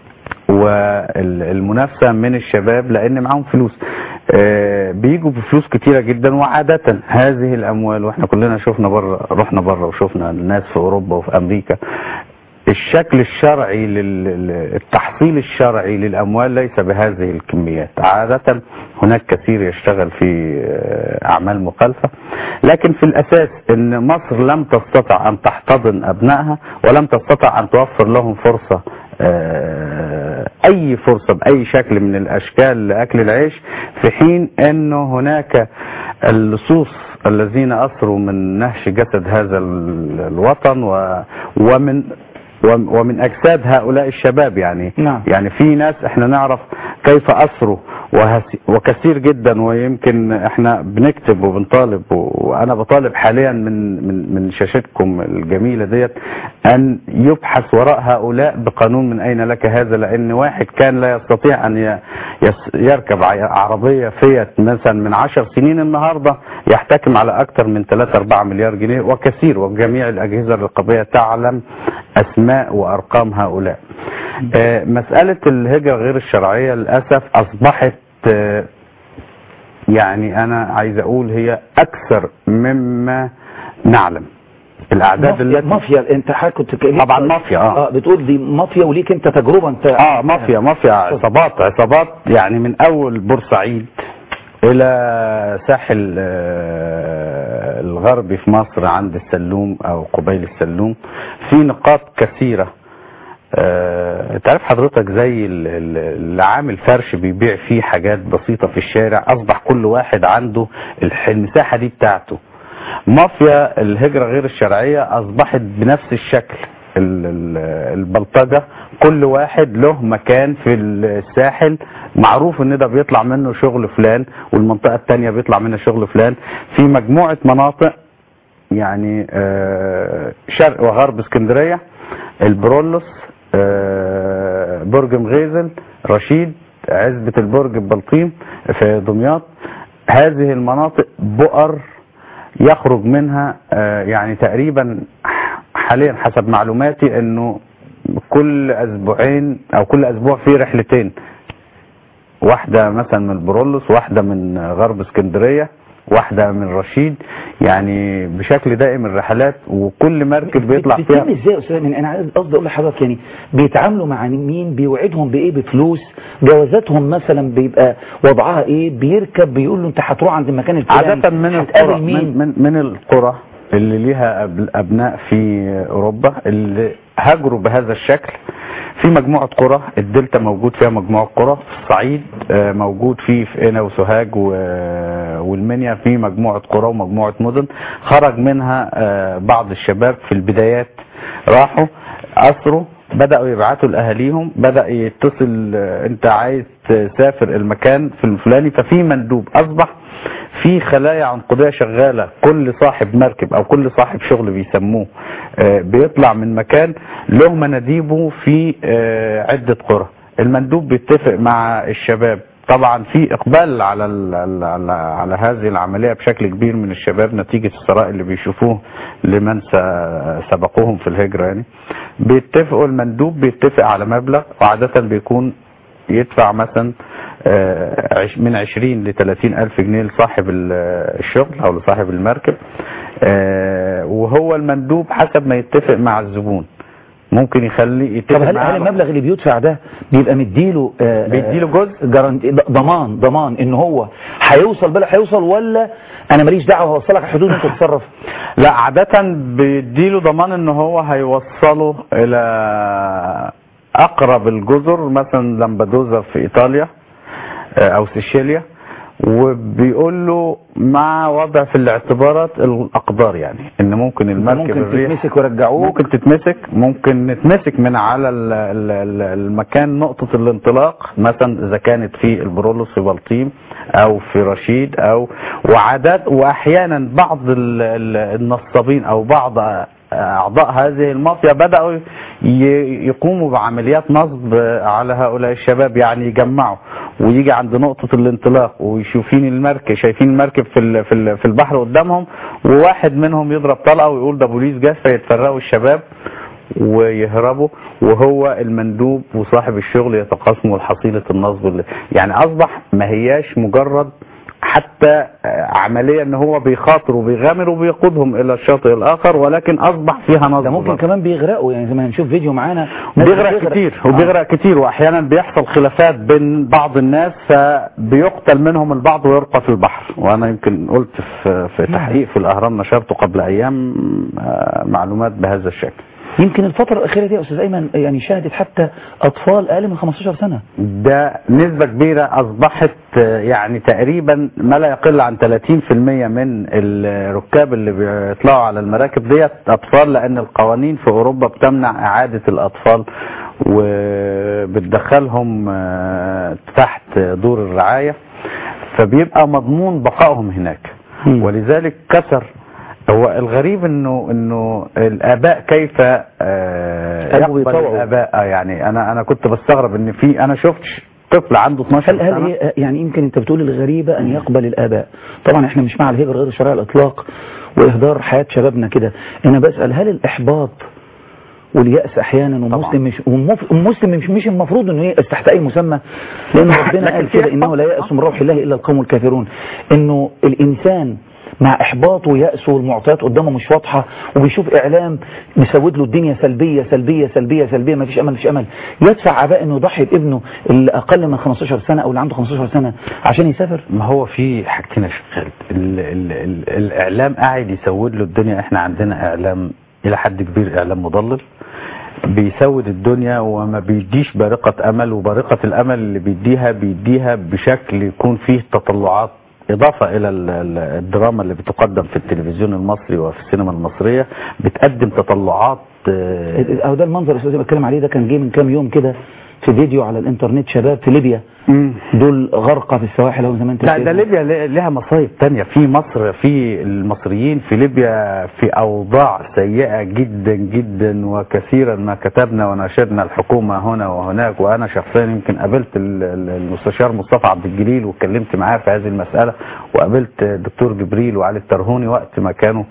والمنافسة من الشباب لان معاهم فلوس آه، بيجوا بفلوس كتيرة جدا وعادة هذه الاموال واحنا كلنا شفنا بره رحنا بره وشفنا الناس في اوروبا وفي امريكا الشكل الشرعي للتحصيل الشرعي للأموال ليس بهذه الكميات عادة هناك كثير يشتغل في آه، أعمال مخالفة لكن في الأساس أن مصر لم تستطع أن تحتضن أبنائها ولم تستطع أن توفر لهم فرصة آه، آه، اي فرصة باي شكل من الاشكال لاكل العيش في حين انه هناك اللصوص الذين اسروا من نهش جسد هذا ال- الوطن و- ومن وم- ومن اجساد هؤلاء الشباب يعني نعم. يعني في ناس احنا نعرف كيف اسروا وهس- وكثير جدا ويمكن احنا بنكتب وبنطالب و- وانا بطالب حاليا من من من شاشتكم الجميله ديت ان يبحث وراء هؤلاء بقانون من اين لك هذا لان واحد كان لا يستطيع ان ي- يس- يركب ع- عربيه فيت مثلا من عشر سنين النهارده يحتكم على اكثر من 3 4 مليار جنيه وكثير وجميع الاجهزه الرقابيه تعلم اسماء وارقام هؤلاء آه، مساله الهجره غير الشرعيه للاسف اصبحت آه، يعني انا عايز اقول هي اكثر مما نعلم الاعداد مافيا, التي مافيا انت حضرتك كنت ك- طبعا مافيا اه اه بتقول دي مافيا وليك انت تجربه انت اه مافيا مافيا عصابات عصابات يعني من اول بورسعيد الى ساحل آه، الغربي في مصر عند السلوم او قبيل السلوم في نقاط كثيره آه، تعرف حضرتك زي ال- ال- اللي عامل فرش بيبيع فيه حاجات بسيطة في الشارع أصبح كل واحد عنده الح- المساحة دي بتاعته مافيا الهجرة غير الشرعية أصبحت بنفس الشكل ال- ال- البلطجة كل واحد له مكان في الساحل معروف ان ده بيطلع منه شغل فلان والمنطقة التانية بيطلع منها شغل فلان في مجموعة مناطق يعني آه، شرق وغرب اسكندرية البرولوس آه، برج مغيزل رشيد عزبة البرج ببلطيم في دمياط هذه المناطق بؤر يخرج منها آه، يعني تقريبا حاليا حسب معلوماتي انه كل اسبوعين او كل اسبوع في رحلتين واحدة مثلا من البرولوس واحدة من غرب اسكندرية واحدة من رشيد يعني بشكل دائم الرحلات وكل مركب بيطلع فيها بتتم ازاي يا استاذ من انا عايز قصدي اقول لحضرتك يعني بيتعاملوا مع مين بيوعدهم بايه بفلوس جوازاتهم مثلا بيبقى وضعها ايه بيركب بيقول له انت هتروح عند المكان الفلاني عادة من هتقابل القرى مين من, من, من القرى اللي ليها أب- أبناء في أوروبا اللي هاجروا بهذا الشكل في مجموعة قرى الدلتا موجود فيها مجموعة قرى في الصعيد آه، موجود فيه في قنا وسوهاج و- والمنيا في مجموعة قرى ومجموعة مدن خرج منها آه، بعض الشباب في البدايات راحوا أسروا بدأوا يبعتوا لأهاليهم بدأ يتصل آه، أنت عايز تسافر المكان في الفلاني ففي مندوب أصبح في خلايا عنقودية شغالة كل صاحب مركب او كل صاحب شغل بيسموه آه، بيطلع من مكان له مناديبه في آه، عدة قرى المندوب بيتفق مع الشباب طبعا في اقبال على ال- على على, على هذه العمليه بشكل كبير من الشباب نتيجه الثراء اللي بيشوفوه لمن س- سبقوهم في الهجره يعني بيتفقوا المندوب بيتفق على مبلغ وعاده بيكون يدفع مثلا آه، عش- من 20 ل 30 ألف جنيه لصاحب ال- الشغل أو لصاحب المركب آه، وهو المندوب حسب ما يتفق مع الزبون ممكن يخليه يتفق طب هل, معاه هل المبلغ اللي بيدفع ده بيبقى مديله آه، بيديله جزء جارانتي ضمان ضمان ان هو هيوصل بلا هيوصل ولا انا ماليش دعوه هوصلك حدود انت تتصرف لا عادة بيديله ضمان ان هو هيوصله الى اقرب الجزر مثلا لامبادوزا في ايطاليا آه، او سيشيليا وبيقول له مع وضع في الاعتبارات الاقدار يعني ان ممكن المركب ممكن الريح تتمسك ويرجعوك ممكن تتمسك ممكن نتمسك من على ال- ال- ال- المكان نقطة الانطلاق مثلا اذا كانت في البرولوس في بلطيم او في رشيد او وعادات واحيانا بعض ال- ال- النصابين او بعض اعضاء هذه المافيا بدأوا ي- يقوموا بعمليات نصب على هؤلاء الشباب يعني يجمعوا ويجي عند نقطة الانطلاق ويشوفين المركب شايفين المركب في ال- في ال- في البحر قدامهم وواحد منهم يضرب طلقة ويقول ده بوليس جه فيتفرقوا الشباب ويهربوا وهو المندوب وصاحب الشغل يتقاسموا حصيلة النصب اللي يعني اصبح ما هياش مجرد حتى آه، عملية ان هو بيخاطر وبيغامر وبيقودهم الى الشاطئ الاخر ولكن اصبح فيها نصب ده ممكن كمان بيغرقوا يعني زي ما هنشوف فيديو معانا ناس بيغرق كتير وبيغرق كتير واحيانا بيحصل خلافات بين بعض الناس فبيقتل منهم البعض ويرقى في البحر وانا يمكن قلت في في تحقيق في الاهرام نشرته قبل ايام آه، معلومات بهذا الشكل يمكن الفترة الأخيرة دي يا أستاذ أيمن يعني شهدت حتى أطفال أقل من 15 سنة ده نسبة كبيرة أصبحت آه، يعني تقريبا ما لا يقل عن 30% من الركاب اللي بيطلعوا على المراكب ديت أطفال لأن القوانين في أوروبا بتمنع إعادة الأطفال وبتدخلهم آه، تحت دور الرعاية فبيبقى مضمون بقائهم هناك ولذلك كسر هو الغريب انه انه الاباء كيف آه، قالوا يقبل بيطوعوا. الاباء آه، يعني انا انا كنت بستغرب ان في انا شفت طفل عنده 12 هل هل سنه هي يعني يمكن انت بتقول الغريبة ان يقبل الاباء طبعا احنا مش مع الهجرة غير الشرعية على الاطلاق واهدار حياة شبابنا كده انا بسأل هل الاحباط واليأس احيانا والمسلم مش والمف- والمسلم مش مش المفروض انه ييأس تحت اي مسمى لان ربنا لكن قال في كده انه لا يأس من روح الله الا القوم الكافرون انه الانسان مع احباطه ويأسه والمعطيات قدامه مش واضحة وبيشوف اعلام بيسود له الدنيا سلبية سلبية سلبية سلبية ما فيش امل مفيش امل يدفع اباء انه يضحي بابنه اللي اقل من 15 سنة او اللي عنده 15 سنة عشان يسافر ما هو في حاجتين يا شيخ خالد ال ال ال الاعلام قاعد يسود له الدنيا احنا عندنا اعلام الى حد كبير اعلام مضلل بيسود الدنيا وما بيديش بارقة امل وبارقة الامل اللي بيديها بيديها بشكل يكون فيه تطلعات إضافة إلى ال- ال- الدراما اللي بتقدم في التلفزيون المصري وفي السينما المصرية بتقدم تطلعات آه، او ده المنظر اللي بتكلم عليه ده كان جه من كام يوم كده في فيديو على الانترنت شباب في ليبيا دول غرقى في السواحل او زي ما انت لا شايف. ده ليبيا لي- لها مصايب تانية في مصر في المصريين في ليبيا في أوضاع سيئة جدا جدا وكثيرا ما كتبنا وناشدنا الحكومة هنا وهناك وأنا شخصيا يمكن قابلت ال- ال- المستشار مصطفى عبد الجليل واتكلمت معاه في هذه المسألة وقابلت الدكتور جبريل وعلي الترهوني وقت ما كانوا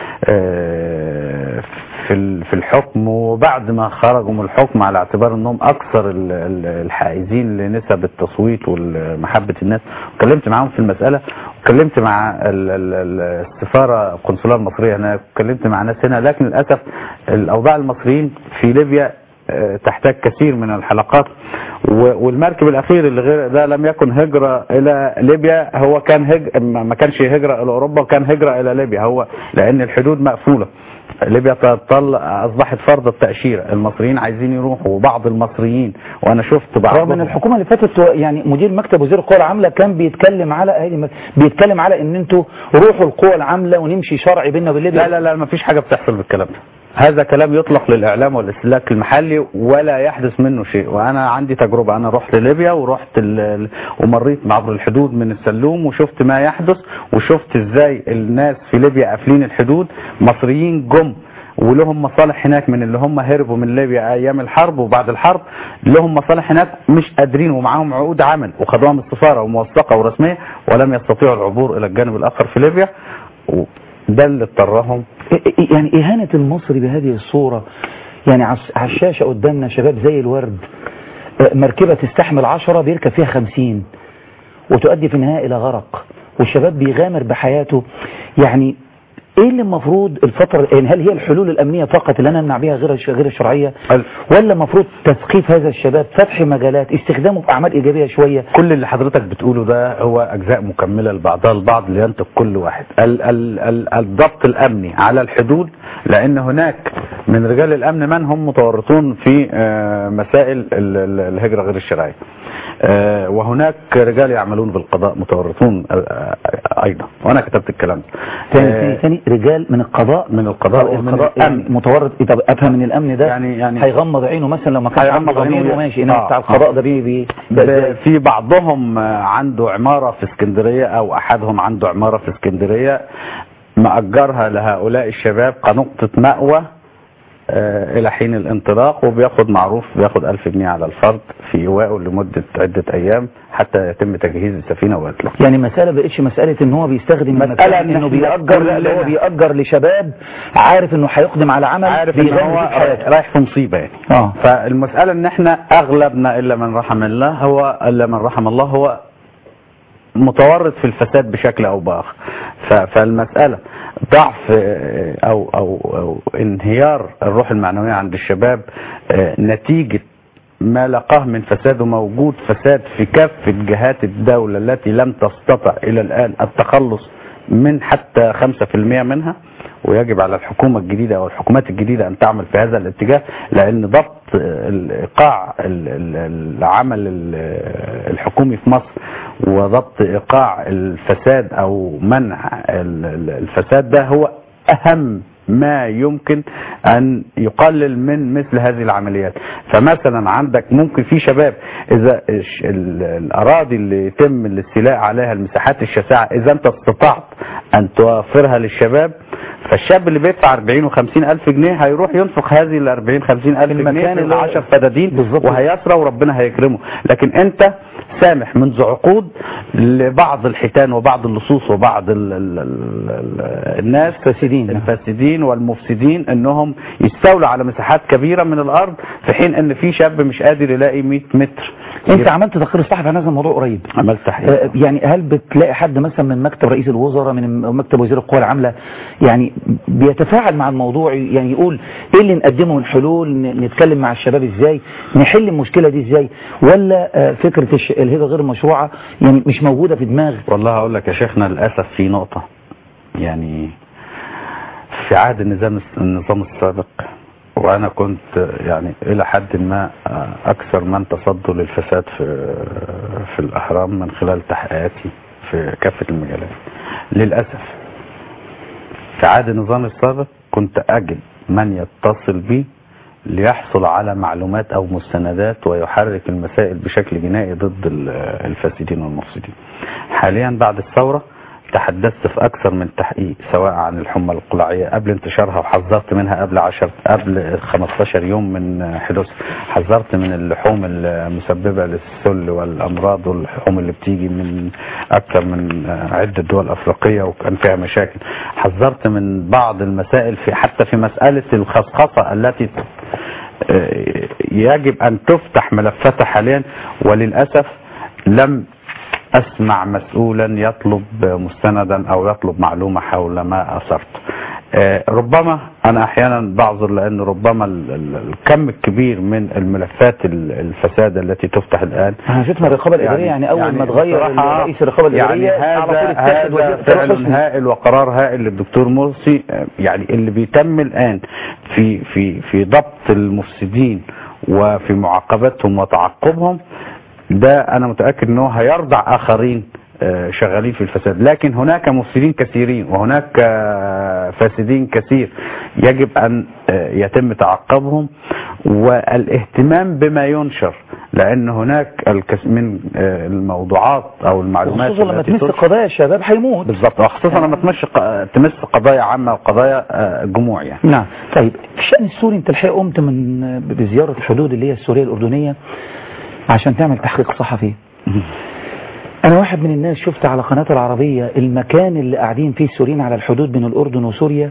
آه، في ال- في الحكم وبعد ما خرجوا من الحكم على اعتبار انهم اكثر ال- ال- الحائزين لنسب التصويت ومحبه الناس اتكلمت معاهم في المساله واتكلمت مع ال- ال- ال- السفاره القنصليه المصريه هناك واتكلمت مع ناس هنا لكن للاسف الاوضاع المصريين في ليبيا آه، تحتاج كثير من الحلقات و- والمركب الاخير اللي غير ده لم يكن هجره الى ليبيا هو كان هج... ما ما كانش هجره الى اوروبا وكان هجره الى ليبيا هو لان الحدود مقفوله ليبيا تطل اصبحت فرض التاشيره المصريين عايزين يروحوا وبعض المصريين وانا شفت بعض رغم ان الحكومه اللي فاتت يعني مدير مكتب وزير القوى العامله كان بيتكلم على أهل بيتكلم على ان انتوا روحوا القوى العامله ونمشي شرعي بيننا وبين ليبيا لا لا لا ما فيش حاجه بتحصل بالكلام ده هذا كلام يطلق للاعلام والاستهلاك المحلي ولا يحدث منه شيء وانا عندي تجربه انا رحت ليبيا ورحت ال- ال- ومريت عبر الحدود من السلوم وشفت ما يحدث وشفت ازاي الناس في ليبيا قافلين الحدود مصريين جم ولهم مصالح هناك من اللي هم هربوا من ليبيا ايام الحرب وبعد الحرب لهم مصالح هناك مش قادرين ومعاهم عقود عمل وخدوها من السفاره وموثقه ورسميه ولم يستطيعوا العبور الى الجانب الاخر في ليبيا وده اللي اضطرهم يعني إهانة المصري بهذه الصورة يعني عس- على الشاشة قدامنا شباب زي الورد آه، مركبة تستحمل عشرة بيركب فيها خمسين وتؤدي في النهاية إلى غرق والشباب بيغامر بحياته يعني ايه اللي المفروض الفترة يعني هل هي الحلول الامنية فقط اللي انا نمنع بيها غير الش- غير الشرعية ولا المفروض تثقيف هذا الشباب فتح مجالات استخدامه في اعمال ايجابية شوية كل اللي حضرتك بتقوله ده هو اجزاء مكمله لبعضها البعض لينتج كل واحد ال ال ال الضبط الامني على الحدود لان هناك من رجال الامن من هم متورطون في آه، مسائل ال- ال- الهجره غير الشرعيه آه، وهناك رجال يعملون بالقضاء متورطون آه، آه، ايضا وانا كتبت الكلام ده تاني آه، تاني تاني رجال من القضاء من القضاء ومن القضاء الأمن. يعني متورط طب افهم من الامن ده يعني يعني هيغمض عينه مثلا لو ما كانش هيغمض عنده ضمير عينه وماشي انما آه، بتاع آه. القضاء ده بي بي ب- في بعضهم آه، عنده عمارة في اسكندرية او احدهم عنده عمارة في اسكندرية مأجرها لهؤلاء الشباب كنقطة مأوى آه، الى حين الانطلاق وبياخد معروف بياخد ألف جنيه على الفرد في ايوائه لمدة عدة ايام حتى يتم تجهيز السفينة واطلاق يعني مسألة بقتش مسألة ان هو بيستخدم مسألة المكان إن انه إحنا بيأجر لا اللي هو كلنا- بيأجر لشباب عارف انه هيقدم على عمل عارف ان بيغني هو فيه في حياته. رايح في مصيبة يعني اه فالمسألة ان احنا اغلبنا الا من رحم الله هو الا من رحم الله هو متورط في الفساد بشكل او باخر ف- فالمسألة ضعف آه، او او او انهيار الروح المعنوية عند الشباب آه، نتيجة ما لقاه من فساد وموجود فساد في كافة جهات الدولة التي لم تستطع إلى الآن التخلص من حتى 5% منها ويجب على الحكومة الجديدة أو الحكومات الجديدة أن تعمل في هذا الاتجاه لأن ضبط الإيقاع ال- ال- العمل ال- الحكومي في مصر وضبط إيقاع الفساد أو منع ال- ال- الفساد ده هو أهم ما يمكن أن يقلل من مثل هذه العمليات فمثلا عندك ممكن في شباب إذا الش- ال- الأراضي اللي يتم الاستيلاء عليها المساحات الشاسعة إذا أنت استطعت أن توفرها للشباب فالشاب اللي بيدفع 40 و50 ألف جنيه هيروح ينفق هذه ال 40 50 ألف جنيه المكان في اللي- 10 فدادين بالظبط. وهيسرى وربنا هيكرمه لكن أنت سامح منذ عقود لبعض الحيتان وبعض اللصوص وبعض ال ال ال الناس الفاسدين الفاسدين والمفسدين انهم يستولوا على مساحات كبيره من الارض في حين ان في شاب مش قادر يلاقي 100 متر انت عملت تقرير صحفي عن هذا الموضوع قريب عملت تحقيق آه، يعني هل بتلاقي حد مثلا من مكتب رئيس الوزراء من مكتب وزير القوى العامله يعني بيتفاعل مع الموضوع يعني يقول ايه اللي نقدمه من حلول ن- نتكلم مع الشباب ازاي نحل المشكله دي ازاي ولا آه، فكره الش- الهجره غير المشروعه يعني مش موجوده في دماغ والله هقول لك يا شيخنا للاسف في نقطه يعني في عهد النظام النظام السابق وانا كنت يعني الى حد ما اكثر من تصدوا للفساد في في الاهرام من خلال تحقيقاتي في كافه المجالات للاسف في عهد النظام السابق كنت اجد من يتصل بي ليحصل على معلومات او مستندات ويحرك المسائل بشكل جنائي ضد ال- الفاسدين والمفسدين حاليا بعد الثوره تحدثت في اكثر من تحقيق سواء عن الحمى القلعيه قبل انتشارها وحذرت منها قبل 10 قبل 15 يوم من حدوث حذرت من اللحوم المسببه للسل والامراض واللحوم اللي بتيجي من اكثر من عده دول افريقيه وكان فيها مشاكل حذرت من بعض المسائل في حتى في مساله الخصخصه التي يجب ان تفتح ملفاتها حاليا وللاسف لم اسمع مسؤولا يطلب مستندا او يطلب معلومه حول ما اثرت آه، ربما انا احيانا بعذر لان ربما ال- ال- الكم الكبير من الملفات ال- الفساد التي تفتح الان احنا شفنا الرقابه الاداريه يعني, اول ما اتغير بصراحة رئيس الرقابه الاداريه يعني على طول هذا اتخذ وزير هذا الثروة فعل حسني. هائل وقرار هائل للدكتور مرسي آه، يعني اللي بيتم الان في في في ضبط المفسدين وفي معاقبتهم وتعقبهم ده انا متاكد انه هيرضع اخرين آه، شغالين في الفساد لكن هناك مفسدين كثيرين وهناك آه، فاسدين كثير يجب ان آه، يتم تعقبهم والاهتمام بما ينشر لان هناك الكثير من آه، الموضوعات او المعلومات خصوصا لما التي تمس تنشر- قضايا الشباب هيموت بالظبط وخصوصا لما تمس تمس قضايا عامه وقضايا آه، جموع يعني نعم طيب في الشأن السوري انت الحقيقة قمت من بزيارة الحدود اللي هي السورية الأردنية عشان تعمل تحقيق صحفي أنا واحد من الناس شفت على قناة العربية المكان اللي قاعدين فيه السوريين على الحدود بين الأردن وسوريا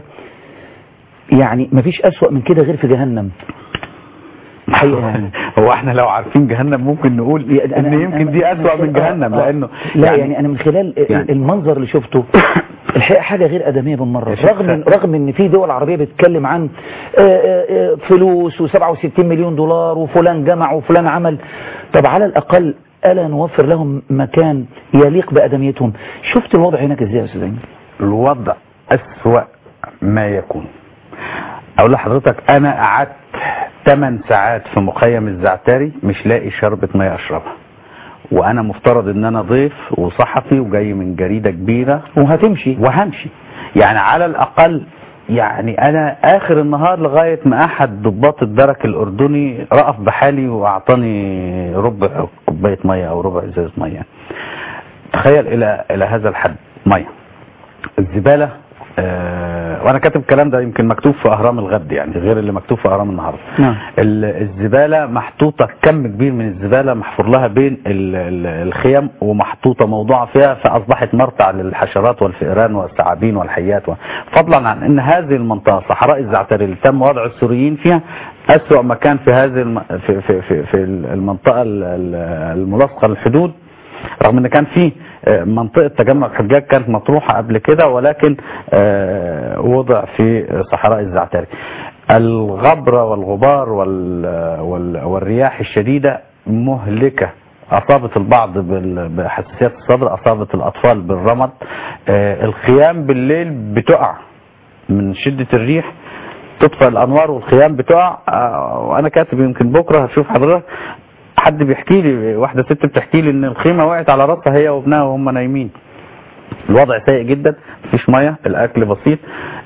يعني مفيش أسوأ من كده غير في جهنم الحقيقة يعني هو احنا لو عارفين جهنم ممكن نقول ان يمكن دي اسوأ من جهنم آه، آه. لانه لا يعني, يعني انا من خلال يعني- المنظر اللي شفته الحقيقه حاجه غير ادميه بالمره يا شيخ رغم رغم ان في دول عربيه بتتكلم عن آه، آه، آه، فلوس و67 مليون دولار وفلان جمع وفلان عمل طب على الاقل الا نوفر لهم مكان يليق بادميتهم شفت الوضع هناك ازاي يا استاذ أيمن؟ الوضع أسوأ ما يكون أقول لحضرتك أنا قعدت 8 ساعات في مخيم الزعتري مش لاقي شربة مية أشربها وأنا مفترض إن أنا ضيف وصحفي وجاي من جريدة كبيرة وهتمشي وهمشي يعني على الأقل يعني أنا آخر النهار لغاية ما أحد ضباط الدرك الأردني رأف بحالي وأعطاني ربع كوباية مية أو ربع إزازة مية تخيل إلى إلى هذا الحد مية الزبالة آه وانا كاتب الكلام ده يمكن مكتوب في اهرام الغد يعني غير اللي مكتوب في اهرام النهارده نعم ال- الزباله محطوطه كم كبير من الزباله محفور لها بين ال- ال- الخيم ومحطوطه موضوعه فيها فاصبحت مرتع للحشرات والفئران والثعابين والحيات و- فضلا عن ان هذه المنطقه صحراء الزعتري اللي تم وضع السوريين فيها اسوا مكان في هذه الم... في في في, في المنطقه ال- ال- الملاصقه للحدود رغم ان كان في آه، منطقه تجمع الحجاج كانت مطروحه قبل كده ولكن آه، وضع في صحراء الزعتري الغبره والغبار وال- وال- والرياح الشديده مهلكه اصابت البعض بال- بحساسيات الصدر اصابت الاطفال بالرمد آه، الخيام بالليل بتقع من شدة الريح تطفئ الانوار والخيام بتقع آه، وانا كاتب يمكن بكره هشوف حضرتك حد بيحكي لي واحده ست بتحكي لي ان الخيمه وقعت على راسها هي وابنها وهم نايمين الوضع سيء جدا مفيش ميه الاكل بسيط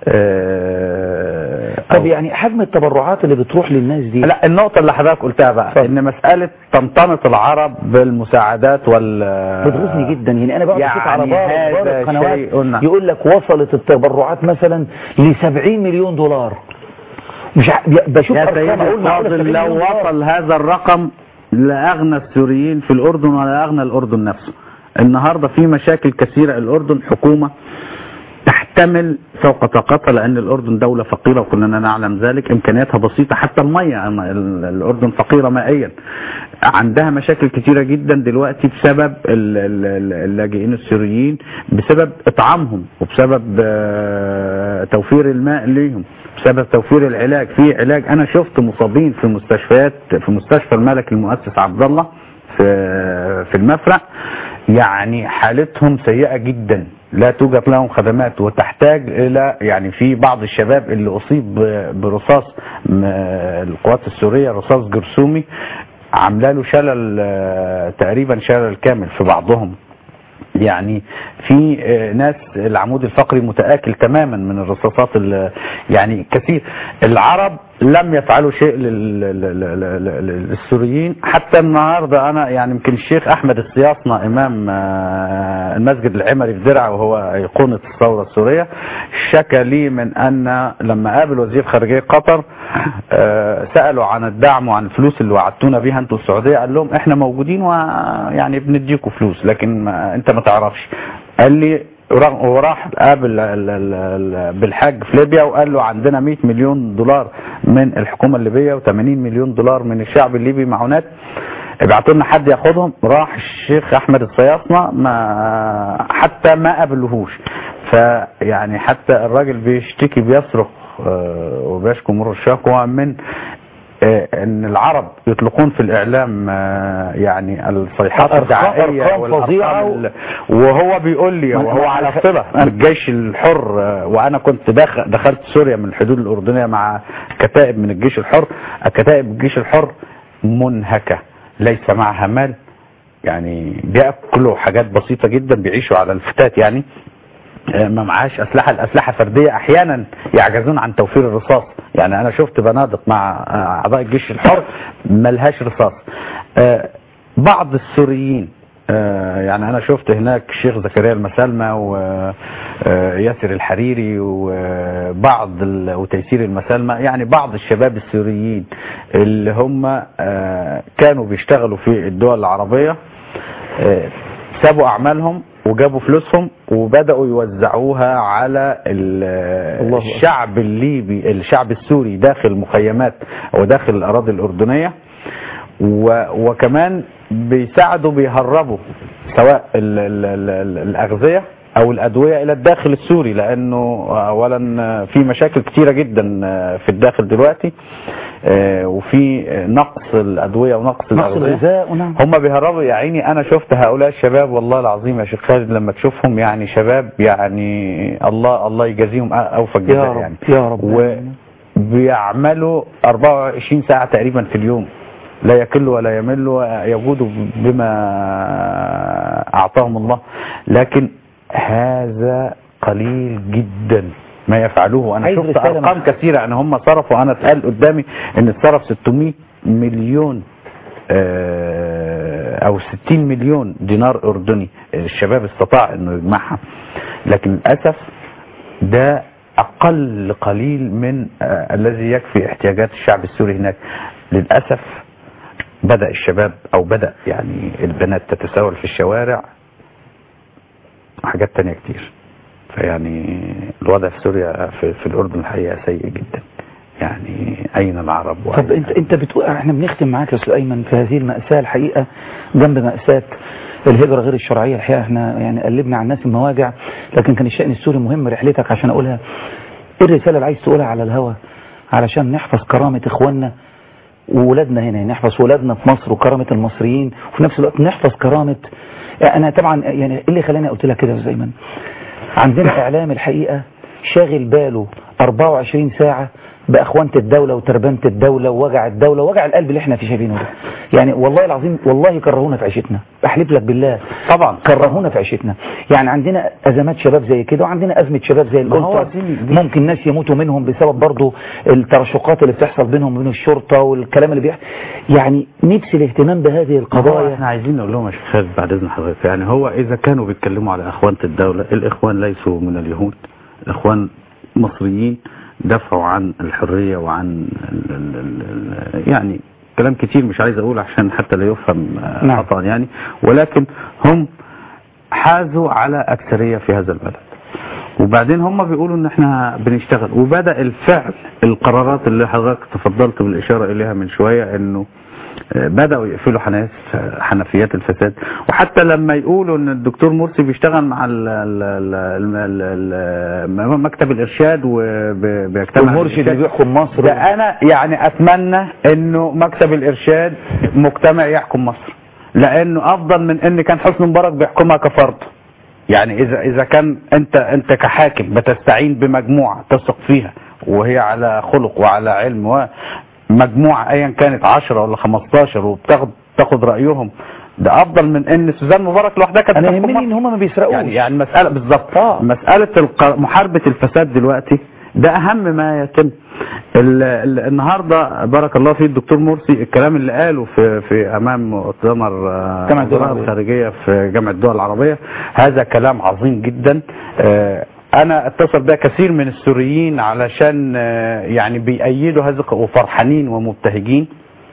آه، طب يعني حجم التبرعات اللي بتروح للناس دي لا النقطة اللي حضرتك قلتها بقى ان مسألة تنطنط العرب بالمساعدات وال بتغيظني جدا يعني انا بقعد اشوف على بار هذا بار القنوات شيء نعم. يقول لك وصلت التبرعات مثلا ل 70 مليون دولار مش ع... بشوف يا ارقام سيدي اقول معقولة الفاضل 70 لو مليون دولار؟ وصل هذا الرقم لأغنى السوريين في الأردن ولا أغنى الأردن نفسه النهاردة في مشاكل كثيرة الأردن حكومة تحتمل فوق طاقتها لأن الأردن دولة فقيرة وكلنا نعلم ذلك إمكانياتها بسيطة حتى المية أما ال- الأردن فقيرة مائيا عندها مشاكل كثيرة جدا دلوقتي بسبب ال- ال- ال- اللاجئين السوريين بسبب إطعامهم وبسبب آه، توفير الماء ليهم بسبب توفير العلاج في علاج أنا شفت مصابين في مستشفيات في مستشفى الملك المؤسس عبد الله في في المفرق يعني حالتهم سيئة جدا لا توجد لهم خدمات وتحتاج الى يعني في بعض الشباب اللي اصيب ب- برصاص م- القوات السورية رصاص جرثومي عامله له شلل آه، تقريبا شلل كامل في بعضهم يعني في آه، ناس العمود الفقري متآكل تماما من الرصاصات ال- يعني كثير العرب لم يفعلوا شيء لل- لل- لل- لل- للسوريين حتى النهارده انا يعني يمكن الشيخ احمد السياصنة امام آه، المسجد العمري في درعا وهو ايقونه الثوره السوريه شكى لي من ان لما قابل وزير خارجيه قطر آه، سالوا عن الدعم وعن الفلوس اللي وعدتونا بيها انتوا السعوديه قال لهم احنا موجودين ويعني بنديكم فلوس لكن ما انت ما تعرفش قال لي ورغ- وراح قابل ال- ال- ال- بالحاج في ليبيا وقال له عندنا 100 مليون دولار من الحكومه الليبيه و80 مليون دولار من الشعب الليبي معونات ابعتوا لنا حد ياخدهم راح الشيخ احمد الصياصنه ما حتى ما قابلهوش فيعني حتى الراجل بيشتكي بيصرخ آه، وبيشكو مر الشكوى من آه، ان العرب يطلقون في الاعلام آه، يعني الصيحات أرقام- الدعائيه أرقام والأرقام فظيعة و- ال- وهو بيقول لي ما- وهو ما- على صله بالجيش الحر آه، وانا كنت داخل دخلت سوريا من الحدود الاردنيه مع كتائب من الجيش الحر كتائب الجيش الحر منهكه ليس معها مال يعني بياكلوا حاجات بسيطه جدا بيعيشوا على الفتات يعني آه، ما معاش اسلحه الاسلحه فرديه احيانا يعجزون عن توفير الرصاص يعني انا شفت بنادق مع آه، اعضاء الجيش الحر ملهاش رصاص آه، بعض السوريين آه، يعني انا شفت هناك الشيخ زكريا المسالمة وياسر الحريري وبعض ال- وتيسير المسالمة يعني بعض الشباب السوريين اللي هم آه، كانوا بيشتغلوا في الدول العربية آه، سابوا اعمالهم وجابوا فلوسهم وبداوا يوزعوها على ال- الله الشعب الليبي الشعب السوري داخل مخيمات وداخل الاراضي الاردنيه و- وكمان بيساعدوا بيهربوا سواء ال ال ال ال الاغذيه او الادويه الى الداخل السوري لانه اولا في مشاكل كتيره جدا في الداخل دلوقتي آه، وفي نقص الادويه ونقص نقص الاغذيه الغذاء ونعم هم بيهربوا يا عيني انا شفت هؤلاء الشباب والله العظيم يا شيخ خالد لما تشوفهم يعني شباب يعني الله الله يجازيهم اوفى يا الجزاء رب يعني يا رب وبيعملوا 24 ساعة تقريبا في اليوم لا يكل ولا يمل ويجودوا بما أعطاهم الله لكن هذا قليل جدا ما يفعلوه أنا عايز شفت رسالة أرقام من- كثيرة يعني هم صرفوا أنا اتقال قدامي إن اتصرف 600 مليون آه، أو 60 مليون دينار أردني الشباب استطاع إنه يجمعها لكن للأسف ده أقل قليل من آه الذي يكفي احتياجات الشعب السوري هناك للأسف بدأ الشباب أو بدأ يعني البنات تتساول في الشوارع وحاجات تانية كتير فيعني الوضع في سوريا في, في الأردن الحقيقة سيء جدا يعني أين العرب طب وأين انت انت بتقول احنا بنختم معاك يا استاذ ايمن في هذه المأساة الحقيقة جنب مأساة الهجرة غير الشرعية الحقيقة احنا يعني قلبنا على الناس المواجع لكن كان الشأن السوري مهم رحلتك عشان اقولها ايه الرسالة اللي عايز تقولها على الهوا علشان نحفظ كرامة اخواننا وولادنا هنا نحفظ ولادنا في مصر وكرامة المصريين وفي نفس الوقت نحفظ كرامة أنا طبعا يعني إيه اللي خلاني قلت لك كده يا زيمن عندنا إعلام الحقيقة شاغل باله 24 ساعة بأخوانة الدولة وتربانة الدولة ووجع الدولة ووجع القلب اللي احنا في شايفينه ده يعني والله العظيم والله كرهونا في عيشتنا بحلف لك بالله طبعا كرهونا في عيشتنا يعني عندنا أزمات شباب زي كده وعندنا أزمة شباب زي ما هو الألتراس دي- دي- ممكن ناس يموتوا منهم بسبب برضو الترشقات اللي بتحصل بينهم وبين الشرطة والكلام اللي بيحصل يعني نفسي الاهتمام بهذه هو القضايا احنا عايزين نقول لهم يا شيخ خالد بعد اذن حضرتك يعني هو اذا كانوا بيتكلموا على اخوانة الدولة الاخوان ليسوا من اليهود الاخوان مصريين دافعوا عن الحرية وعن ال ال ال ال يعني كلام كتير مش عايز اقول عشان حتى لا يفهم آه، نعم. خطأ يعني ولكن هم حازوا على اكثرية في هذا البلد وبعدين هم بيقولوا ان احنا بنشتغل وبدأ الفعل القرارات اللي حضرتك تفضلت بالاشارة اليها من شوية انه آه، بدأوا يقفلوا حناس حنفيات الفساد وحتى لما يقولوا ان الدكتور مرسي بيشتغل مع ال ال ال ال ال ال مكتب الارشاد وبيجتمع والمرشد اللي بيحكم مصر ده انا يعني اتمنى انه مكتب الارشاد مجتمع يحكم مصر لانه افضل من ان كان حسني مبارك بيحكمها كفرد يعني اذا اذا كان انت انت كحاكم بتستعين بمجموعه تثق فيها وهي على خلق وعلى علم ومجموعه ايا كانت 10 ولا 15 وبتاخد تاخد رايهم ده افضل من ان سوزان مبارك لوحدها كانت انا تحكم يهمني مصر. ان هم ما بيسرقوش يعني يعني مسألة بالظبط آه. مسألة الق- محاربة الفساد دلوقتي ده أهم ما يتم ال ال النهاردة بارك الله فيه الدكتور مرسي الكلام اللي قاله في في أمام مؤتمر آه، جامعة الدول وزراء العربية. الخارجية في جامعة الدول العربية هذا كلام عظيم جدا آه، أنا اتصل بها كثير من السوريين علشان آه، يعني بيأيدوا هذا وفرحانين ومبتهجين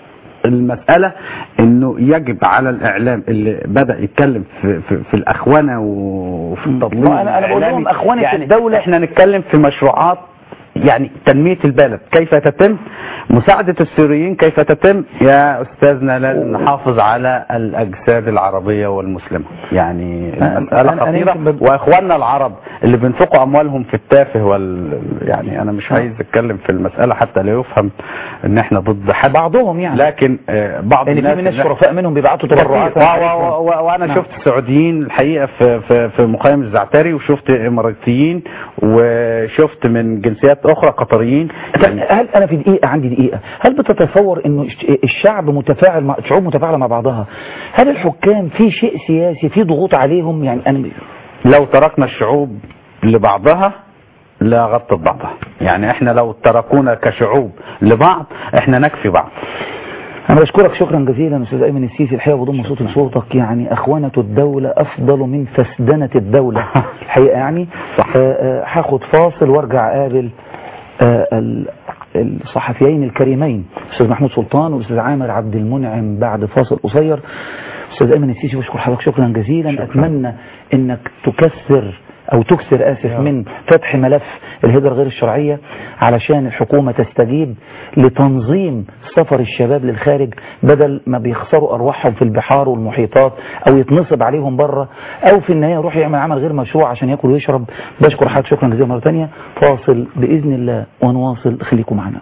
المسألة انه يجب على الاعلام اللي بدأ يتكلم في, في, في الاخوانة وفي التضليل ما أنا- أنا بقول لهم الإعلامي. أخوانة يعني الدولة. احنا نتكلم في مشروعات يعني تنمية البلد كيف تتم مساعدة السوريين كيف تتم يا أستاذنا لازم نحافظ على الأجساد العربية والمسلمة يعني أنا- المسألة أنا- أنا خطيرة يمكن ب- وإخواننا العرب اللي بينفقوا أموالهم في التافه وال يعني أنا مش عايز أتكلم في المسألة حتى لا يفهم إن إحنا ضد حد بعضهم يعني لكن آه، بعض يعني في الناس من الناس اللي- شرفاء منهم بيبعتوا تبرعات كتير. و- و- و- وانا نعم. شفت سعوديين الحقيقه في في في مخيم الزعتري وشفت اماراتيين وشفت من جنسيات اخرى قطريين طب هل انا في دقيقه عندي دقيقه هل بتتصور انه الش- الشعب متفاعل مع شعوب متفاعله مع بعضها هل الحكام في شيء سياسي في ضغوط عليهم يعني انا لو تركنا الشعوب لبعضها لا غطت بعضها يعني احنا لو تركونا كشعوب لبعض احنا نكفي بعض انا بشكرك شكرا جزيلا استاذ ايمن السيسي الحقيقه بضم صوت لصوتك يعني اخوانه الدوله افضل من فسدنه الدوله الحقيقه يعني صح. آه، آه، هاخد فاصل وارجع اقابل آه، ال- الصحفيين الكريمين الاستاذ محمود سلطان والاستاذ عامر عبد المنعم بعد فاصل قصير استاذ ايمن السيسي بشكر حضرتك شكرا جزيلا شكرا. اتمنى انك تكسر او تكسر اسف من فتح ملف الهجرة غير الشرعية علشان الحكومة تستجيب لتنظيم سفر الشباب للخارج بدل ما بيخسروا ارواحهم في البحار والمحيطات او يتنصب عليهم بره او في النهاية يروح يعمل عمل غير مشروع عشان ياكل ويشرب بشكر حضرتك شكرا جزيلا مرة تانية فاصل باذن الله ونواصل خليكم معنا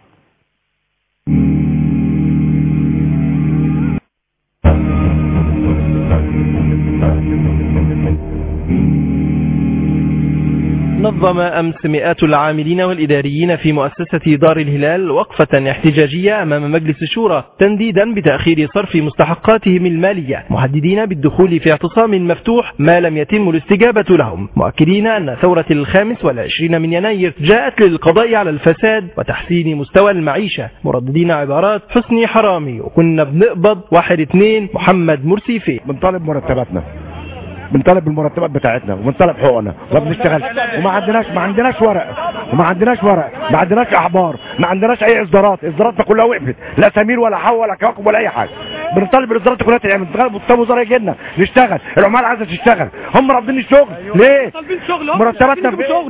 نظم أمس مئات العاملين والإداريين في مؤسسة دار الهلال وقفة احتجاجية أمام مجلس الشورى تنديدا بتأخير صرف مستحقاتهم المالية محددين بالدخول في اعتصام مفتوح ما لم يتم الاستجابة لهم مؤكدين أن ثورة الخامس والعشرين من يناير جاءت للقضاء على الفساد وتحسين مستوى المعيشة مرددين عبارات حسني حرامي وكنا بنقبض واحد اتنين محمد مرسي فيه بنطالب مرتباتنا بنطالب بالمرتبات بتاعتنا وبنطالب حقوقنا ما بنشتغلش وما عندناش ما عندناش ورق وما عندناش ورق ما عندناش احبار ما عندناش اي اصدارات اصداراتنا كلها وقفت لا سمير ولا حوا ولا كواكب ولا اي حاجه بنطالب بالاصدارات كلها تعمل بنطالب بالطلب وزاره يجي لنا نشتغل العمال عايزه تشتغل هم رافضين الشغل ليه طالبين شغل هم مرتباتنا عايزين يجيبوا شغل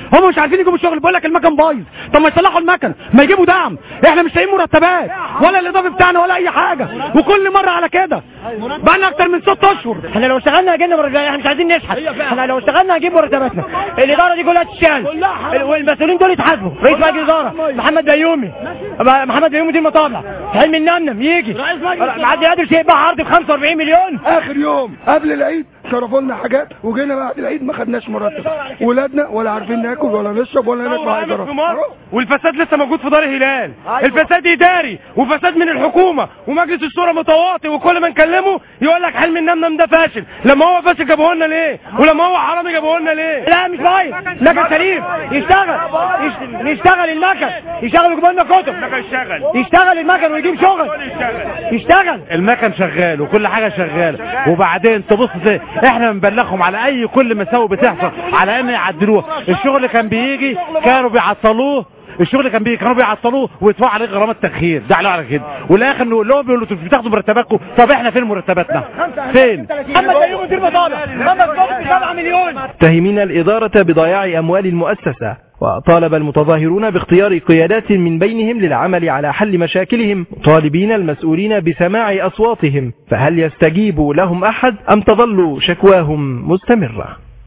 هم مش عارفين يجيبوا شغل بيقول لك المكن بايظ طب ما يصلحوا المكن ما يجيبوا دعم احنا مش لاقيين مرتبات ولا الاضافي بتاعنا ولا اي حاجه وكل مره على كده بقى اكتر من ست اشهر احنا لو اشتغلنا هجينا مرتبات احنا مش عايزين نشحت احنا لو اشتغلنا هنجيب مرتباتنا الاداره دي كلها تشتغل والمسؤولين دول يتحاسبوا رئيس مجلس الاداره محمد بيومي محمد بيومي دي المطابع حلمي النمنم يجي معدي قادر شيء بقى عرض ب 45 مليون اخر يوم قبل العيد شرفوا لنا حاجات وجينا بعد العيد ما خدناش مرتب ولادنا ولا عارفين ناكل ولا نشرب ولا ندفع ايجارات والفساد لسه موجود في دار الهلال الفساد اداري وفساد من الحكومه ومجلس الشورى متواطئ وكل ما نكلمه يقول لك حلم النمنم ده فاشل لما هو فاشل جابوه لنا ليه ولما هو حرامي جابوه لنا ليه لا مش بايظ مكن سليم يشتغل يش- يشتغل المكن يشتغل ويجيب لنا كتب يشتغل المكن ويجيب شغل يشتغل المكن شغال وكل حاجه شغاله وبعدين تبص ت- احنا بنبلغهم على اي كل مساوئ بتحصل على ان يعدلوها الشغل اللي كان بيجي كانوا بيعطلوه الشغل اللي كان بيجي كانوا بيعطلوه ويدفعوا عليه غرامات تخيير ده على كده والاخر نقول لهم بيقولوا انتوا مش بتاخدوا مرتباتكم طب احنا فين مرتباتنا فين محمد بيومي مدير مطابع محمد بيومي 7 مليون متهمين الإدارة بضياع أموال المؤسسة وطالب المتظاهرون باختيار قيادات من بينهم للعمل على حل مشاكلهم طالبين المسؤولين بسماع أصواتهم فهل يستجيب لهم أحد أم تظل شكواهم مستمرة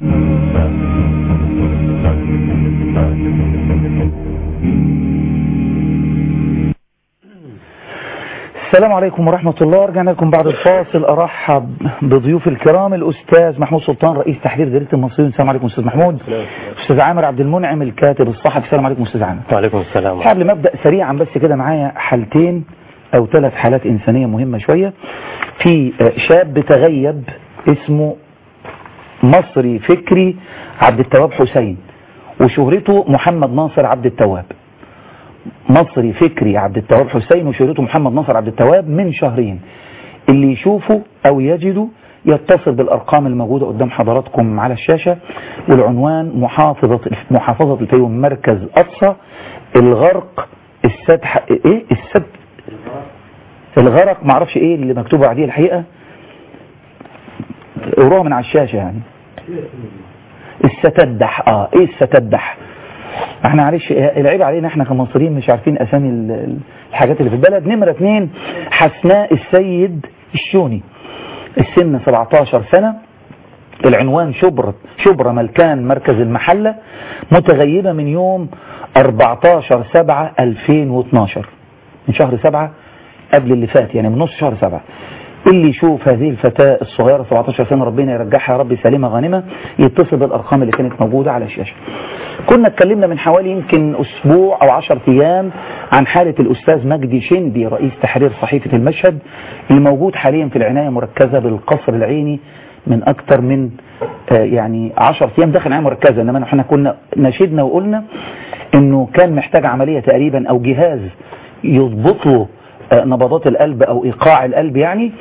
السلام عليكم ورحمة الله رجعنا لكم بعد الفاصل أرحب بضيوف الكرام الأستاذ محمود سلطان رئيس تحرير جريدة المصريين السلام عليكم أستاذ محمود أستاذ عامر عبد المنعم الكاتب الصحفي السلام عليكم أستاذ عامر وعليكم السلام قبل ما أبدأ سريعا بس كده معايا حالتين أو ثلاث حالات إنسانية مهمة شوية في آه، شاب تغيب اسمه مصري فكري عبد التواب حسين وشهرته محمد ناصر عبد التواب مصري فكري عبد التواب حسين وشهرته محمد ناصر عبد التواب من شهرين اللي يشوفه او يجده يتصل بالارقام الموجودة قدام حضراتكم على الشاشة والعنوان محافظة محافظة الفيوم مركز اقصى الغرق السدح ايه السد الغرق معرفش ايه اللي مكتوب عليه الحقيقة قروها من على الشاشة يعني الستدح اه ايه الستدح احنا معلش العيب علينا احنا كمصريين مش عارفين اسامي ال- ال- الحاجات اللي في البلد نمرة اتنين حسناء السيد الشوني السن 17 سنة العنوان شبرة شبرة ملكان مركز المحلة متغيبة من يوم 14 7 2012 من شهر 7 قبل اللي فات يعني من نص شهر 7 اللي يشوف هذه الفتاة الصغيرة 17 سنة ربنا يرجعها يا رب سليمة غانمة يتصل بالأرقام اللي كانت موجودة على الشاشة كنا اتكلمنا من حوالي يمكن أسبوع أو 10 أيام عن حالة الأستاذ مجدي شندي رئيس تحرير صحيفة المشهد اللي موجود حاليا في العناية مركزة بالقصر العيني من أكثر من آه، يعني 10 أيام داخل عناية مركزة إنما احنا كنا نشدنا وقلنا إنه كان محتاج عملية تقريبا أو جهاز يضبط له آه، نبضات القلب أو إيقاع القلب يعني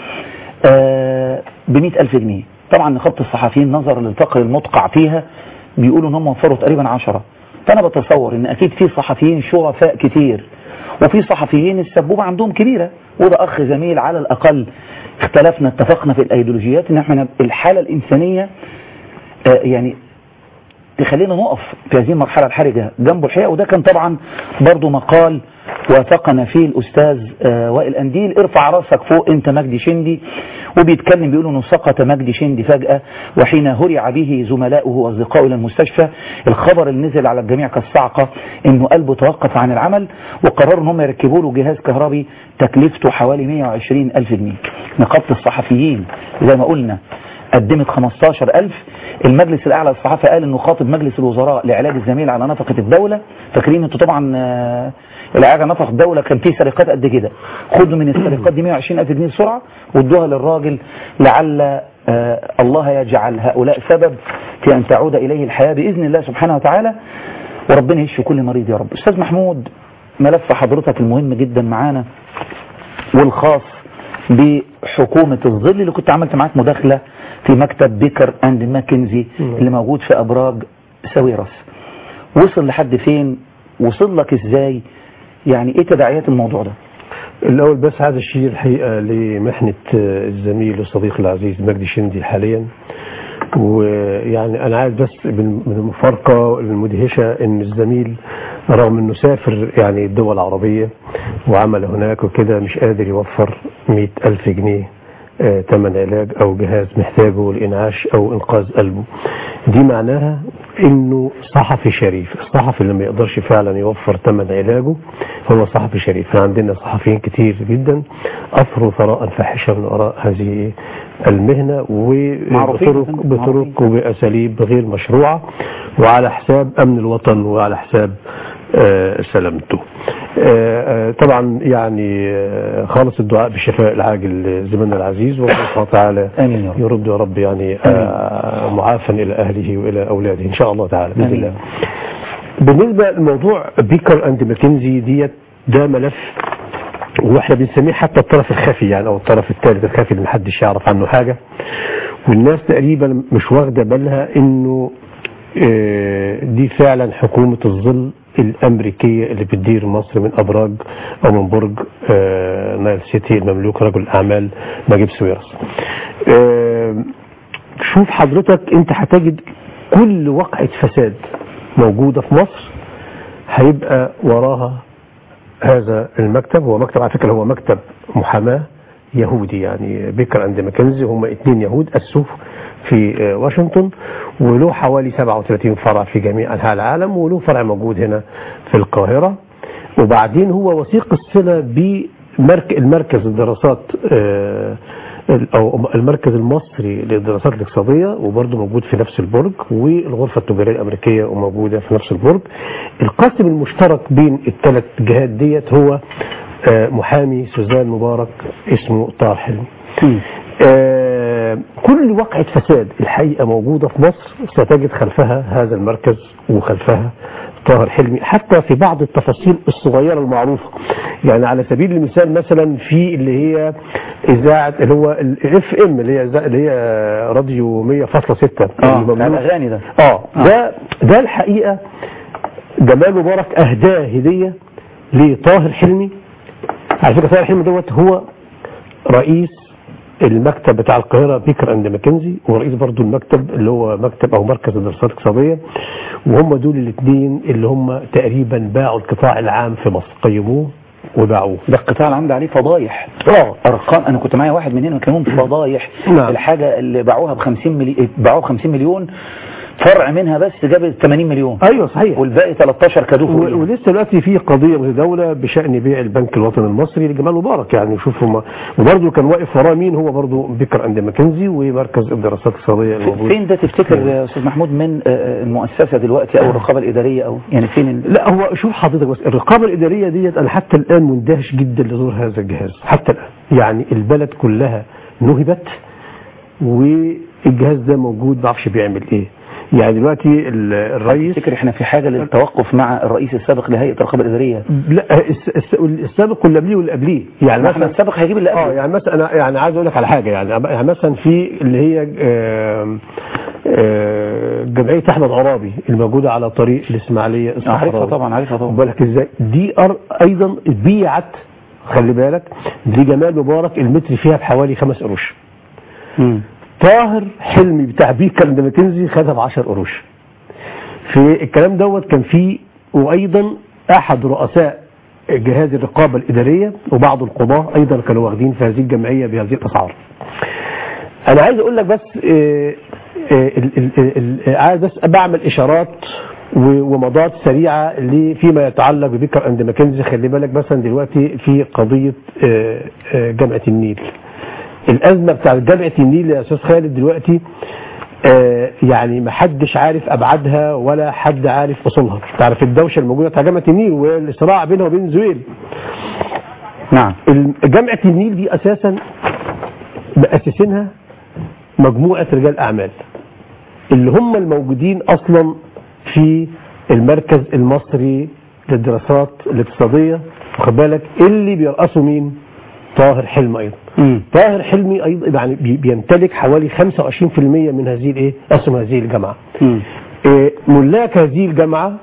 ب ألف جنيه طبعا نقابة الصحفيين نظرا للفقر المدقع فيها بيقولوا ان هم وفروا تقريبا عشرة فانا بتصور ان اكيد في صحفيين شرفاء كتير وفي صحفيين السبوبة عندهم كبيرة وده اخ زميل على الاقل اختلفنا اتفقنا في الايديولوجيات ان احنا الحالة الانسانية آه، يعني تخلينا نقف في هذه المرحلة الحرجة جنبه الحقيقة وده كان طبعا برضو مقال وافقنا فيه الأستاذ آه، وائل أنديل ارفع راسك فوق أنت مجدي شندي وبيتكلم بيقول انه سقط مجدي شندي فجأة وحين هرع به زملائه وأصدقائه إلى المستشفى الخبر اللي نزل على الجميع كالصعقة انه قلبه توقف عن العمل وقرروا ان هم يركبوا له جهاز كهربي تكلفته حوالي 120 ألف جنيه نقابة الصحفيين زي ما قلنا قدمت 15000 المجلس الأعلى للصحافة قال انه خاطب مجلس الوزراء لعلاج الزميل على نفقة الدولة فاكرين انتوا طبعا آه، العلاج على نفقة الدولة كان فيه سرقات قد كده خدوا من السرقات دي 120000 جنيه بسرعة وادوها للراجل لعل آه، الله يجعل هؤلاء سبب في أن تعود إليه الحياة بإذن الله سبحانه وتعالى وربنا يشفي كل مريض يا رب أستاذ محمود ملف حضرتك المهم جدا معانا والخاص بحكومة الظل اللي كنت عملت معاك مداخلة في مكتب بيكر اند ماكنزي اللي موجود في أبراج ساويرس وصل لحد فين وصل لك ازاي يعني ايه تداعيات الموضوع ده الأول بس عايز أشير الحقيقة لمحنة الزميل والصديق العزيز مجدي شندي حاليا يعني انا عايز بس من من المفارقه المدهشه ان الزميل رغم انه سافر يعني الدول العربيه وعمل هناك وكده مش قادر يوفر مئة ألف جنيه آه، تمن علاج او جهاز محتاجه لانعاش او انقاذ قلبه دي معناها انه صحفي شريف الصحفي اللي ما يقدرش فعلا يوفر تمن علاجه هو صحفي شريف احنا عندنا صحفيين كتير جدا اثروا ثراء فاحشا من وراء هذه المهنه معروفين وبطرق جداً، بطرق وباساليب غير مشروعه وعلى حساب امن الوطن وعلى حساب آه، سلامته آه، آه، طبعا يعني آه، خالص الدعاء بالشفاء العاجل زميلنا العزيز والله سبحانه وتعالى آمين يا رب. يرد يا رب يعني آه، معافا الى اهله والى اولاده ان شاء الله تعالى باذن آمين. الله بالنسبه لموضوع بيكر اند ماكنزي ديت ده ملف واحنا بنسميه حتى الطرف الخفي يعني او الطرف الثالث الخفي اللي محدش يعرف عنه حاجه والناس تقريبا مش واخده بالها انه آه، دي فعلا حكومه الظل الامريكيه اللي بتدير مصر من ابراج او من برج آه، نايل سيتي المملوك رجل الاعمال نجيب سويرس آه، شوف حضرتك انت هتجد كل وقعه فساد موجوده في مصر هيبقى وراها هذا المكتب هو مكتب على فكره هو مكتب محاماه يهودي يعني بيكر اند ماكنزي هم اثنين يهود اسسوه في آه، واشنطن وله حوالي 37 فرع في جميع انحاء العالم وله فرع موجود هنا في القاهره وبعدين هو وثيق الصله بمركز الدراسات آه، او المركز المصري للدراسات الاقتصاديه وبرضه موجود في نفس البرج والغرفه التجاريه الامريكيه وموجوده في نفس البرج القاسم المشترك بين الثلاث جهات ديت هو آه، محامي سوزان مبارك اسمه طه حلمي آه، كل وقعة فساد الحقيقة موجودة في مصر ستجد خلفها هذا المركز وخلفها طاهر حلمي حتى في بعض التفاصيل الصغيرة المعروفة يعني على سبيل المثال مثلا في اللي هي إذاعة اللي هو الاف ام اللي هي اللي هي راديو 100.6 اه بتاع الاغاني ده اه ده ده الحقيقة جمال مبارك اهداه هدية لطاهر حلمي على فكرة طاهر حلمي دوت هو رئيس المكتب بتاع القاهرة بيكر اند ماكنزي ورئيس برضو المكتب اللي هو مكتب او مركز الدراسات الاقتصادية وهم دول الاثنين اللي هم تقريبا باعوا القطاع العام في مصر قيموه وباعوه ده القطاع العام ده عليه فضايح اه ارقام انا كنت معايا واحد منهم كانوا فضايح نعم. الحاجه اللي باعوها ب 50 مليون باعوها ب 50 مليون فرع منها بس جاب 80 مليون ايوه صحيح والباقي 13 كادوه و- ولسه دلوقتي في قضيه متداوله بشان بيع البنك الوطني المصري لجمال مبارك يعني شوف هم وبرضه كان واقف وراه مين هو برضه بيكر اند ماكنزي ومركز الدراسات الاقتصاديه الموجود فين ده تفتكر يا استاذ محمود من آه، آه، المؤسسه دلوقتي او الرقابه الاداريه او يعني فين ال- لا هو شوف حضرتك بس الرقابه الاداريه ديت انا حتى الان مندهش جدا لدور هذا الجهاز حتى الان يعني البلد كلها نهبت والجهاز ده موجود ما اعرفش بيعمل ايه يعني دلوقتي ال- الرئيس تفتكر احنا في حاجه للتوقف مع الرئيس السابق لهيئه الرقابه الاداريه لا الس- الس- السابق واللي قبليه واللي قبليه يعني ما احنا السابق هيجيب اللي اه قبله يعني مثلا انا يعني عايز اقول لك على حاجه يعني يعني مثلا في اللي هي آم، آه، جمعيه احمد عرابي الموجوده على طريق الاسماعيليه عارفها الصحراوي. طبعا عارفها طبعا خد بالك ازاي دي أر... ايضا بيعت خلي بالك دي جمال مبارك المتر فيها بحوالي خمس قروش طاهر حلمي بتاع بيكر لما تنزل خدها ب 10 قروش في الكلام دوت كان في وايضا احد رؤساء جهاز الرقابه الاداريه وبعض القضاه ايضا كانوا واخدين في هذه الجمعيه بهذه الاسعار. انا عايز اقول لك بس آه، آه، ال- ال- ال- ال- عايز بس بعمل اشارات و- ومضات سريعه ل- فيما يتعلق ببيكر اند ماكنزي خلي بالك مثلا دلوقتي في قضيه آه، آه، جامعه النيل. الازمه بتاعت جامعه النيل يا استاذ خالد دلوقتي آه، يعني ما حدش عارف ابعادها ولا حد عارف اصولها تعرف الدوشه الموجوده بتاع جامعه النيل والصراع بينها وبين زويل نعم جامعه النيل دي اساسا مؤسسينها مجموعه رجال اعمال اللي هم الموجودين اصلا في المركز المصري للدراسات الاقتصاديه واخد بالك اللي بيرأسوا مين؟ طاهر حلمي ايضا طاهر حلمي ايضا يعني بي- بيمتلك حوالي 25% من هذه الايه؟ اسهم هذه الجامعه. إيه، ملاك هذه الجامعه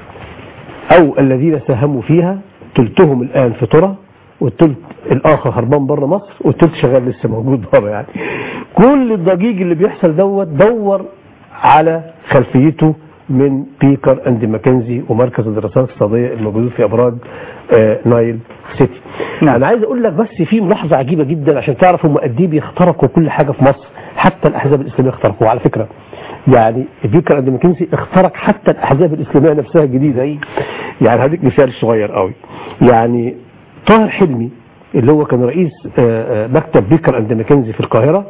او الذين ساهموا فيها ثلثهم الان في ترى والثلث الاخر هربان بره مصر والثلث شغال لسه موجود بره يعني. كل الضجيج اللي بيحصل دوت دور على خلفيته من بيكر اند ماكنزي ومركز الدراسات الاقتصاديه الموجود في ابراج آه، نايل سيتي نعم. انا عايز اقول لك بس في ملاحظه عجيبه جدا عشان تعرف هم قد ايه بيخترقوا كل حاجه في مصر حتى الاحزاب الاسلاميه اخترقوها على فكره يعني بيكر اند ماكنزي اخترق حتى الاحزاب الاسلاميه نفسها الجديده يعني هديك مثال صغير قوي يعني طاهر حلمي اللي هو كان رئيس آه، آه، مكتب بيكر اند ماكنزي في القاهره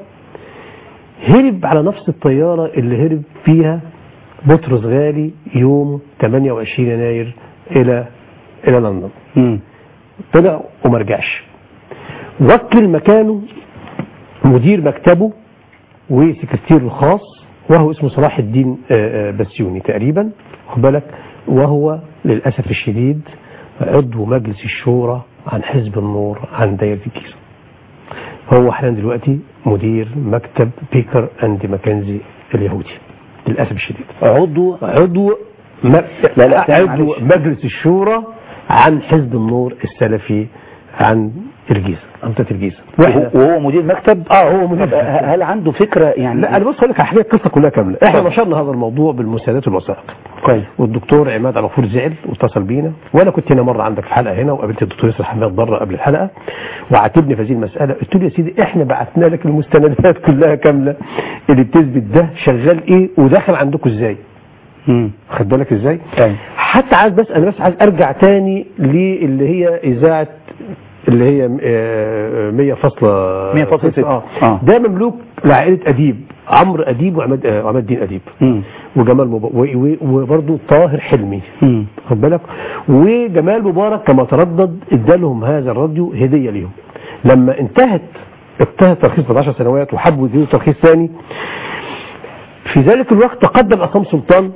هرب على نفس الطياره اللي هرب فيها بطرس غالي يوم 28 يناير الى الى لندن طلع وما رجعش وكل مكانه مدير مكتبه وسكرتير الخاص وهو اسمه صلاح الدين آه، آه، بسيوني تقريبا خد بالك وهو للاسف الشديد عضو مجلس الشورى عن حزب النور عن دايره الجيزه هو حاليا دلوقتي مدير مكتب بيكر اند ماكنزي اليهودي للاسف الشديد عضو عضو م... لا لا عضو معلش. مجلس الشورى عن حزب النور السلفي عن الجيزه منطقه الجيزه وهو وهو مدير مكتب اه هو مدير طب هل عنده فكره يعني لا انا بص اقول لك هحكي لك القصه كلها كامله احنا طبعا. نشرنا هذا الموضوع بالمساندات والوثائق كويس والدكتور عماد ابو غفور زعل واتصل بينا وانا كنت هنا مره عندك في الحلقه هنا وقابلت الدكتور ياسر حماد بره قبل الحلقه وعاتبني في هذه المساله قلت له يا سيدي احنا بعتنا لك المستندات كلها كامله اللي بتثبت ده شغال ايه وداخل عندكم ازاي خد بالك ازاي حتى عايز بس انا بس عايز ارجع تاني للي هي اذاعه اللي هي آه، 100 فاصلة 100.6. اه آه. ده مملوك لعائله اديب عمرو اديب وعماد آه، وعماد الدين اديب وجمال مبارك وبرضه طاهر حلمي خد بالك وجمال مبارك كما تردد ادالهم هذا الراديو هديه ليهم لما انتهت انتهى الترخيص بعد 10 سنوات وحبوا يديروا ترخيص ثاني في ذلك الوقت تقدم عصام سلطان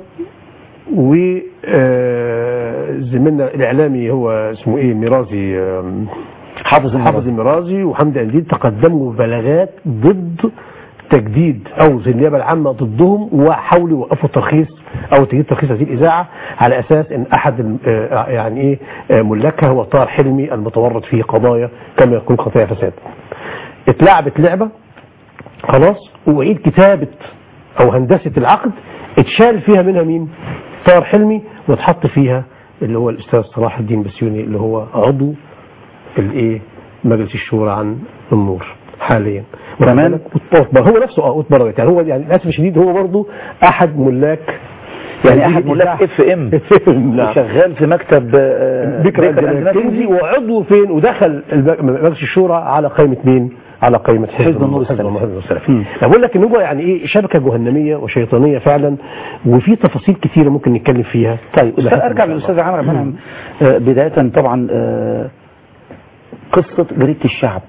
وزميلنا الاعلامي هو اسمه ايه ميرازي آم، حافظ حافظ الميرازي وحمدي قنديل تقدموا بلاغات ضد تجديد او زي النيابه العامه ضدهم وحاولوا يوقفوا الترخيص او تجديد ترخيص هذه الاذاعه على اساس ان احد الم- آه، يعني ايه آه، ملاكها هو طاهر حلمي المتورط في قضايا كما يكون خطايا فساد. اتلعبت لعبه خلاص وعيد كتابه او هندسه العقد اتشال فيها منها مين؟ طاهر حلمي واتحط فيها اللي هو الاستاذ صلاح الدين بسيوني اللي هو عضو الايه مجلس الشورى عن النور حاليا تمام. هو نفسه اه اتبررت يعني هو يعني للاسف الشديد هو برضه احد ملاك يعني احد ملاك اف ام نعم. شغال في مكتب آه، بكر بيكر أند أند ماكنزي ماكنزي وعضو فين ودخل الب- مجلس الشورى على قائمه مين؟ على قائمه حزب, حزب النور حزب السلفي. النور السلفي. أنا بقول لك ان هو يعني ايه شبكه جهنميه وشيطانيه فعلا وفي تفاصيل كثيره ممكن نتكلم فيها طيب إلى أستاذ حد ارجع إن شاء للاستاذ الله. عمرو منعم آه، بدايه طبعا آه، قصه جريده الشعب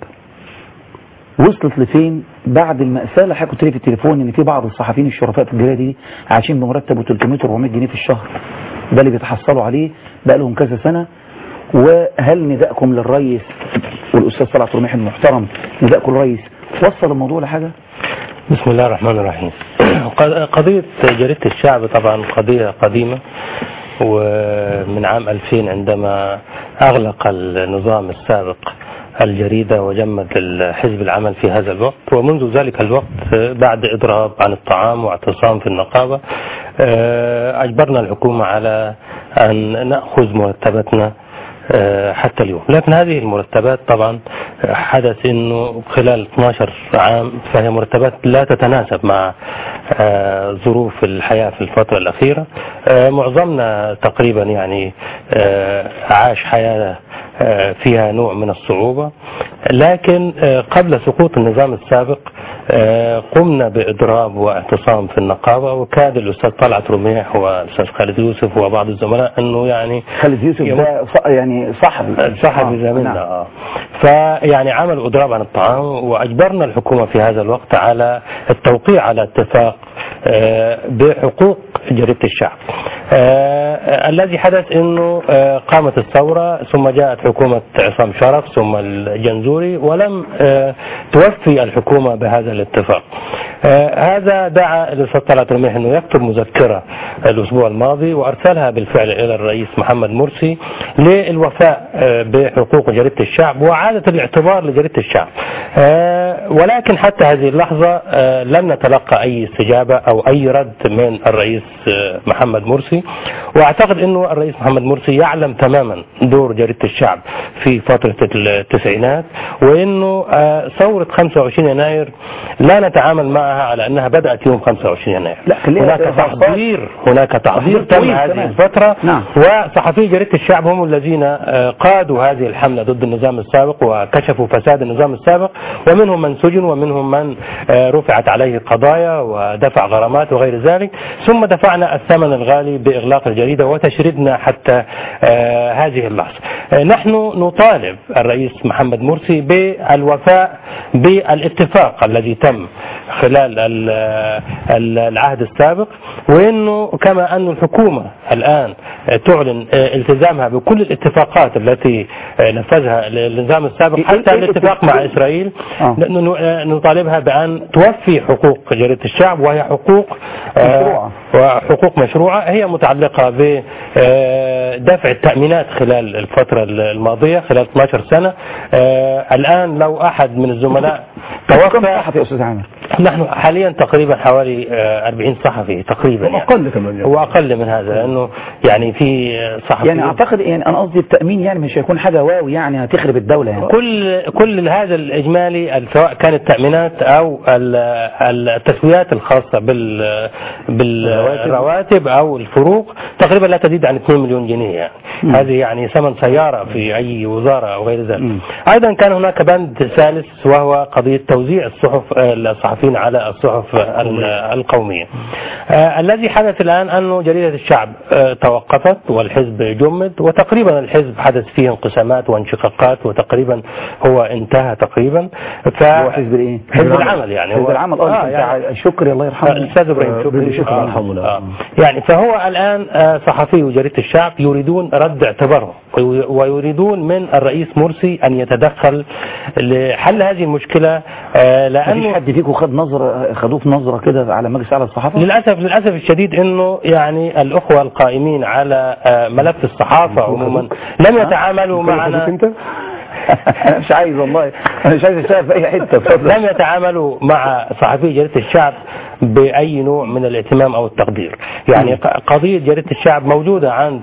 وصلت لفين بعد المأساة اللي حضرتك قلت لي في التليفون ان في بعض الصحفيين الشرفاء في الجريده دي عايشين بمرتب 300 400 جنيه في الشهر ده اللي بيتحصلوا عليه بقى لهم كذا سنه وهل نداءكم للرئيس والاستاذ طلعت رميح المحترم نداءكم للرئيس وصل الموضوع لحاجه؟ بسم الله الرحمن الرحيم قض- قضية جريدة الشعب طبعا قضية قديمة ومن عام 2000 عندما أغلق النظام السابق الجريدة وجمد الحزب العمل في هذا الوقت ومنذ ذلك الوقت بعد إضراب عن الطعام واعتصام في النقابة آه، أجبرنا الحكومة على أن نأخذ مرتباتنا آه، حتى اليوم لكن هذه المرتبات طبعا آه، حدث انه خلال 12 عام فهي مرتبات لا تتناسب مع آه، ظروف الحياة في الفترة الأخيرة آه، معظمنا تقريبا يعني آه، عاش حياة آه، فيها نوع من الصعوبة لكن آه، قبل سقوط النظام السابق آه، قمنا بإضراب واعتصام في النقابة وكاد الأستاذ طلعت رميح والأستاذ خالد يوسف وبعض الزملاء أنه يعني خالد يوسف ده ص- يعني صاحبي صاحب زميلنا نعم. آه. فيعني عملوا اضراب عن الطعام واجبرنا الحكومه في هذا الوقت على التوقيع على اتفاق آه، بحقوق جريده الشعب. آه، الذي حدث انه آه، قامت الثورة ثم جاءت حكومة عصام شرف ثم الجنزوري ولم آه، توفي الحكومة بهذا الاتفاق آه، هذا دعا الاستاذ طلعت رميح انه يكتب مذكرة الاسبوع الماضي وارسلها بالفعل الى الرئيس محمد مرسي للوفاء آه، بحقوق جريدة الشعب وعادة الاعتبار لجريدة الشعب آه، ولكن حتى هذه اللحظة آه، لم نتلقى اي استجابة او اي رد من الرئيس آه، محمد مرسي واعتقد انه الرئيس محمد مرسي يعلم تماما دور جريدة الشعب في فترة التسعينات وانه آه، ثورة 25 يناير لا نتعامل معها على انها بدأت يوم 25 يناير لا خليها هناك تحضير. تحضير هناك تحضير تم طويل هذه كمان. الفترة نعم. وصحفي جريدة الشعب هم الذين آه، قادوا هذه الحملة ضد النظام السابق وكشفوا فساد النظام السابق ومنهم من سجن ومنهم من آه، رفعت عليه قضايا ودفع غرامات وغير ذلك ثم دفعنا الثمن الغالي بإغلاق الجريدة وتشريدنا حتى آه، هذه اللحظة آه، نحن نطالب الرئيس محمد مرسي بالوفاء بالاتفاق الذي تم خلال ال- ال- العهد السابق وانه كما ان الحكومه الان تعلن التزامها بكل الاتفاقات التي نفذها النظام السابق حتى الاتفاق مع اسرائيل ن- ن- نطالبها بان توفي حقوق جريده الشعب وهي حقوق مشروعة. وحقوق مشروعه هي متعلقه بدفع التامينات خلال الفتره الماضيه خلال 12 سنه آه، الان لو احد من الزملاء توفى صحفي يا استاذ عامر نحن حاليا تقريبا حوالي آه، 40 صحفي تقريبا يعني. اقل كمان يعني. واقل من هذا لانه يعني في صحفي يعني اعتقد يعني انا قصدي التامين يعني مش هيكون حاجه واو يعني هتخرب الدوله يعني كل كل هذا الاجمالي سواء كانت تامينات او ال- التسويات الخاصه بال بالرواتب او الفروق تقريبا لا تزيد عن 2 مليون جنيه يعني هذه يعني ثمن سياره في اي وزاره او غير ذلك ايضا كان هناك بند ثالث وهو قضيه توزيع الصحف الصحفيين على الصحف ال- القوميه آه، الذي حدث الان انه جريده الشعب آه، توقفت والحزب جمد وتقريبا الحزب حدث فيه انقسامات وانشقاقات وتقريبا هو انتهى تقريبا ف هو حزب الايه حزب العمل يعني حزب هو- العمل اه يعني يعني شكري الله يرحمه الاستاذ ابراهيم آه، شكري شكري آه، الله يرحمه آه. يعني فهو الان آه، صحفي وجريده الشعب يريدون رد اعتبارهم وي- ويريدون من الرئيس مرسي ان يتدخل لحل هذه المشكله آه، مفيش لانه حد فيكم خد نظره خدوه في نظره كده على مجلس اعلى الصحافه للاسف للاسف الشديد انه يعني الاخوه القائمين على آه، ملف الصحافه عموما لم يتعاملوا معنا انا مش عايز والله انا مش عايز اشتغل في اي حته اتفضل. لم يتعاملوا مع صحفي جريدة الشعب بأي نوع من الاهتمام أو التقدير يعني ق- قضية جريدة الشعب موجودة عند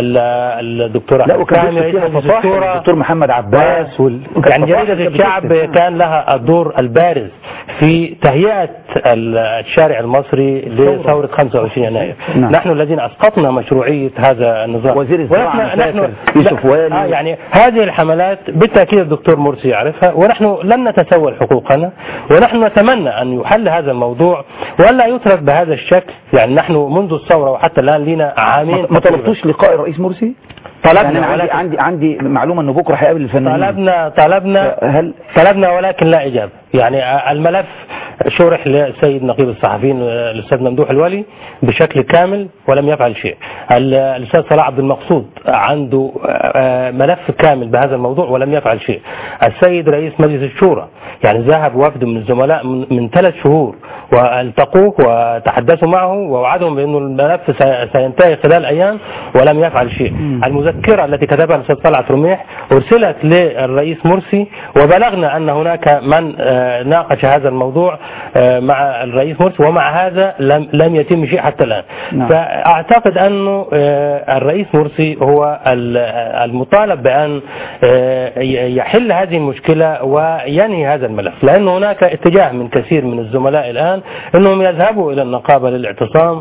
ال- الدكتور لا أحمد وكان فهمي في رئيس فيها فصاحه الدكتورة الدكتور محمد عباس وال... وكانت يعني فصاحة جريدة كده الشعب بتكتب. كان لها الدور البارز في تهيئة ال- الشارع المصري لثورة 25 يناير نعم. نحن الذين أسقطنا مشروعية هذا النظام وزير الزراعة ونحن- أنا نحن فاكر، يوسف لا- والي. آه يعني هذه الحملات بالتأكيد الدكتور مرسي يعرفها ونحن لن نتسول حقوقنا ونحن نتمنى أن يحل هذا الموضوع ولا يترك بهذا الشكل يعني نحن منذ الثورة وحتى الآن لنا عامين ما تقريباً. طلبتوش لقاء الرئيس مرسي طلبنا يعني انا عندي ولكن- عندي عندي معلومه انه بكره هيقابل الفنانين طلبنا طلبنا هل طلبنا ولكن لا إجابة يعني الملف شرح للسيد نقيب الصحفيين الأستاذ ممدوح الولي بشكل كامل ولم يفعل شيء ال- الأستاذ صلاح عبد المقصود عنده آه، ملف كامل بهذا الموضوع ولم يفعل شيء السيد رئيس مجلس الشورى يعني ذهب وفد من الزملاء من, من ثلاث شهور والتقوه وتحدثوا معه ووعدهم بأنه الملف سي- سينتهي خلال أيام ولم يفعل شيء المذكرة التي كتبها الأستاذ طلعت رميح أرسلت للرئيس مرسي وبلغنا أن هناك من آه، ناقش هذا الموضوع آه، مع الرئيس مرسي ومع هذا لم لم يتم شيء حتى الآن نعم. فأعتقد أنه آه، الرئيس مرسي هو ال- المطالب بأن آه، ي- يحل هذه المشكلة وينهي هذا الملف لأن هناك اتجاه من كثير من الزملاء الآن أنهم يذهبوا إلى النقابة للاعتصام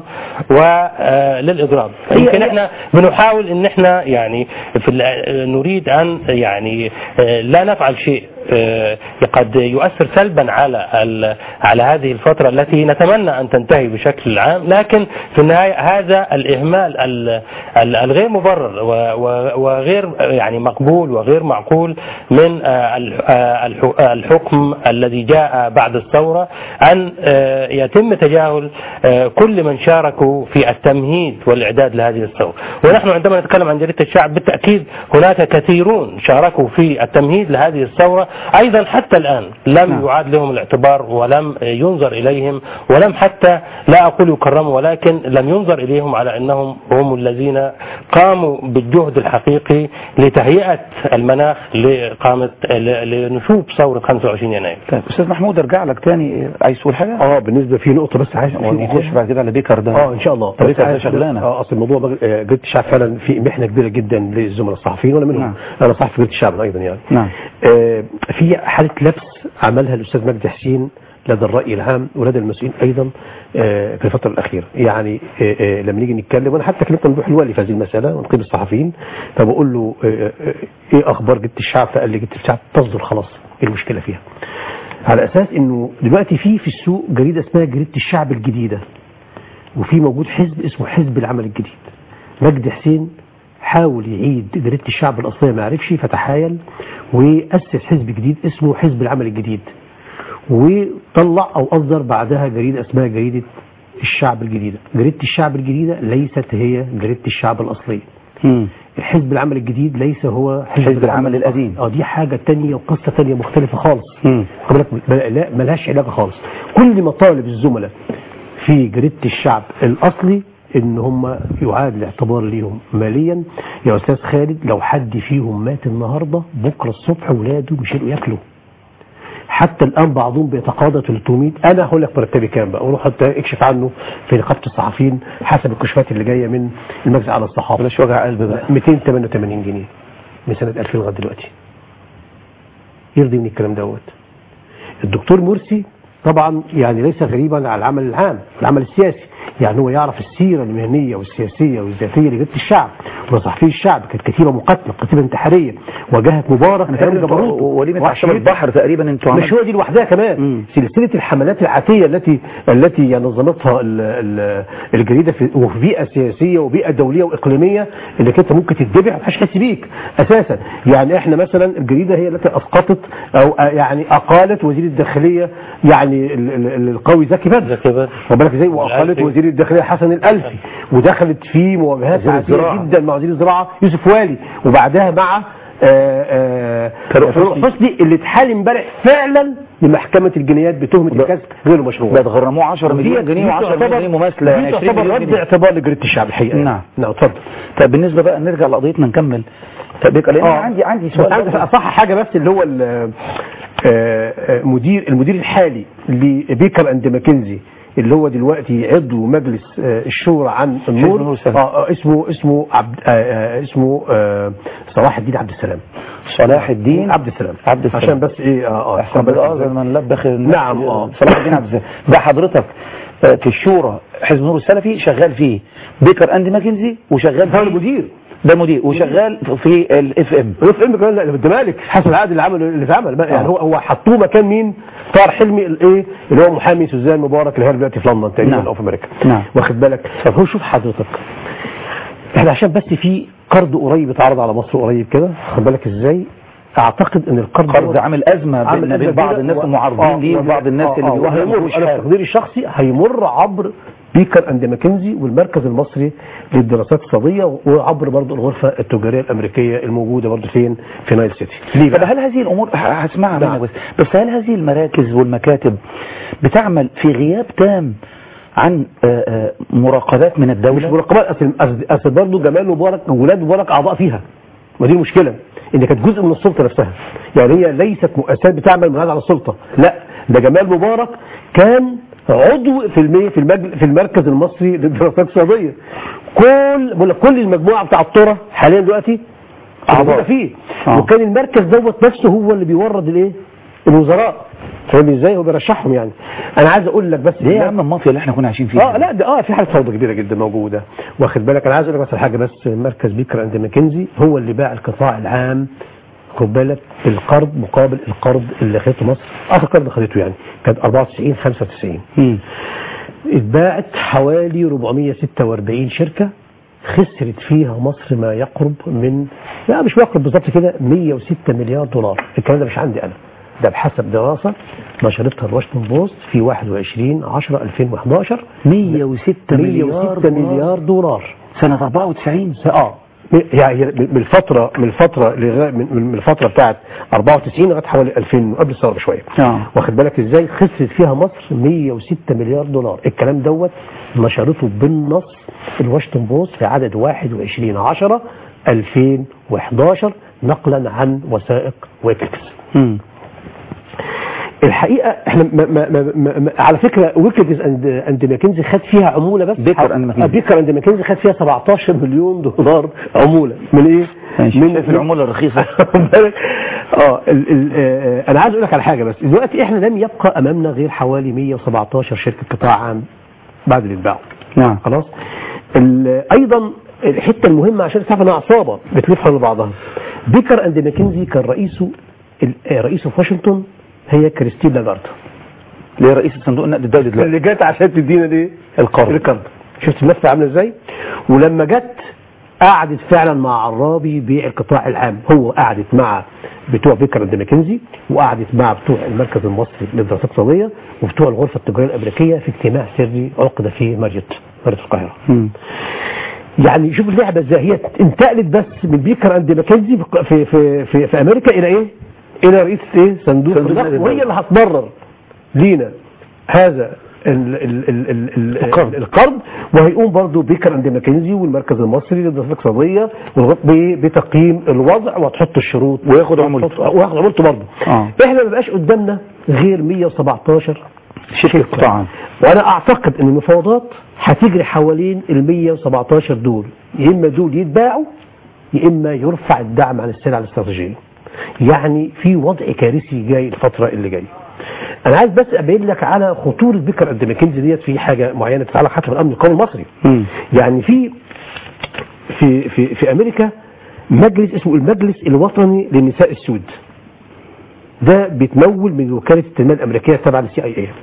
وللإضراب يمكن احنا بنحاول ان احنا يعني في ال- نريد ان يعني آه، لا نفعل شيء آه، قد يؤثر سلبا على ال- على هذه الفترة التي نتمنى أن تنتهي بشكل عام لكن في النهاية هذا الإهمال ال- ال- الغير مبرر و- و- وغير يعني مقبول وغير معقول من آه، ال- آه، الح- آه، الحكم الذي جاء بعد الثورة أن آه، يتم تجاهل آه، كل من شاركوا في التمهيد والإعداد لهذه الثورة ونحن عندما نتكلم عن جريدة الشعب بالتأكيد هناك كثيرون شاركوا في التمهيد لهذه الثورة أيضا حتى الآن لم يعاد لهم الاعتبار ولم ينظر إليهم ولم حتى لا أقول يكرموا ولكن لم ينظر إليهم على أنهم هم الذين قاموا بالجهد الحقيقي لتهيئة المناخ لإقامة ل- لنشوب ثورة 25 يناير طيب استاذ محمود ارجع لك تاني عايز تقول حاجه اه بالنسبه في نقطه بس عايز ونخش بعد كده على بيكر ده اه ان شاء الله طب انت ده عايز- شغلانه اه اصل الموضوع بقى- آه، جريده الشعب فعلا في محنه كبيره جدا للزملاء الصحفيين وانا منهم نعم. انا صحفي في جريده الشعب ايضا يعني نعم آه، في حاله لبس عملها الاستاذ مجدي حسين لدى الراي العام ولدى المسؤولين ايضا آه، في الفتره الاخيره يعني آه، آه، لما نيجي نتكلم وانا حتى كلمت ممدوح الوالي في هذه المساله ونقيب الصحفيين فبقول له آه، آه، ايه اخبار جريده الشعب فقال لي جريده الشعب تصدر خلاص ايه المشكله فيها على اساس انه دلوقتي في في السوق جريده اسمها جريده الشعب الجديده وفي موجود حزب اسمه حزب العمل الجديد مجدي حسين حاول يعيد جريدة الشعب الأصلية ما عرفش فتحايل وأسس حزب جديد اسمه حزب العمل الجديد وطلع أو أصدر بعدها جريدة اسمها جريدة الشعب الجديدة جريدة الشعب الجديدة ليست هي جريدة الشعب الأصلية الحزب العمل الجديد ليس هو حزب العمل القديم. اه دي حاجة تانية وقصة تانية مختلفة خالص خد بالك لا ملهاش علاقة خالص كل مطالب الزملاء في جريدة الشعب الأصلي ان هم يعاد الاعتبار ليهم ماليا يا استاذ خالد لو حد فيهم مات النهارده بكره الصبح ولاده مش هيلاقوا ياكلوا حتى الان بعضهم بيتقاضى 300 انا هقول لك مرتبي كام بقى وروح حتى اكشف عنه في نقابه الصحفيين حسب الكشوفات اللي جايه من المجلس على الصحافه بلاش وجع قلب بقى 288 جنيه من سنه 2000 لغايه دلوقتي يرضي من الكلام دوت الدكتور مرسي طبعا يعني ليس غريبا على العمل العام العمل السياسي يعني هو يعرف السيرة المهنية والسياسية والذاتية لجريدة الشعب وصحفي الشعب كانت كتيبة مقاتلة كتيبة انتحارية واجهت مبارك انا فاكر أيام انتوا جبروت وليمة وحش عشان جدا. البحر تقريبا انتوا مش هو دي لوحدها كمان سلسله الحملات العاتيه التي التي نظمتها ال- ال- الجريده في وفي بيئه سياسيه وبيئه دوليه واقليميه انك انت ممكن تتذبح محدش حاسس بيك اساسا يعني احنا مثلا الجريده هي التي اسقطت او آه، يعني اقالت وزير الداخليه يعني ال- ال- ال- القوي زكي بدر خد بالك ازاي واقالت والألفي. وزير الداخليه حسن الالفي ودخلت في مواجهات وزير عاتيه الزراعة. جدا مع وزير الزراعه يوسف والي وبعدها مع آه، آه، فاروق فاروق حسني. حسني اللي اتحال امبارح فعلا لمحكمه الجنايات بتهمه الكسب غير مشروع بقت غرموه 10 مليون ودي- جنيه دي و10 مليون تعتبر- جنيه مماثله دي يعني 20 تعتبر مليون رد جنيه اعتبار لجريده الشعب الحقيقه نعم نعم اتفضل طب بالنسبه بقى نرجع لقضيتنا نكمل طب بيك لان آه. عندي عندي بس سؤال عايز اصح حاجه بس اللي هو ال- آه، آه، مدير المدير الحالي لبيكر اند ماكنزي اللي هو دلوقتي عضو مجلس آه، الشورى عن النور النور آه، آه، اسمه اسمه عبد آه، آه، اسمه آه، صلاح الدين عبد السلام صلاح الدين عبد السلام عبد السلام عشان بس ايه اه اه احسن بس- بقى زي ما نلبخ الناس. نعم اه صلاح الدين عبد السلام ده حضرتك آه، في الشورى حزب النور السلفي شغال فيه بيكر اند ماكنزي وشغال هو فيه المدير ده مدير وشغال في الاف ام الاف ام كمان لا ده الزمالك حسب العقد اللي عمله اللي اتعمل بقى يعني آه. هو هو حطوه مكان مين؟ طاهر حلمي الايه اللي هو محامي سوزان مبارك اللي هي دلوقتي في لندن تقريبا نعم. او في امريكا نعم. واخد بالك طب هو شوف حضرتك احنا عشان بس في قرض قريب اتعرض على مصر قريب كده خد بالك ازاي اعتقد ان القرض قرض دوت عامل ازمه بين عامل بين أزمة بعض كبيرة الناس و- المعارضين آه، ليه وبعض الناس اللي آه، بيقولوا ما وهيمر فيهوش انا في حاجه تقديري الشخصي هيمر عبر بيكر اند ماكنزي والمركز المصري للدراسات الاقتصاديه وعبر برضه الغرفه التجاريه الامريكيه الموجوده برضه فين في نايل سيتي ليه طب بقى؟ هل هذه الامور ه- هسمعها نعم. منك بس بس هل هذه المراكز والمكاتب بتعمل في غياب تام عن آه، آه، مراقبات من مش الدوله مراقبات اصل أصل- اصل برضه جمال مبارك ولاد مبارك اعضاء فيها ما دي المشكله ان كانت جزء من السلطه نفسها يعني هي ليست مؤسسات بتعمل منازعه على السلطه لا ده جمال مبارك كان عضو في المي في المجل في المركز المصري للدراسات الاقتصاديه كل بقول لك كل المجموعه بتاع الطرة حاليا دلوقتي موجوده فيه آه. وكان المركز دوت نفسه هو اللي بيورد الايه الوزراء فاهم ازاي هو بيرشحهم يعني انا عايز اقول لك بس دي يا عم المافيا اللي احنا كنا عايشين فيها اه لا ده اه في حاله فوضى كبيره جدا موجوده واخد بالك انا عايز اقول لك بس حاجه بس مركز بيكر اند ماكنزي هو اللي باع القطاع العام خد بالك القرض مقابل القرض اللي خدته مصر اخر قرض خدته يعني كان 94 95 مم. اتباعت حوالي 446 شركة خسرت فيها مصر ما يقرب من لا مش ما يقرب بالظبط كده 106 مليار دولار الكلام ده مش عندي انا ده بحسب دراسة نشرتها الواشنطن بوست في 21 10 2011 106 مليار 106 مليار دولار سنة 94 اه يعني من الفترة من الفترة لغاية من من الفترة بتاعت 94 لغاية حوالي 2000 قبل الثورة بشوية اه واخد بالك ازاي خسرت فيها مصر 106 مليار دولار الكلام دوت نشرته بالنص الواشنطن بوست في عدد 21 10 2011 نقلا عن وثائق ويكيليكس مم. الحقيقه احنا ما ما ما ما ما على فكره ويكيليكس اند اند ماكنزي خد فيها عموله بس بيكر أند ماكنزي. آه، بيكر اند ماكنزي خد فيها 17 مليون دولار عموله من ايه؟ من شايف العمولة الرخيصة بالك؟ اه ال ال آه، انا عايز اقول لك على حاجه بس دلوقتي احنا لم يبقى امامنا غير حوالي 117 شركه قطاع عام بعد اللي اتباعوا نعم خلاص ال- ايضا الحته المهمه عشان تعرف انها عصابه بتلف حول بعضها بيكر اند ماكنزي كان رئيسه ال- آه، رئيسه في واشنطن هي كريستين لاجارد اللي هي رئيس صندوق النقد الدولي دلوقتي اللي جت عشان تدينا ايه القرض القرض شفت المسألة عامله ازاي ولما جت قعدت فعلا مع عرابي بيع القطاع العام هو قعدت مع بتوع بيكر اند ماكنزي وقعدت مع بتوع المركز المصري للدراسات الاقتصاديه وبتوع الغرفه التجاريه الامريكيه في اجتماع سري عقد في ماريوت ماريوت القاهره مم. يعني شوف اللعبه ازاي هي انتقلت بس من بيكر اند ماكنزي في في في, في, في امريكا الى ايه؟ الى رئيس ايه؟ صندوق صندوق النقد النقد وهي اللي هتمرر لينا هذا ال ال ال ال ال القرض. القرض وهيقوم برضه بيكر اند ماكنزي والمركز المصري للدراسات الاقتصاديه والغ- ب- بتقييم الوضع وتحط الشروط وياخد عمولته. وياخد عمولته برضه اه احنا ما بقاش قدامنا غير 117 شركة قطاع عام وانا اعتقد ان المفاوضات هتجري حوالين ال 117 دول يا اما دول يتباعوا يا اما يرفع الدعم عن السلع الاستراتيجيه يعني في وضع كارثي جاي الفتره اللي جايه انا عايز بس ابين لك على خطوره بيكر قد ماكنزي ديت في حاجه معينه تتعلق حتى بالامن القومي المصري مم. يعني في في في في امريكا مجلس اسمه المجلس الوطني للنساء السود ده بيتمول من وكاله التنميه الامريكيه تبع للسي اي اي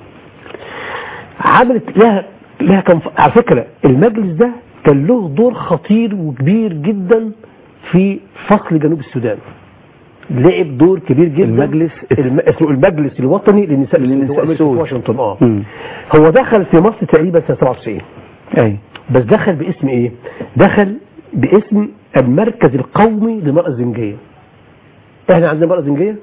عملت لها لها كم على فكره المجلس ده كان له دور خطير وكبير جدا في فصل جنوب السودان لعب دور كبير جدا المجلس الم... اسمه المجلس الوطني للنساء للنساء السود السود. في واشنطن اه مم. هو دخل في مصر تقريبا سنه 97 اي بس دخل باسم ايه دخل باسم المركز القومي للمرأة الزنجية احنا عندنا مرأة زنجية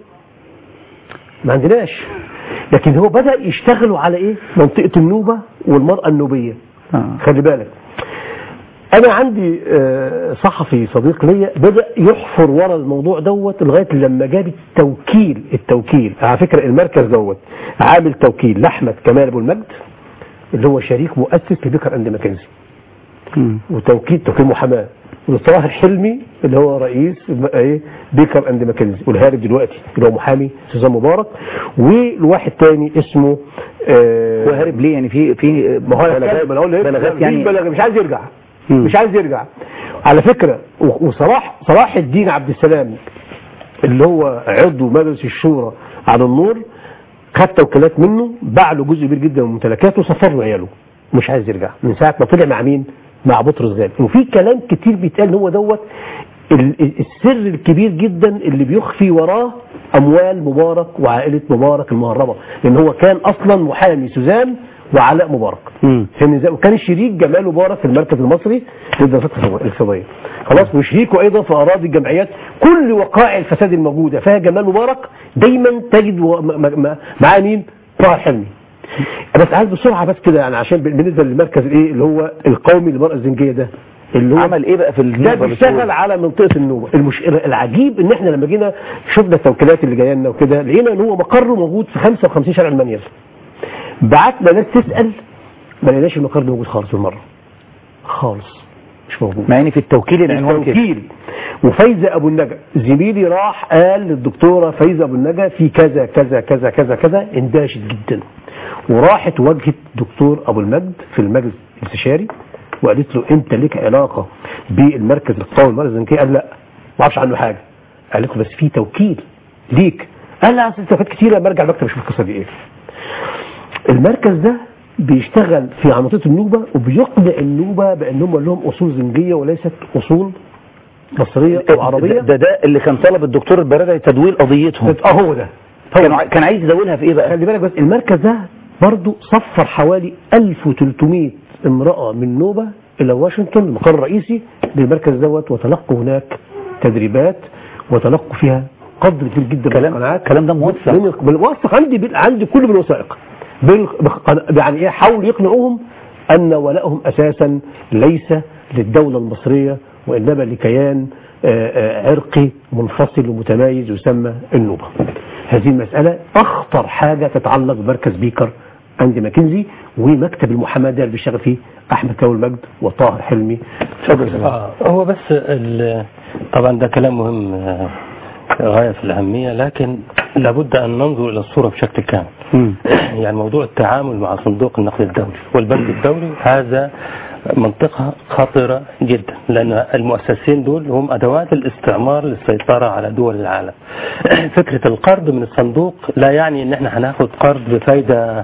ما عندناش لكن هو بدأ يشتغلوا على ايه منطقة النوبة والمرأة النوبية آه. خلي بالك انا عندي آه، صحفي صديق ليا بدأ يحفر ورا الموضوع دوت لغاية لما جاب التوكيل التوكيل على فكرة المركز دوت عامل توكيل لأحمد كمال ابو المجد اللي هو شريك مؤسس لبيكر اند ماكنزي مم. وتوكيل توكيل محاماه وصلاح الحلمي اللي هو رئيس الم- ايه بيكر اند ماكنزي والهارب دلوقتي اللي هو محامي سوزان مبارك والواحد تاني اسمه آه هو هارب ليه يعني في في ما هو بلغات ما أنا أقول لك بلاغات يعني يعني بلغ مش عايز يرجع مم. مش عايز يرجع على فكره و- وصلاح صلاح الدين عبد السلام اللي هو عضو مجلس الشورى على النور خد توكيلات منه باع له جزء كبير جدا من ممتلكاته وسفر له عياله مش عايز يرجع من ساعه ما طلع مع مين؟ مع بطرس غالي وفي كلام كتير بيتقال ان هو دوت ال- ال- السر الكبير جدا اللي بيخفي وراه اموال مبارك وعائله مبارك المهربه لان هو كان اصلا محامي سوزان وعلاء مبارك مم. فاهم ازاي وكان شريك جمال مبارك في المركز المصري للدراسات الاقتصاديه خلاص وشريكه ايضا في اراضي الجمعيات كل وقائع الفساد الموجوده فيها جمال مبارك دايما تجد و- م- م- م- معاه مين؟ طه حلمي بس عايز بسرعه بس كده يعني عشان بالنسبه للمركز ايه اللي هو القومي للمراه الزنجيه ده اللي هو عمل ايه بقى في ده النوبة بيشتغل بتقول؟ على منطقه النوبه المش... العجيب ان احنا لما جينا شفنا التوكيلات اللي جايه لنا وكده لقينا ان هو مقره موجود في 55 شارع المنيل بعتنا ناس تسال ما لقيناش المقر ده موجود خالص بالمره خالص مش موجود مع ان في التوكيل العنوان كده التوكيل وفايزه ابو النجا زميلي راح قال للدكتوره فايزه ابو النجا في كذا كذا كذا كذا كذا اندهشت جدا وراحت واجهت دكتور ابو المجد في المجلس الاستشاري وقالت له انت ليك علاقه بالمركز القومي للمرأة الزنكيه قال لا ما اعرفش عنه حاجه قال لكم بس في توكيل ليك قال لا اصل توكيلات كتيره برجع المكتب اشوف القصه دي ايه المركز ده بيشتغل في عناطيه النوبه وبيقنع النوبه بانهم لهم اصول زنجيه وليست اصول مصريه او عربيه ده ده اللي كان طلب الدكتور البرادعي تدويل قضيتهم اه هو ده كان ع- كان عايز يدولها في ايه بقى خلي بالك بس المركز ده برضه صفر حوالي 1300 امرأة من نوبة إلى واشنطن المقر الرئيسي للمركز دوت وتلقوا هناك تدريبات وتلقوا فيها قدر كبير جدا من القناعات الكلام ده موثق من- بالوثق عندي بال- عندي كل بالوثائق بال- بق- يعني ايه حاول يقنعوهم ان ولائهم اساسا ليس للدولة المصرية وانما لكيان آه، آه، عرقي منفصل ومتميز يسمى النوبة هذه المسألة اخطر حاجة تتعلق بمركز بيكر عند ماكنزي ومكتب المحاماة ده اللي بيشتغل فيه احمد كاول مجد وطاهر حلمي اتفضل آه هو بس ال- طبعا ده كلام مهم آه، غاية في الأهمية لكن لابد أن ننظر إلى الصورة بشكل كامل يعني موضوع التعامل مع صندوق النقد الدولي والبنك الدولي هذا منطقة خطرة جدا لأن المؤسسين دول هم أدوات الاستعمار للسيطرة على دول العالم فكرة القرض من الصندوق لا يعني أن احنا هناخد قرض بفايدة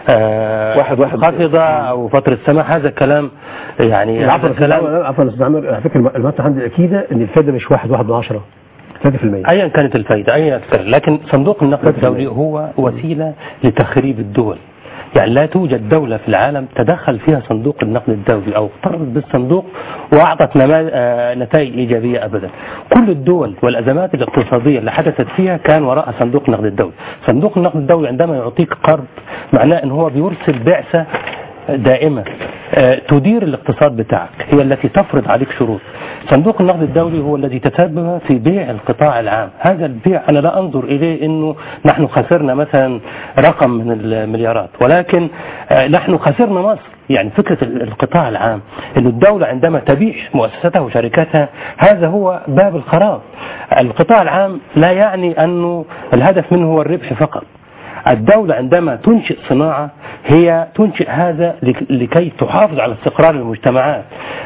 آه، واحد واحد. خافضة أو فترة سماح هذا كلام يعني عفوا هذا كلام عفوا يا استاذ عمر على فكره المعلومات عندي الاكيده ان الفائده مش واحد واحد من عشرة 3% ايا كانت الفائده ايا كان لكن صندوق النقد الدولي هو وسيله لتخريب الدول يعني لا توجد دولة في العالم تدخل فيها صندوق النقد الدولي أو اقترضت بالصندوق وأعطت نما- آه، نتائج إيجابية أبدا كل الدول والأزمات الاقتصادية اللي حدثت فيها كان وراءها صندوق النقد الدولي صندوق النقد الدولي عندما يعطيك قرض معناه أن هو بيرسل بعثة دائمة آه، تدير الاقتصاد بتاعك هي التي تفرض عليك شروط صندوق النقد الدولي هو الذي تسبب في بيع القطاع العام هذا البيع أنا لا أنظر إليه أنه نحن خسرنا مثلا رقم من المليارات ولكن آه، نحن خسرنا مصر يعني فكرة ال- القطاع العام أن الدولة عندما تبيع مؤسساتها وشركاتها هذا هو باب الخراب القطاع العام لا يعني أنه الهدف منه هو الربح فقط الدولة عندما تنشئ صناعة هي تنشئ هذا لك- لكي تحافظ على استقرار المجتمعات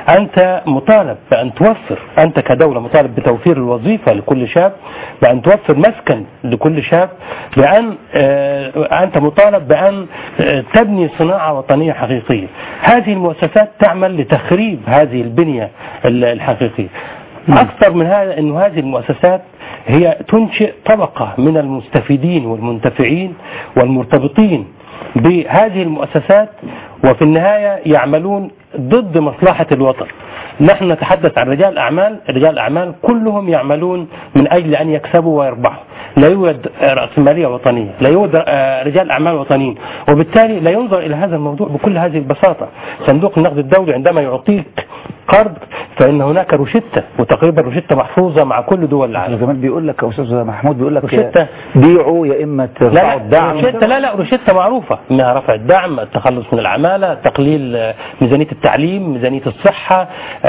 أنت مطالب بأن توفر أنت كدولة مطالب بتوفير الوظيفة لكل شاب بأن توفر مسكن لكل شاب بأن آه، أنت مطالب بأن آه، تبني صناعة وطنية حقيقية هذه المؤسسات تعمل لتخريب هذه البنية ال- الحقيقية أكثر من هذا أن هذه المؤسسات هي تنشئ طبقة من المستفيدين والمنتفعين والمرتبطين بهذه المؤسسات وفي النهاية يعملون ضد مصلحة الوطن نحن نتحدث عن رجال أعمال رجال أعمال كلهم يعملون من أجل أن يكسبوا ويربحوا لا يوجد رأسمالية وطنية لا يوجد آه، رجال أعمال وطنيين وبالتالي لا ينظر إلى هذا الموضوع بكل هذه البساطة صندوق النقد الدولي عندما يعطيك قرض فإن هناك روشتة وتقريبا روشتة محفوظة مع كل دول العالم كمان بيقول لك يا استاذ محمود بيقول لك روشتة بيعوا يا اما لا ترفعوا لا الدعم روشتة لا لا روشتة معروفة منها رفع الدعم التخلص من العمالة تقليل آه، ميزانية التعليم ميزانية الصحة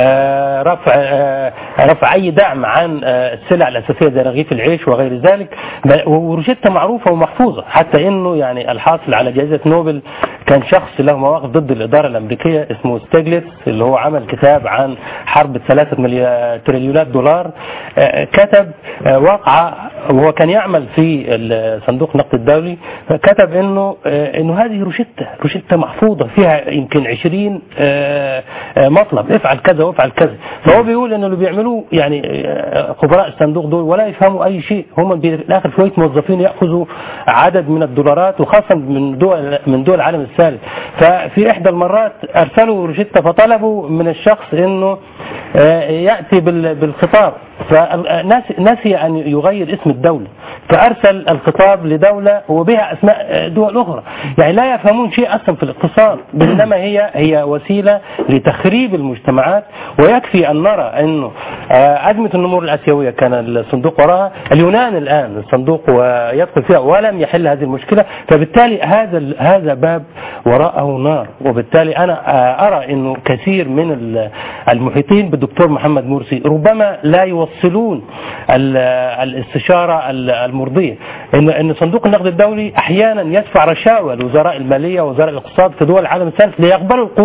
آه، رفع آه، رفع أي دعم عن آه، السلع الأساسية زي رغيف العيش وغير ذلك ب- وروشتة معروفة ومحفوظة حتى إنه يعني الحاصل على جائزة نوبل كان شخص له مواقف ضد الإدارة الأمريكية اسمه ستيجلتس اللي هو عمل كتاب عن حرب ثلاثة مليار تريليونات دولار آه، كتب آه، واقعة وهو كان يعمل في ال- صندوق النقد الدولي كتب انه آه، انه هذه روشتة روشتة محفوظة فيها يمكن 20 آه، آه، مطلب افعل كذا وافعل كذا فهو بيقول انه اللي بيعملوه يعني آه، خبراء الصندوق دول ولا يفهموا اي شيء هم في الاخر شويه موظفين ياخذوا عدد من الدولارات وخاصه من دول من دول العالم الثالث ففي احدى المرات ارسلوا روشتة فطلبوا من الشخص انه آه، ياتي بال- بالخطاب فنسي ان يغير اسم الدوله فارسل الخطاب لدوله وبها اسماء آه، دول اخرى يعني لا يفهمون شيء اصلا في الاقتصاد بينما هي هي وسيله لتخريب المجتمعات ويكفي ان نرى انه آه، ازمه النمور الاسيويه كان الصندوق وراها اليونان الان الصندوق ويدخل فيها ولم يحل هذه المشكله فبالتالي هذا ال- هذا باب وراءه نار وبالتالي انا آه، ارى انه كثير من ال- المحيطين بالدكتور محمد مرسي ربما لا يوصلون ال- الاستشاره ال- المرضيه ان ان صندوق النقد الدولي احيانا يدفع رشاوى لوزراء الماليه ووزراء الاقتصاد في دول العالم الثالث ليقبلوا القروض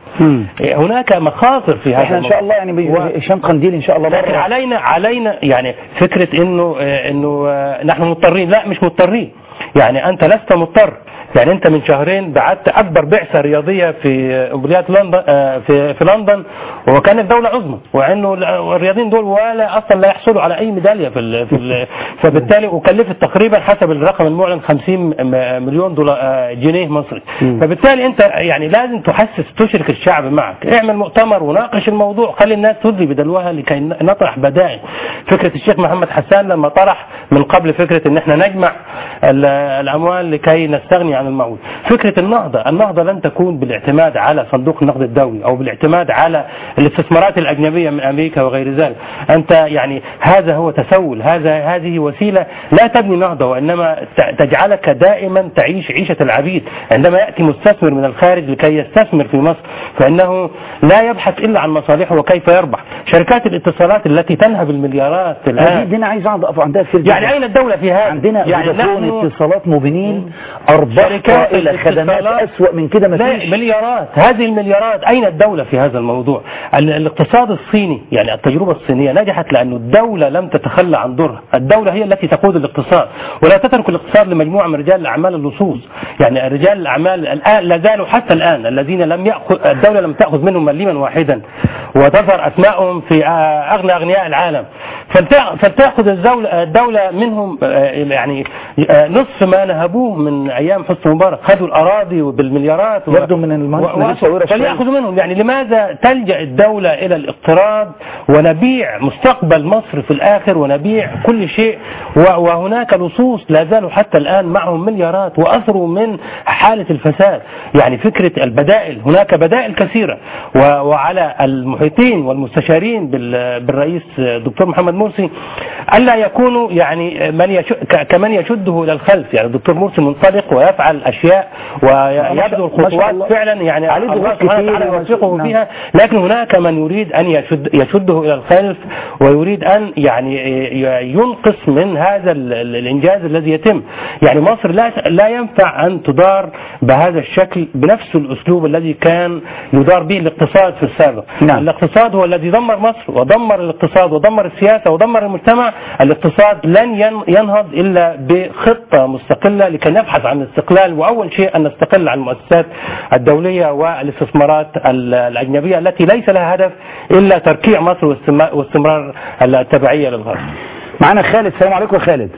هناك مخاطر في هذا احنا ان شاء الله يعني بي- هشام قنديل ان شاء الله لكن بره علينا علينا يعني فكرة انه آه، انه آه، نحن مضطرين لا مش مضطرين يعني انت لست مضطر يعني انت من شهرين بعت اكبر بعثه رياضيه في اولمبياد لندن آه، في في لندن وكانت دوله عظمى وانه ال- الرياضيين دول ولا اصلا لا يحصلوا على اي ميداليه في ال في ال فبالتالي وكلفت تقريبا حسب الرقم المعلن 50 م- مليون دولار آه، جنيه مصري فبالتالي انت يعني لازم تحسس تشرك الشعب معك اعمل مؤتمر وناقش الموضوع خلي الناس تدري بدلوها لكي ن- نطرح بدائل فكره الشيخ محمد حسان لما طرح من قبل فكره ان احنا نجمع ال- الاموال لكي نستغني عن الموت فكره النهضه النهضه لن تكون بالاعتماد على صندوق النقد الدولي او بالاعتماد على الاستثمارات الاجنبيه من امريكا وغير ذلك انت يعني هذا هو تسول هذا هذه وسيله لا تبني نهضه وانما ت- تجعلك دائما تعيش عيشه العبيد عندما ياتي مستثمر من الخارج لكي يستثمر في مصر فانه لا يبحث الا عن مصالحه وكيف يربح شركات الاتصالات التي تنهب المليارات دي, الان دي انا عايز اقعد اقف عندها كتير يعني جداً. اين الدوله في هذا عندنا يعني فودافون نحن- اتصالات موبينيل ارباح شركات طائله خدمات الاتصالات- اسوأ من كده ما لا فيش مليارات هذه المليارات أين الدولة في هذا الموضوع ال- الاقتصاد الصيني يعني التجربة الصينية نجحت لأن الدولة لم تتخلى عن دورها الدولة هي التي تقود الاقتصاد ولا تترك الاقتصاد لمجموعة من رجال الأعمال اللصوص يعني رجال الأعمال الآن لا زالوا حتى الآن الذين لم يأخذ الدولة لم تأخذ منهم مليما واحدا وتظهر أسماءهم في آه، أغنى أغنياء العالم فلتأ- فلتأخذ الدولة, الدولة منهم آه، يعني آه، نصف ما نهبوه من أيام حسني مبارك خذوا الأراضي بالمليارات و- يبدو من المهندس و- نجيب شاورة شوية. فليأخذوا منهم يعني لماذا تلجأ الدولة إلى الاقتراض ونبيع مستقبل مصر في الآخر ونبيع كل شيء و- وهناك لصوص لا زالوا حتى الآن معهم مليارات وأثروا من حالة الفساد يعني فكرة البدائل هناك بدائل كثيرة و- وعلى المحيطين والمستشارين بال- بالرئيس دكتور محمد مرسي ألا يكونوا يعني من يش... ك- كمن يشده إلى الخلف يعني الدكتور مرسي منطلق ويفعل أشياء ويبذل ما شاء خطوات الله. فعلا يعني عليه الله ضغوط سبحانه كتير وتعالى وما- يوفقه نعم. فيها لكن هناك من يريد أن يشد يشده إلى الخلف ويريد أن يعني ي- ينقص من هذا ال- ال- الإنجاز الذي يتم يعني مصر لا لا ينفع أن تدار بهذا الشكل بنفس الأسلوب الذي كان يدار به الاقتصاد في السابق نعم. الاقتصاد هو الذي دمر مصر ودمر الاقتصاد ودمر السياسة ودمر المجتمع الاقتصاد لن ين- ينهض إلا بخطة مستقلة لكي نبحث عن الاستقلال وأول شيء أن نستقل عن المؤسسات الدولية والاستثمارات ال- الأجنبية التي ليس لها هدف إلا تركيع مصر واستم- واستمرار التبعية للغرب معانا خالد السلام عليكم يا خالد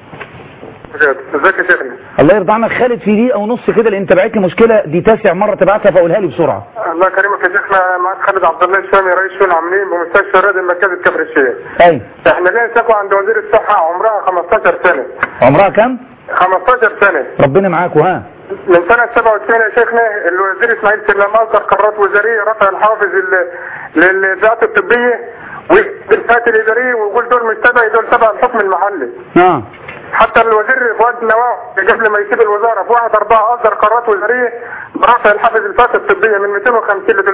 ازيك يا شيخنا الله يرضى عنك خالد في دقيقه ونص كده لان انت بعت لي مشكله دي تاسع مره تبعتها فاقولها لي بسرعه الله يكرمك يا شيخنا معاك خالد عبد الله الشامي رئيس شؤون عاملين بمستشفى الرياض المركزي كفر الشيخ اي احنا لنا شكوى عند وزير الصحه عمرها 15 سنه عمرها كام 15 سنه ربنا معاكم ها من سنة 97 يا شيخنا الوزير اسماعيل سلام اصدر قرارات وزارية رفع الحافز لل- للإذاعات الطبية والفئات الإدارية ويقول دول مش تبعي دول تبع الحكم المحلي اه حتى الوزير فؤاد نواف قبل ما يسيب الوزارة في 1 4 أصدر قرارات وزارية برفع الحافز الفئات الطبية من 250 ل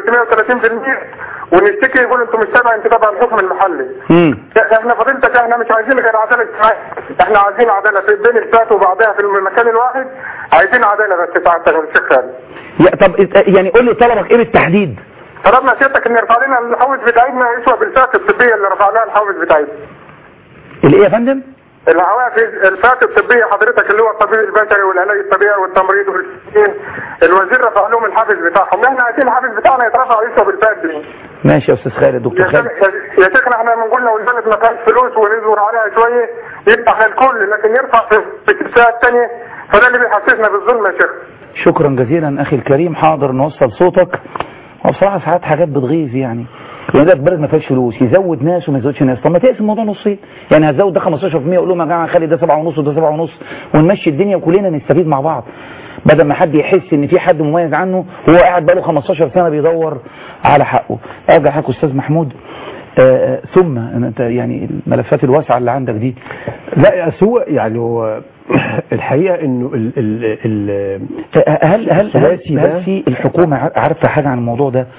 330% ونشتكي يقول انتوا مش تبع انتوا تبع الحكم المحلي امم احنا فضيلتك احنا مش عايزين غير عدالة اجتماعية احنا عايزين عدالة في بين الفئات وبعضها في المكان الواحد عايزين عدالة بس سعادتك يا شيخ خالد يا طب ات- يعني قول لي طلبك ايه بالتحديد طلبنا سيادتك ان يرفع لنا الحوز بتاعتنا يسوى بالفئات الطبية اللي رفع لها الحوز بتاعتنا الايه يا فندم العوافز الفئات الطبية حضرتك اللي هو الطبيب البشري والعلاج الطبيعي والتمريض والسكين الوزير رفع لهم الحافز بتاعهم احنا عايزين الحافز بتاعنا يترفع يسوى بالفئات دي ماشي يا استاذ خالد دكتور يا خالد شيخ- يا شيخنا احنا بنقول لو البلد ما فيهاش فلوس ونزور عليها شويه يفتح للكل لكن يرفع في في الفئه الثانيه فده اللي بيحسسنا بالظلم يا شيخ شكرا جزيلا اخي الكريم حاضر نوصل صوتك وبصراحه ساعات حاجات بتغيظ يعني يقول لك بلد ما فيهاش فلوس يزود ناس وما يزودش ناس طب ما تقسم الموضوع نصين يعني هتزود ده 15% وقول لهم يا جماعه خلي ده 7 ونص وده 7 ونص ونمشي الدنيا وكلنا نستفيد مع بعض بدل ما حد يحس ان في حد مميز عنه هو قاعد بقاله 15 سنه بيدور على حقه ارجع حق استاذ محمود آه، آه، ثم انت يعني الملفات الواسعه اللي عندك دي لا أصل هو يعني هو الحقيقه انه ال ال ال هل هل هل, الثلاثي ده- هل في الحكومه عارفه حاجه عن الموضوع ده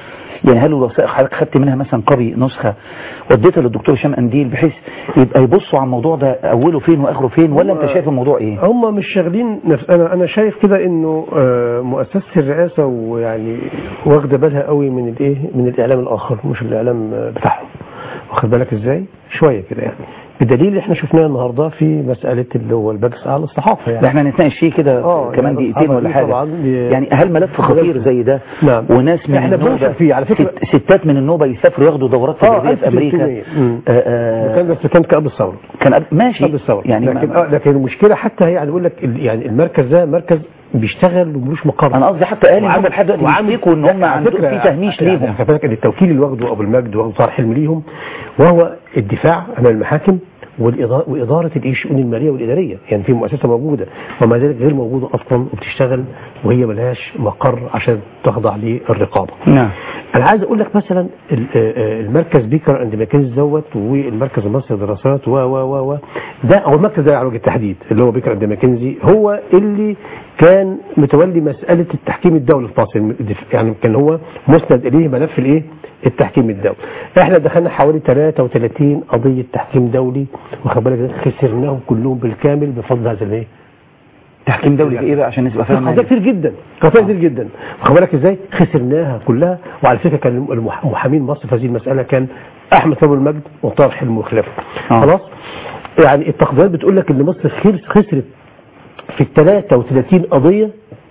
يعني هل الوثائق حضرتك خدت منها مثلا قبي نسخة وديتها للدكتور هشام قنديل بحيث يبقى يبصوا على الموضوع ده اوله فين واخره فين ولا انت شايف الموضوع ايه هم مش شاغلين نفس انا انا شايف كده انه آه، مؤسسه الرئاسه ويعني واخده بالها قوي من الايه من الاعلام الاخر مش الاعلام آه، بتاعهم واخد بالك ازاي شويه كده يعني بدليل اللي احنا شفناه النهارده في مساله اللي هو البجس على الصحافه يعني ده احنا نتناقش فيه كده آه، كمان يعني دقيقتين الصحافة ولا دي حاجة طبعاً بي- يعني هل ملف خطير زي ده نعم. وناس من إحنا النوبة بننشر فيه على فكرة. ست ستات من النوبة يسافروا ياخدوا دورات اه تدريبية في امريكا 1300 مم. آه، آه، كان بس كان قبل الثوره كان قبل- ماشي قبل الثوره يعني لكن ما- آه لكن المشكله حتى هي يعني بيقول لك ال- يعني المركز ده مركز بيشتغل وملوش مقر انا قصدي حتى قال ان هم وعامل- لحد دلوقتي وعامل- بيشتكوا ان هم على عندهم فكرة في تهميش يعني ليهم خد بالك ان التوكيل اللي واخده ابو المجد واخده صالح حلمي ليهم وهو الدفاع امام المحاكم والإضاءة وإدارة الإيه الشؤون المالية والإدارية يعني في مؤسسة موجودة ومع ذلك غير موجودة أصلا وبتشتغل وهي ملهاش مقر عشان تخضع للرقابة نعم انا عايز اقول لك مثلا ال- آه، آه، المركز بيكر اند ماكنز دوت والمركز المصري للدراسات و و و و ده او المركز ده على وجه التحديد اللي هو بيكر اند ماكنزي هو اللي كان متولي مساله التحكيم الدولي في مصر الدف- يعني كان هو مسند اليه ملف الايه التحكيم الدولي احنا دخلنا حوالي 33 قضيه تحكيم دولي واخد بالك خسرناهم كلهم بالكامل بفضل هذا الايه تحكيم دولي في ايه بقى عشان نبقى فاهم قضايا كتير جدا قضايا كتير جدا واخد بالك ازاي خسرناها كلها وعلى فكره كان المح- محامين مصر في هذه المساله كان احمد ابو المجد وطارق حلمي وخلافه آه. خلاص يعني التقديرات بتقول لك ان مصر خسر- خسرت في ال 33 قضيه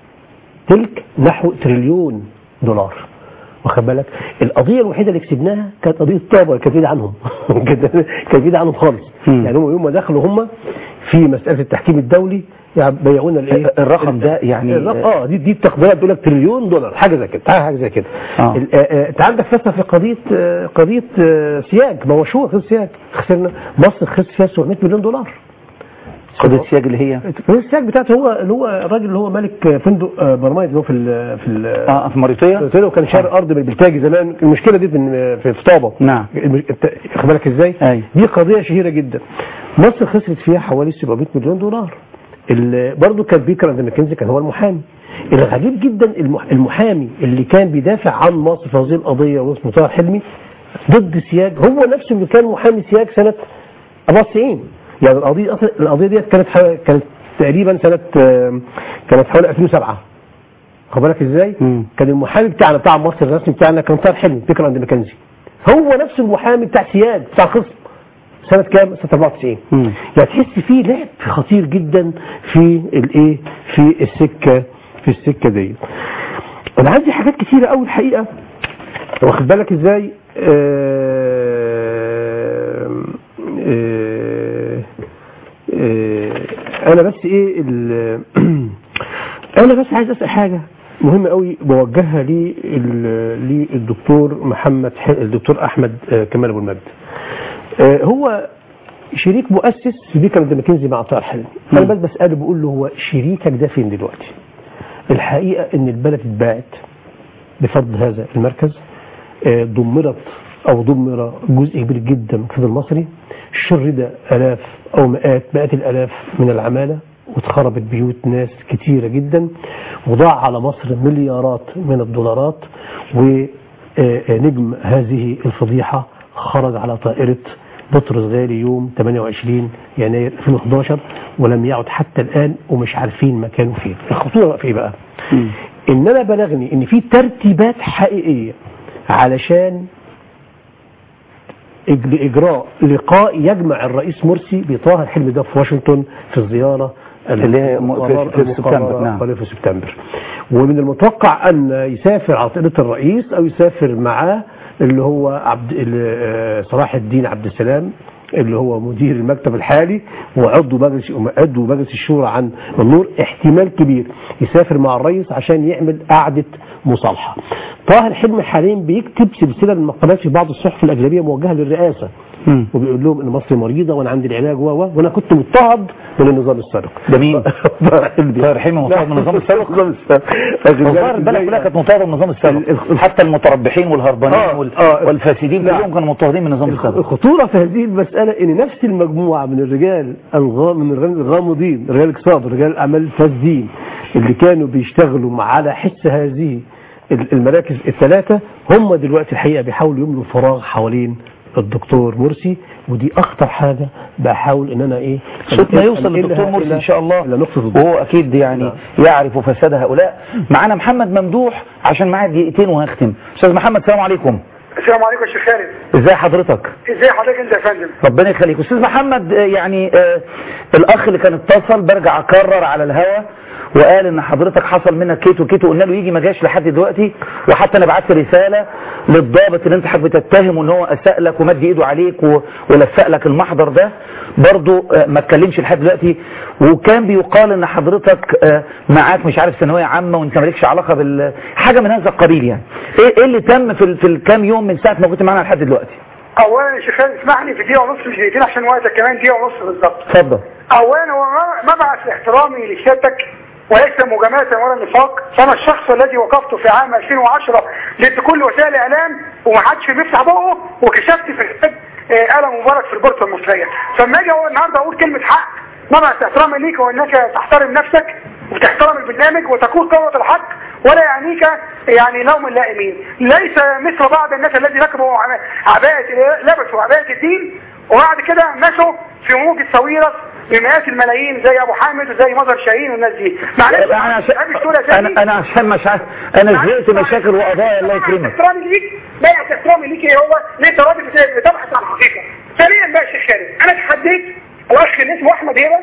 تلك نحو تريليون دولار واخد بالك القضيه الوحيده اللي كسبناها كانت قضيه طابه كانت بعيده عنهم كانت كانت بعيده عنهم خالص يعني هم يوم ما دخلوا هم في مساله التحكيم الدولي يعني بيعونا الايه الرقم ده يعني الرقم اه دي دي التقديرات بتقول لك تريليون دولار حاجه زي كده حاجه زي كده آه. ال- آه، آه، انت عندك مثلا في قضيه آه، قضيه آه، سياج ما هو شو قضيه سياج خسرنا مصر خسر فيها 700 مليون دولار قضية السياج اللي هي قضيه السياج بتاعته هو اللي هو الراجل اللي هو مالك فندق آه، برمايد اللي هو في ال في ال اه في موريتانيا قلت له كان شاري ارض بالتاجي زمان المشكله دي في في في طابه نعم المش- انت خد بالك ازاي أيوة. دي قضيه شهيره جدا مصر خسرت فيها حوالي 700 مليون دولار ال- برضه كان بيكر اند ماكنزي كان هو المحامي الغريب جدا المح- المحامي اللي كان بيدافع عن مصر في هذه القضيه واسمه طاهر حلمي ضد سياج هو نفسه اللي كان محامي سياج سنه 94 يعني القضيه اصلا القضيه ديت كانت حو- كانت تقريبا سنه آه، كانت حوالي 2007 خد بالك ازاي؟ كان المحامي بتاعنا بتاع مصر الرسمي بتاعنا كان طاهر حلمي بيكر اند ماكنزي هو نفس المحامي بتاع سياج بتاع خصم سنة كام؟ سنة 94 يعني تحس فيه لعب خطير جدا في الايه؟ في السكة في السكة دي. انا عندي حاجات كتيرة قوي الحقيقة واخد بالك ازاي؟ آه آه آه انا بس ايه ال- انا بس عايز اسال حاجه مهمه قوي بوجهها لي ال- للدكتور محمد ح- الدكتور احمد آه، كمال ابو المجد آه، هو شريك مؤسس في بيكر اند ماكنزي مع طاهر حلمي انا بس بساله بقول له هو شريكك ده فين دلوقتي الحقيقه ان البلد اتباعت بفضل هذا المركز آه، دمرت او دمر جزء كبير جدا من الاقتصاد المصري شرد الاف او مئات مئات الالاف من العماله واتخربت بيوت ناس كتيره جدا وضاع على مصر مليارات من الدولارات ونجم هذه الفضيحه خرج على طائره بطرس غالي يوم 28 يناير 2011 ولم يعد حتى الان ومش عارفين مكانه فين الخطوره بقى في ايه بقى ان انا بلغني ان في ترتيبات حقيقيه علشان إج- اجراء لقاء يجمع الرئيس مرسي بطاهر حلمي ده في واشنطن في الزياره اللي هي م- في- المقررة- في سبتمبر، المقررة نعم. قريب في سبتمبر ومن المتوقع ان يسافر على طائره الرئيس او يسافر معاه اللي هو عبد ال- آه، صلاح الدين عبد السلام اللي هو مدير المكتب الحالي وعضو مجلس عضو مجلس الشورى عن النور احتمال كبير يسافر مع الرئيس عشان يعمل قعده مصالحه. طاهر حلمي حاليا بيكتب سلسله من المقالات في بعض الصحف الاجنبيه موجهه للرئاسه وبيقول لهم ان مصر مريضه وانا عندي العلاج و و وانا كنت مضطهد من النظام السابق ده مين؟ طاهر حلمي مضطهد من النظام السابق؟ النظام السابق وظاهر البلد كلها كانت مضطهده من النظام السابق حتى المتربحين والهربانين آه، وال- آه. والفاسدين نعم. كلهم كانوا مضطهدين من النظام السابق الخطورة في هذه المسألة ان نفس المجموعة من الرجال الغا من الرجال الغامضين رجال الاقتصاد رجال الاعمال الفاسدين اللي كانوا بيشتغلوا مع- على حس هذه المراكز الثلاثة هم دلوقتي الحقيقة بيحاولوا يملوا فراغ حوالين الدكتور مرسي ودي اخطر حاجة بحاول ان انا ايه صوتنا يوصل أنقلها للدكتور مرسي إلى- ان شاء الله إلى نقطة الضوء. وهو اكيد يعني يعرف فساد هؤلاء معانا محمد ممدوح عشان معايا دقيقتين وهختم استاذ محمد السلام عليكم السلام عليكم يا شيخ خالد ازي حضرتك ازي حضرتك انت يا فندم ربنا يخليك استاذ محمد آه، يعني آه، الاخ اللي كان اتصل برجع اكرر على الهوا وقال ان حضرتك حصل منك كيت وكيت وقلنا له يجي ما جاش لحد دلوقتي وحتى انا بعت رساله للضابط اللي انت حابب تتهمه ان هو اساء لك ومد ايده عليك و- ولفق لك المحضر ده برضه آه، ما اتكلمش لحد دلوقتي وكان بيقال ان حضرتك آه، معاك مش عارف ثانويه عامه وانت مالكش علاقه بال حاجه من هذا القبيل يعني ايه ايه اللي تم في ال- في الكام يوم من ساعه ما كنت معانا لحد دلوقتي اولا يا شيخ خالد اسمعني في دقيقه ونص مش دقيقتين عشان وقتك كمان دقيقه ونص بالظبط اتفضل اولا هو ما- مبعث احترامي لسيادتك وليس مجامله ولا نفاق فانا الشخص الذي وقفت في عام 2010 ضد كل وسائل الاعلام ومحدش بيفتح بقه وكشفت في الحب آه، آلة مبارك في البورصه المصريه فلما اجي أقول النهارده اقول كلمه حق مبعث احترامي ليك وانك تحترم نفسك وتحترم البرنامج وتقول قوة الحق ولا يعنيك يعني لوم اللائمين ليس مثل بعض الناس الذي ركبوا عم- عباءة لبسوا عباءة الدين وبعد كده مشوا في موجة ساويرس بمئات الملايين زي ابو حامد وزي مظهر شاهين والناس دي معلش انا عشان انا انا عشان مش عارف انا زهقت مشاكل وقضايا الله يكرمك احترامي ليك لا احترامي ليك ايه هو ان انت راجل بت- بتبحث عن الحقيقه ثانيا بقى يا شيخ خالد انا تحديت الاخ اللي اسمه احمد هبه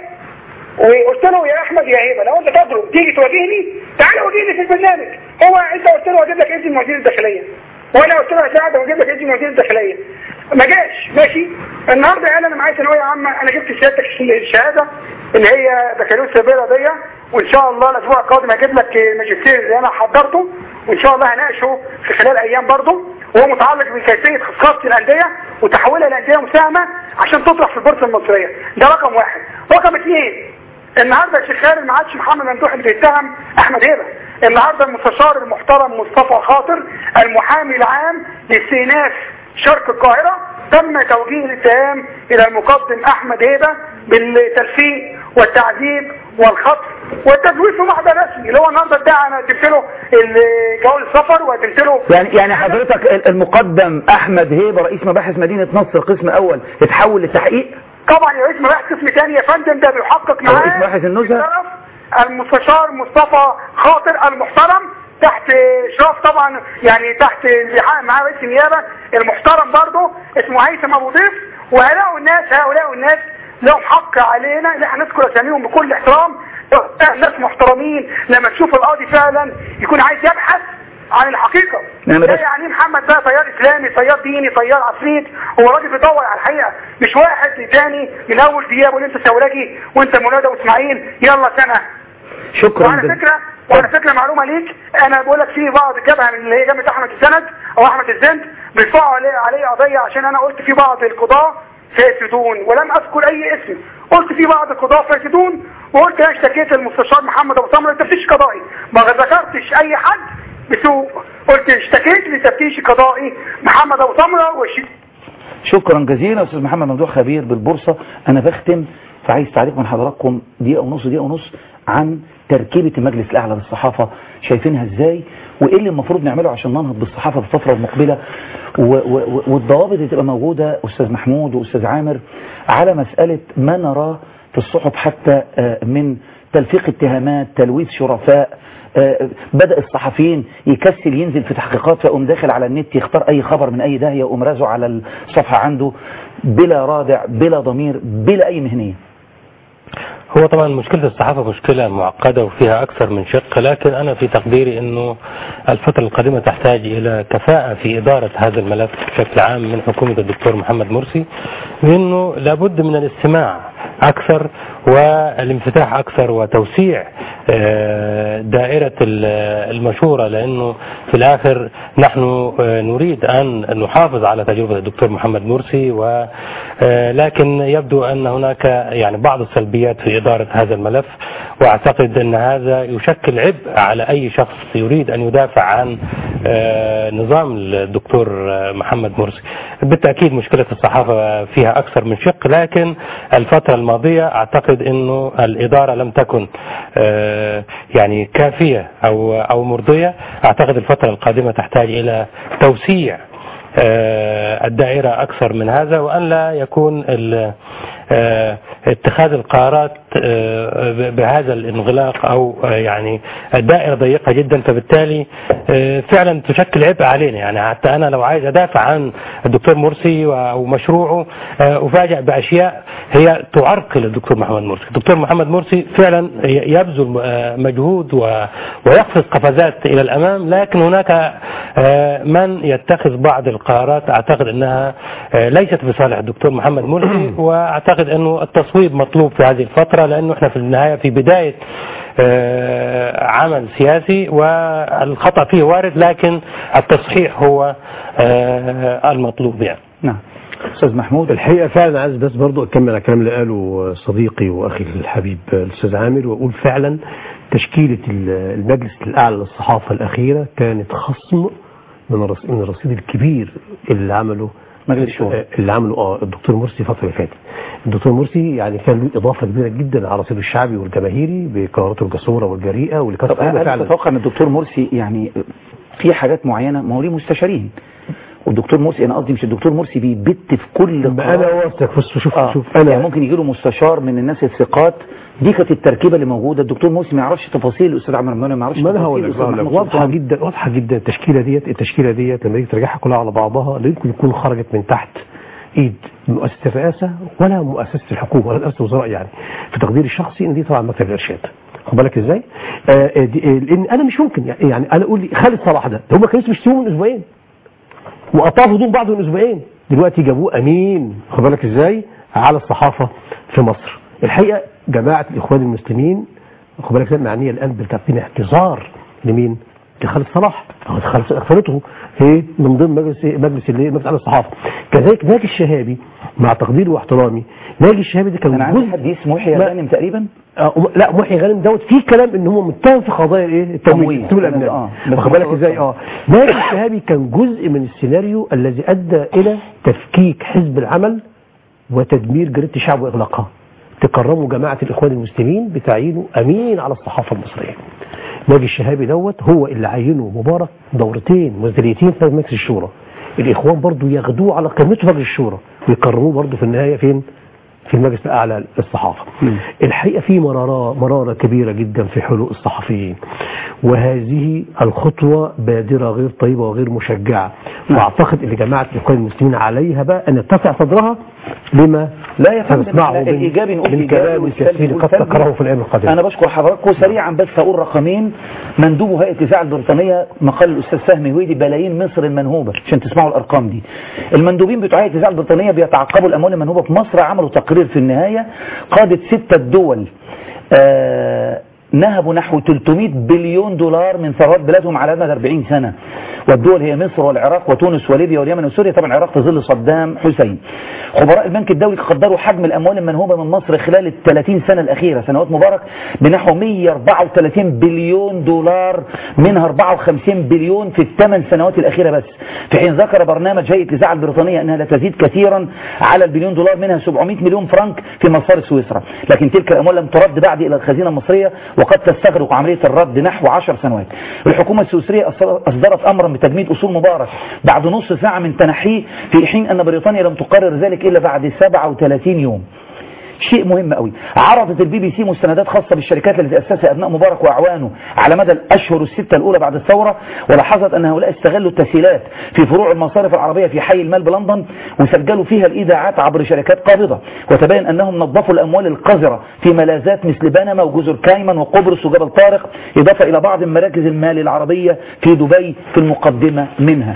وقلت له يا احمد يا هبه لو انت تضرب تيجي تواجهني تعالى واجهني في البرنامج هو انت قلت له اجيب لك اذن وزير الداخليه وانا قلت له اساعد واجيب لك اذن وزير الداخليه ما جاش ماشي النهارده قال انا معايا ثانويه عامه انا جبت سيادتك الشهاده اللي هي بكالوريوس تربيه رياضيه وان شاء الله الاسبوع القادم هجيب لك الماجستير اللي انا حضرته وان شاء الله هناقشه في خلال ايام برضه وهو متعلق بكيفيه خصاصه الانديه وتحويلها لانديه مساهمه عشان تطرح في البورصه المصريه ده رقم واحد رقم اثنين النهارده الشيخ خالد ما عادش محمد ممدوح اللي بيتهم احمد هبه النهارده المستشار المحترم مصطفى خاطر المحامي العام لاستئناف شرق القاهره تم توجيه الاتهام الى المقدم احمد هبه بالتلفيق والتعذيب والخطف والتزوير في محضر رسمي اللي هو النهارده ادعى انا قدمت له ال- جواز السفر وقدمت له يعني يعني حضرتك المقدم احمد هيبه رئيس مباحث مدينه نصر قسم اول اتحول للتحقيق طبعا يا رئيس مباحث قسم تاني يا فندم ده بيحقق معاه رئيس مباحث النزهه بشرف المستشار مصطفى خاطر المحترم تحت اشراف طبعا يعني تحت اللحاق معاه رئيس النيابه المحترم برضه اسمه هيثم ابو ضيف وهؤلاء الناس هؤلاء الناس لهم حق علينا ان احنا نذكر اساميهم بكل احترام ناس محترمين لما تشوف القاضي فعلا يكون عايز يبحث عن الحقيقة نعم ده بس- يعني محمد ده طيار اسلامي طيار ديني طيار عفريت هو راجل بيدور على الحقيقة مش واحد تاني من اول دقيقة بيقول انت سولاجي وانت منادى واسماعيل يلا سنة شكرا وعلى جزيلا. فكرة وعلى فكرة معلومة ليك انا بقول لك في بعض الجبهة من اللي هي جبهة احمد السند او احمد الزند بيرفعوا عليه عليه قضية عشان انا قلت في بعض القضاة فاسدون ولم اذكر اي اسم قلت في بعض القضاة فاسدون وقلت انا اشتكيت المستشار محمد ابو سمره للتفتيش قضائي ما ذكرتش اي حد بسوء قلت اشتكيت لتفتيش قضائي محمد ابو سمره وش شكرا جزيلا استاذ محمد ممدوح خبير بالبورصه انا بختم فعايز تعليق من حضراتكم دقيقه ونص دقيقه ونص عن تركيبه المجلس الاعلى للصحافه شايفينها ازاي وايه اللي المفروض نعمله عشان ننهض بالصحافه في الفتره المقبله و و والضوابط اللي تبقى موجوده استاذ محمود واستاذ عامر على مساله ما نراه في الصحف حتى آه، من تلفيق اتهامات تلويث شرفاء آه، بدأ الصحفيين يكسل ينزل في تحقيقات فيقوم داخل على النت يختار أي خبر من أي داهية ويقوم رازه على الصفحة عنده بلا رادع بلا ضمير بلا أي مهنية هو طبعا مشكلة الصحافة مشكلة معقدة وفيها أكثر من شق لكن أنا في تقديري أنه الفترة القادمة تحتاج إلى كفاءة في إدارة هذا الملف بشكل عام من حكومة الدكتور محمد مرسي لأنه لابد من الاستماع أكثر والانفتاح أكثر وتوسيع آه، دائرة ال- المشورة لأنه في الآخر نحن آه، نريد أن نحافظ على تجربة الدكتور محمد مرسي و آه، لكن يبدو أن هناك يعني بعض السلبيات في إدارة هذا الملف وأعتقد أن هذا يشكل عبء على أي شخص يريد أن يدافع عن آه، نظام الدكتور آه، محمد مرسي بالتأكيد مشكلة الصحافة فيها أكثر من شق لكن الفترة الماضية أعتقد اعتقد انه الاداره لم تكن آه، يعني كافيه او او مرضيه اعتقد الفتره القادمه تحتاج الى توسيع آه، الدائرة أكثر من هذا وأن لا يكون ال- آه، اتخاذ القرارات آه، ب- بهذا الانغلاق أو آه، يعني الدائرة ضيقة جدا فبالتالي آه، فعلا تشكل عبء علينا يعني حتى أنا لو عايز أدافع عن الدكتور مرسي و- ومشروعه آه، أفاجأ بأشياء هي تعرقل الدكتور محمد مرسي الدكتور محمد مرسي فعلا ي- يبذل آه، مجهود و- ويقفز قفزات إلى الأمام لكن هناك آه، من يتخذ بعض القرارات أعتقد أنها آه، ليست في صالح الدكتور محمد مرسي وأعتقد أنه التصويب مطلوب في هذه الفترة لأنه احنا في النهاية في بداية آه، عمل سياسي والخطأ فيه وارد لكن التصحيح هو آه، المطلوب يعني نعم استاذ محمود الحقيقه فعلا عايز بس برضو اكمل على الكلام اللي قاله صديقي واخي الحبيب الاستاذ عامر واقول فعلا تشكيله المجلس الاعلى للصحافه الاخيره كانت خصم من الرص- من الرصيد الكبير اللي عمله مجلس الشورى. اللي عمله اه الدكتور مرسي الفتره اللي فاتت الدكتور مرسي يعني كان له اضافه كبيره جدا على الرصيد الشعبي والجماهيري بقراراته الجسوره والجريئه واللي كانت طب قائمة هل تتوقع ان الدكتور مرسي يعني في حاجات معينه ما هو ليه مستشارين والدكتور مرسي انا قصدي مش الدكتور مرسي بيبت في كل ما انا واثق بص شوف آه. شوف انا يعني ممكن يجي له مستشار من الناس الثقات دي كانت التركيبه اللي موجوده الدكتور مرسي ما يعرفش تفاصيل الاستاذ عمرو منى ما يعرفش ما انا تفاصيل هقول لك الأستاذ هقول لك محمود واضحه سلطان. جدا واضحه جدا التشكيله ديت التشكيله ديت لما تيجي ترجعها كلها على بعضها لا يمكن يكون خرجت من تحت ايد مؤسسه الرئاسه ولا مؤسسه الحكومه ولا مؤسسه الوزراء يعني في تقديري الشخصي ان دي طبعا مكتب الارشاد خد بالك ازاي؟ آه آه، دي- آه، لان انا مش ممكن يعني- يعني انا اقول لي خالد صلاح ده هم كانوا لسه بيشتروه من اسبوعين وقطعوا هدوم بعض من اسبوعين دلوقتي جابوه امين خد بالك ازاي على الصحافه في مصر الحقيقه جماعه الاخوان المسلمين خد بالك ازاي معنيه الان بتقديم اعتذار لمين؟ لخالد صلاح أو خالد صلاح اغفرته هي من ضمن مجلس مجلس اللي مجلس على الصحافه كذلك ناجي الشهابي مع تقديري واحترامي ناجي الشهابي ده كان انا عندي حد اسمه يحيى ما- غانم تقريبا آه، لا محيي غانم دوت في كلام ان هو متهم في قضايا ايه التمويل تمويل. تمويل الابناء آه، بس واخد بالك ما- ازاي اه ناجي الشهابي كان جزء من السيناريو الذي ادى الى تفكيك حزب العمل وتدمير جريده الشعب واغلاقها تكرموا جماعه الاخوان المسلمين بتعيينه امين على الصحافه المصريه ناجي الشهابي دوت هو اللي عينه مبارك دورتين مزدليتين في مجلس الشورى الاخوان برضو ياخدوه على قمته في مجلس الشورى ويكرموه برضو في النهايه فين في المجلس الاعلى للصحافه الحقيقه في مراره مراره كبيره جدا في حلول الصحفيين وهذه الخطوه بادره غير طيبه وغير مشجعه واعتقد ان جماعه الاخوان المسلمين عليها بقى ان تتسع صدرها لما لا يا فندم سنسمعه إحنا من- الايجابي نقول من إيجابي كلام والسلبي كثير نقول قد سلبي. تكرهه في الايام القادمه انا بشكر حضراتكم سريعا بس هقول رقمين مندوب هيئه الاذاعه البريطانيه مقال الاستاذ فهمي هويدي بلايين مصر المنهوبه عشان تسمعوا الارقام دي المندوبين بتوع هيئه الاذاعه البريطانيه بيتعقبوا الاموال المنهوبه في مصر عملوا تقرير في النهايه قاده سته دول آه نهبوا نحو 300 بليون دولار من ثروات بلادهم على مدى 40 سنة والدول هي مصر والعراق وتونس وليبيا واليمن وسوريا طبعا العراق في ظل صدام حسين خبراء البنك الدولي قدروا حجم الأموال المنهوبة من مصر خلال ال 30 سنة الأخيرة سنوات مبارك بنحو 134 بليون دولار منها 54 بليون في الثمان سنوات الأخيرة بس في حين ذكر برنامج هيئة الإذاعة البريطانية أنها لا تزيد كثيرا على البليون دولار منها 700 مليون فرنك في مصاري سويسرا لكن تلك الأموال لم ترد بعد إلى الخزينة المصرية وقد تستغرق عملية الرد نحو 10 سنوات الحكومة السويسرية أصدرت أمرا بتجميد أصول مبارك بعد نص ساعة من تنحيه في حين أن بريطانيا لم تقرر ذلك إلا بعد 37 يوم شيء مهم قوي عرضت البي بي سي مستندات خاصة بالشركات التي أسسها أبناء مبارك وأعوانه على مدى الأشهر الستة الأولى بعد الثورة ولاحظت أن هؤلاء استغلوا التسهيلات في فروع المصارف العربية في حي المال بلندن وسجلوا فيها الإيداعات عبر شركات قابضة وتبين أنهم نظفوا الأموال القذرة في ملاذات مثل بنما وجزر كايمان وقبرص وجبل طارق إضافة إلى بعض مراكز المال العربية في دبي في المقدمة منها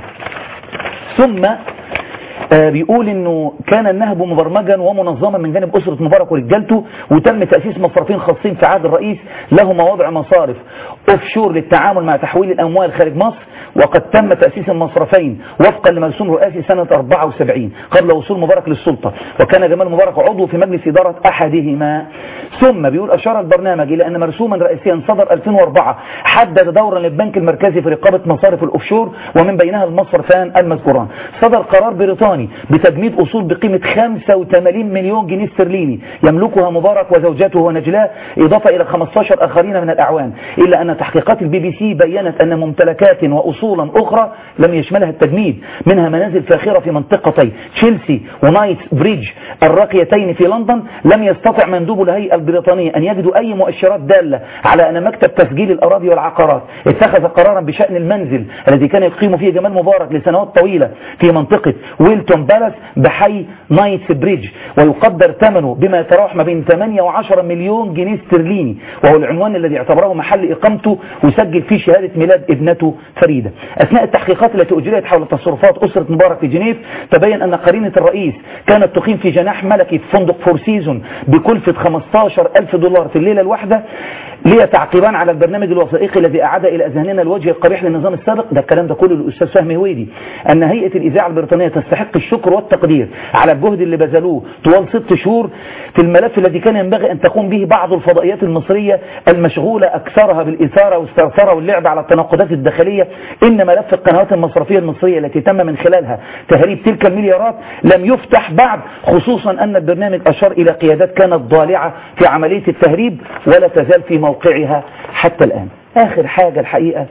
ثم آه بيقول انه كان النهب مبرمجا ومنظما من جانب اسرة مبارك ورجالته وتم تأسيس مصرفين خاصين في عهد الرئيس لهما وضع مصارف اوفشور للتعامل مع تحويل الاموال خارج مصر وقد تم تأسيس المصرفين وفقا لمرسوم رئاسي سنة 74 قبل وصول مبارك للسلطة وكان جمال مبارك عضو في مجلس إدارة أحدهما ثم بيقول أشار البرنامج إلى أن مرسوما رئاسيا صدر 2004 حدد دورا للبنك المركزي في رقابة مصارف الأوفشور ومن بينها المصرفان المذكوران صدر قرار بريطاني البريطاني بتجميد أصول بقيمة 85 مليون جنيه استرليني يملكها مبارك وزوجته ونجلاه إضافة إلى 15 آخرين من الأعوان إلا أن تحقيقات البي بي سي بيّنت أن ممتلكات وأصولا أخرى لم يشملها التجميد منها منازل فاخرة في منطقتي تشيلسي ونايت بريدج الراقيتين في لندن لم يستطع مندوب الهيئة البريطانية أن يجدوا أي مؤشرات دالة على أن مكتب تسجيل الأراضي والعقارات اتخذ قرارا بشأن المنزل الذي كان يقيم فيه جمال مبارك لسنوات طويلة في منطقة ويلتون بالاس بحي نايتس بريدج ويقدر ثمنه بما يتراوح ما بين 8 و10 مليون جنيه استرليني وهو العنوان الذي اعتبره محل إقامته وسجل فيه شهادة ميلاد ابنته فريدة أثناء التحقيقات التي أجريت حول تصرفات أسرة مبارك في جنيف تبين أن قرينة الرئيس كانت تقيم في جناح ملكي في فندق فور سيزون بكلفة 15 ألف دولار في الليلة الواحدة لي تعقيبان على البرنامج الوثائقي الذي أعاد إلى أذهاننا الوجه القبيح للنظام السابق ده الكلام ده كله للأستاذ فهمي هويدي أن هيئة الإذاعة البريطانية تستحق الشكر والتقدير على الجهد اللي بذلوه طوال ست شهور في الملف الذي كان ينبغي أن تقوم به بعض الفضائيات المصرية المشغولة أكثرها بالإثارة والثرثرة واللعب على التناقضات الداخلية إن ملف القنوات المصرفية المصرية التي تم من خلالها تهريب تلك المليارات لم يفتح بعد خصوصا أن البرنامج أشار إلى قيادات كانت ضالعة في عملية التهريب ولا تزال في موقعها حتى الآن آخر حاجة الحقيقة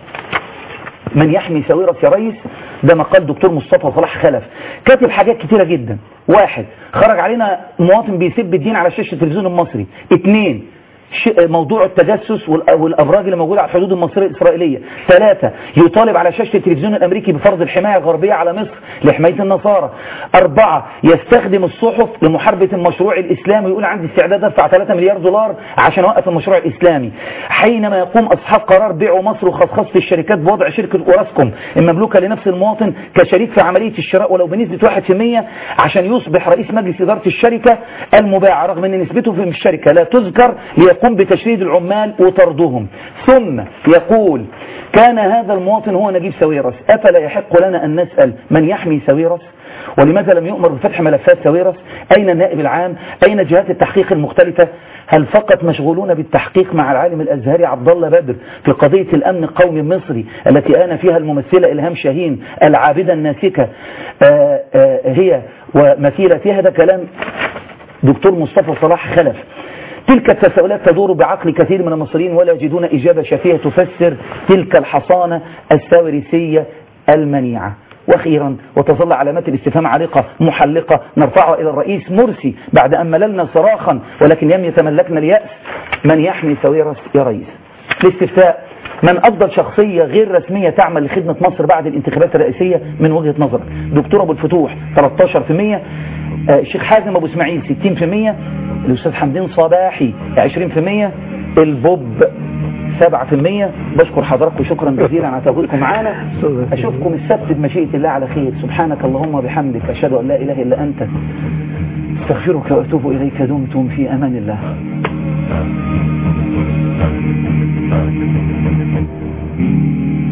من يحمي ساويرس يا ريس ده مقال دكتور مصطفى صلاح خلف كاتب حاجات كتيرة جدا واحد خرج علينا مواطن بيسب الدين على شاشة التلفزيون المصري اثنين موضوع التجسس والأبراج اللي موجودة على الحدود المصرية الإسرائيلية ثلاثة يطالب على شاشة التلفزيون الأمريكي بفرض الحماية الغربية على مصر لحماية النصارى أربعة يستخدم الصحف لمحاربة المشروع الإسلامي ويقول عندي استعداد أدفع 3 مليار دولار عشان أوقف المشروع الإسلامي حينما يقوم أصحاب قرار بيع مصر وخصخصة الشركات بوضع شركة أوراسكوم المملوكة لنفس المواطن كشريك في عملية الشراء ولو بنسبة 1% عشان يصبح رئيس مجلس إدارة الشركة المباعة رغم أن نسبته في الشركة لا تذكر ليقوم بتشريد العمال وطردهم ثم يقول كان هذا المواطن هو نجيب ساويرس أفلا يحق لنا أن نسأل من يحمي ساويرس ولماذا لم يؤمر بفتح ملفات ساويرس أين النائب العام أين جهات التحقيق المختلفة هل فقط مشغولون بالتحقيق مع العالم الأزهري عبد الله بدر في قضية الأمن القومي المصري التي آن فيها الممثلة إلهام شاهين العابدة الناسكة آآ آآ هي ومثيلتها هذا كلام دكتور مصطفى صلاح خلف تلك التساؤلات تدور بعقل كثير من المصريين ولا يجدون إجابة شافية تفسر تلك الحصانة الساوريسية المنيعة واخيرا وتظل علامات الاستفهام عالقة محلقة نرفعها إلى الرئيس مرسي بعد أن مللنا صراخا ولكن لم يتملكنا اليأس من يحمي ساويرس يا رئيس الاستفتاء من أفضل شخصية غير رسمية تعمل لخدمة مصر بعد الانتخابات الرئاسية من وجهة نظرك دكتور أبو الفتوح 13% الشيخ حازم أبو إسماعيل 60% الأستاذ حمدين صباحي 20% البوب 7% بشكر حضراتكم شكرا جزيلا على تواجدكم معانا أشوفكم السبت بمشيئة الله على خير سبحانك اللهم وبحمدك أشهد أن لا إله إلا أنت استغفرك وأتوب إليك دمتم في أمان الله Thank you.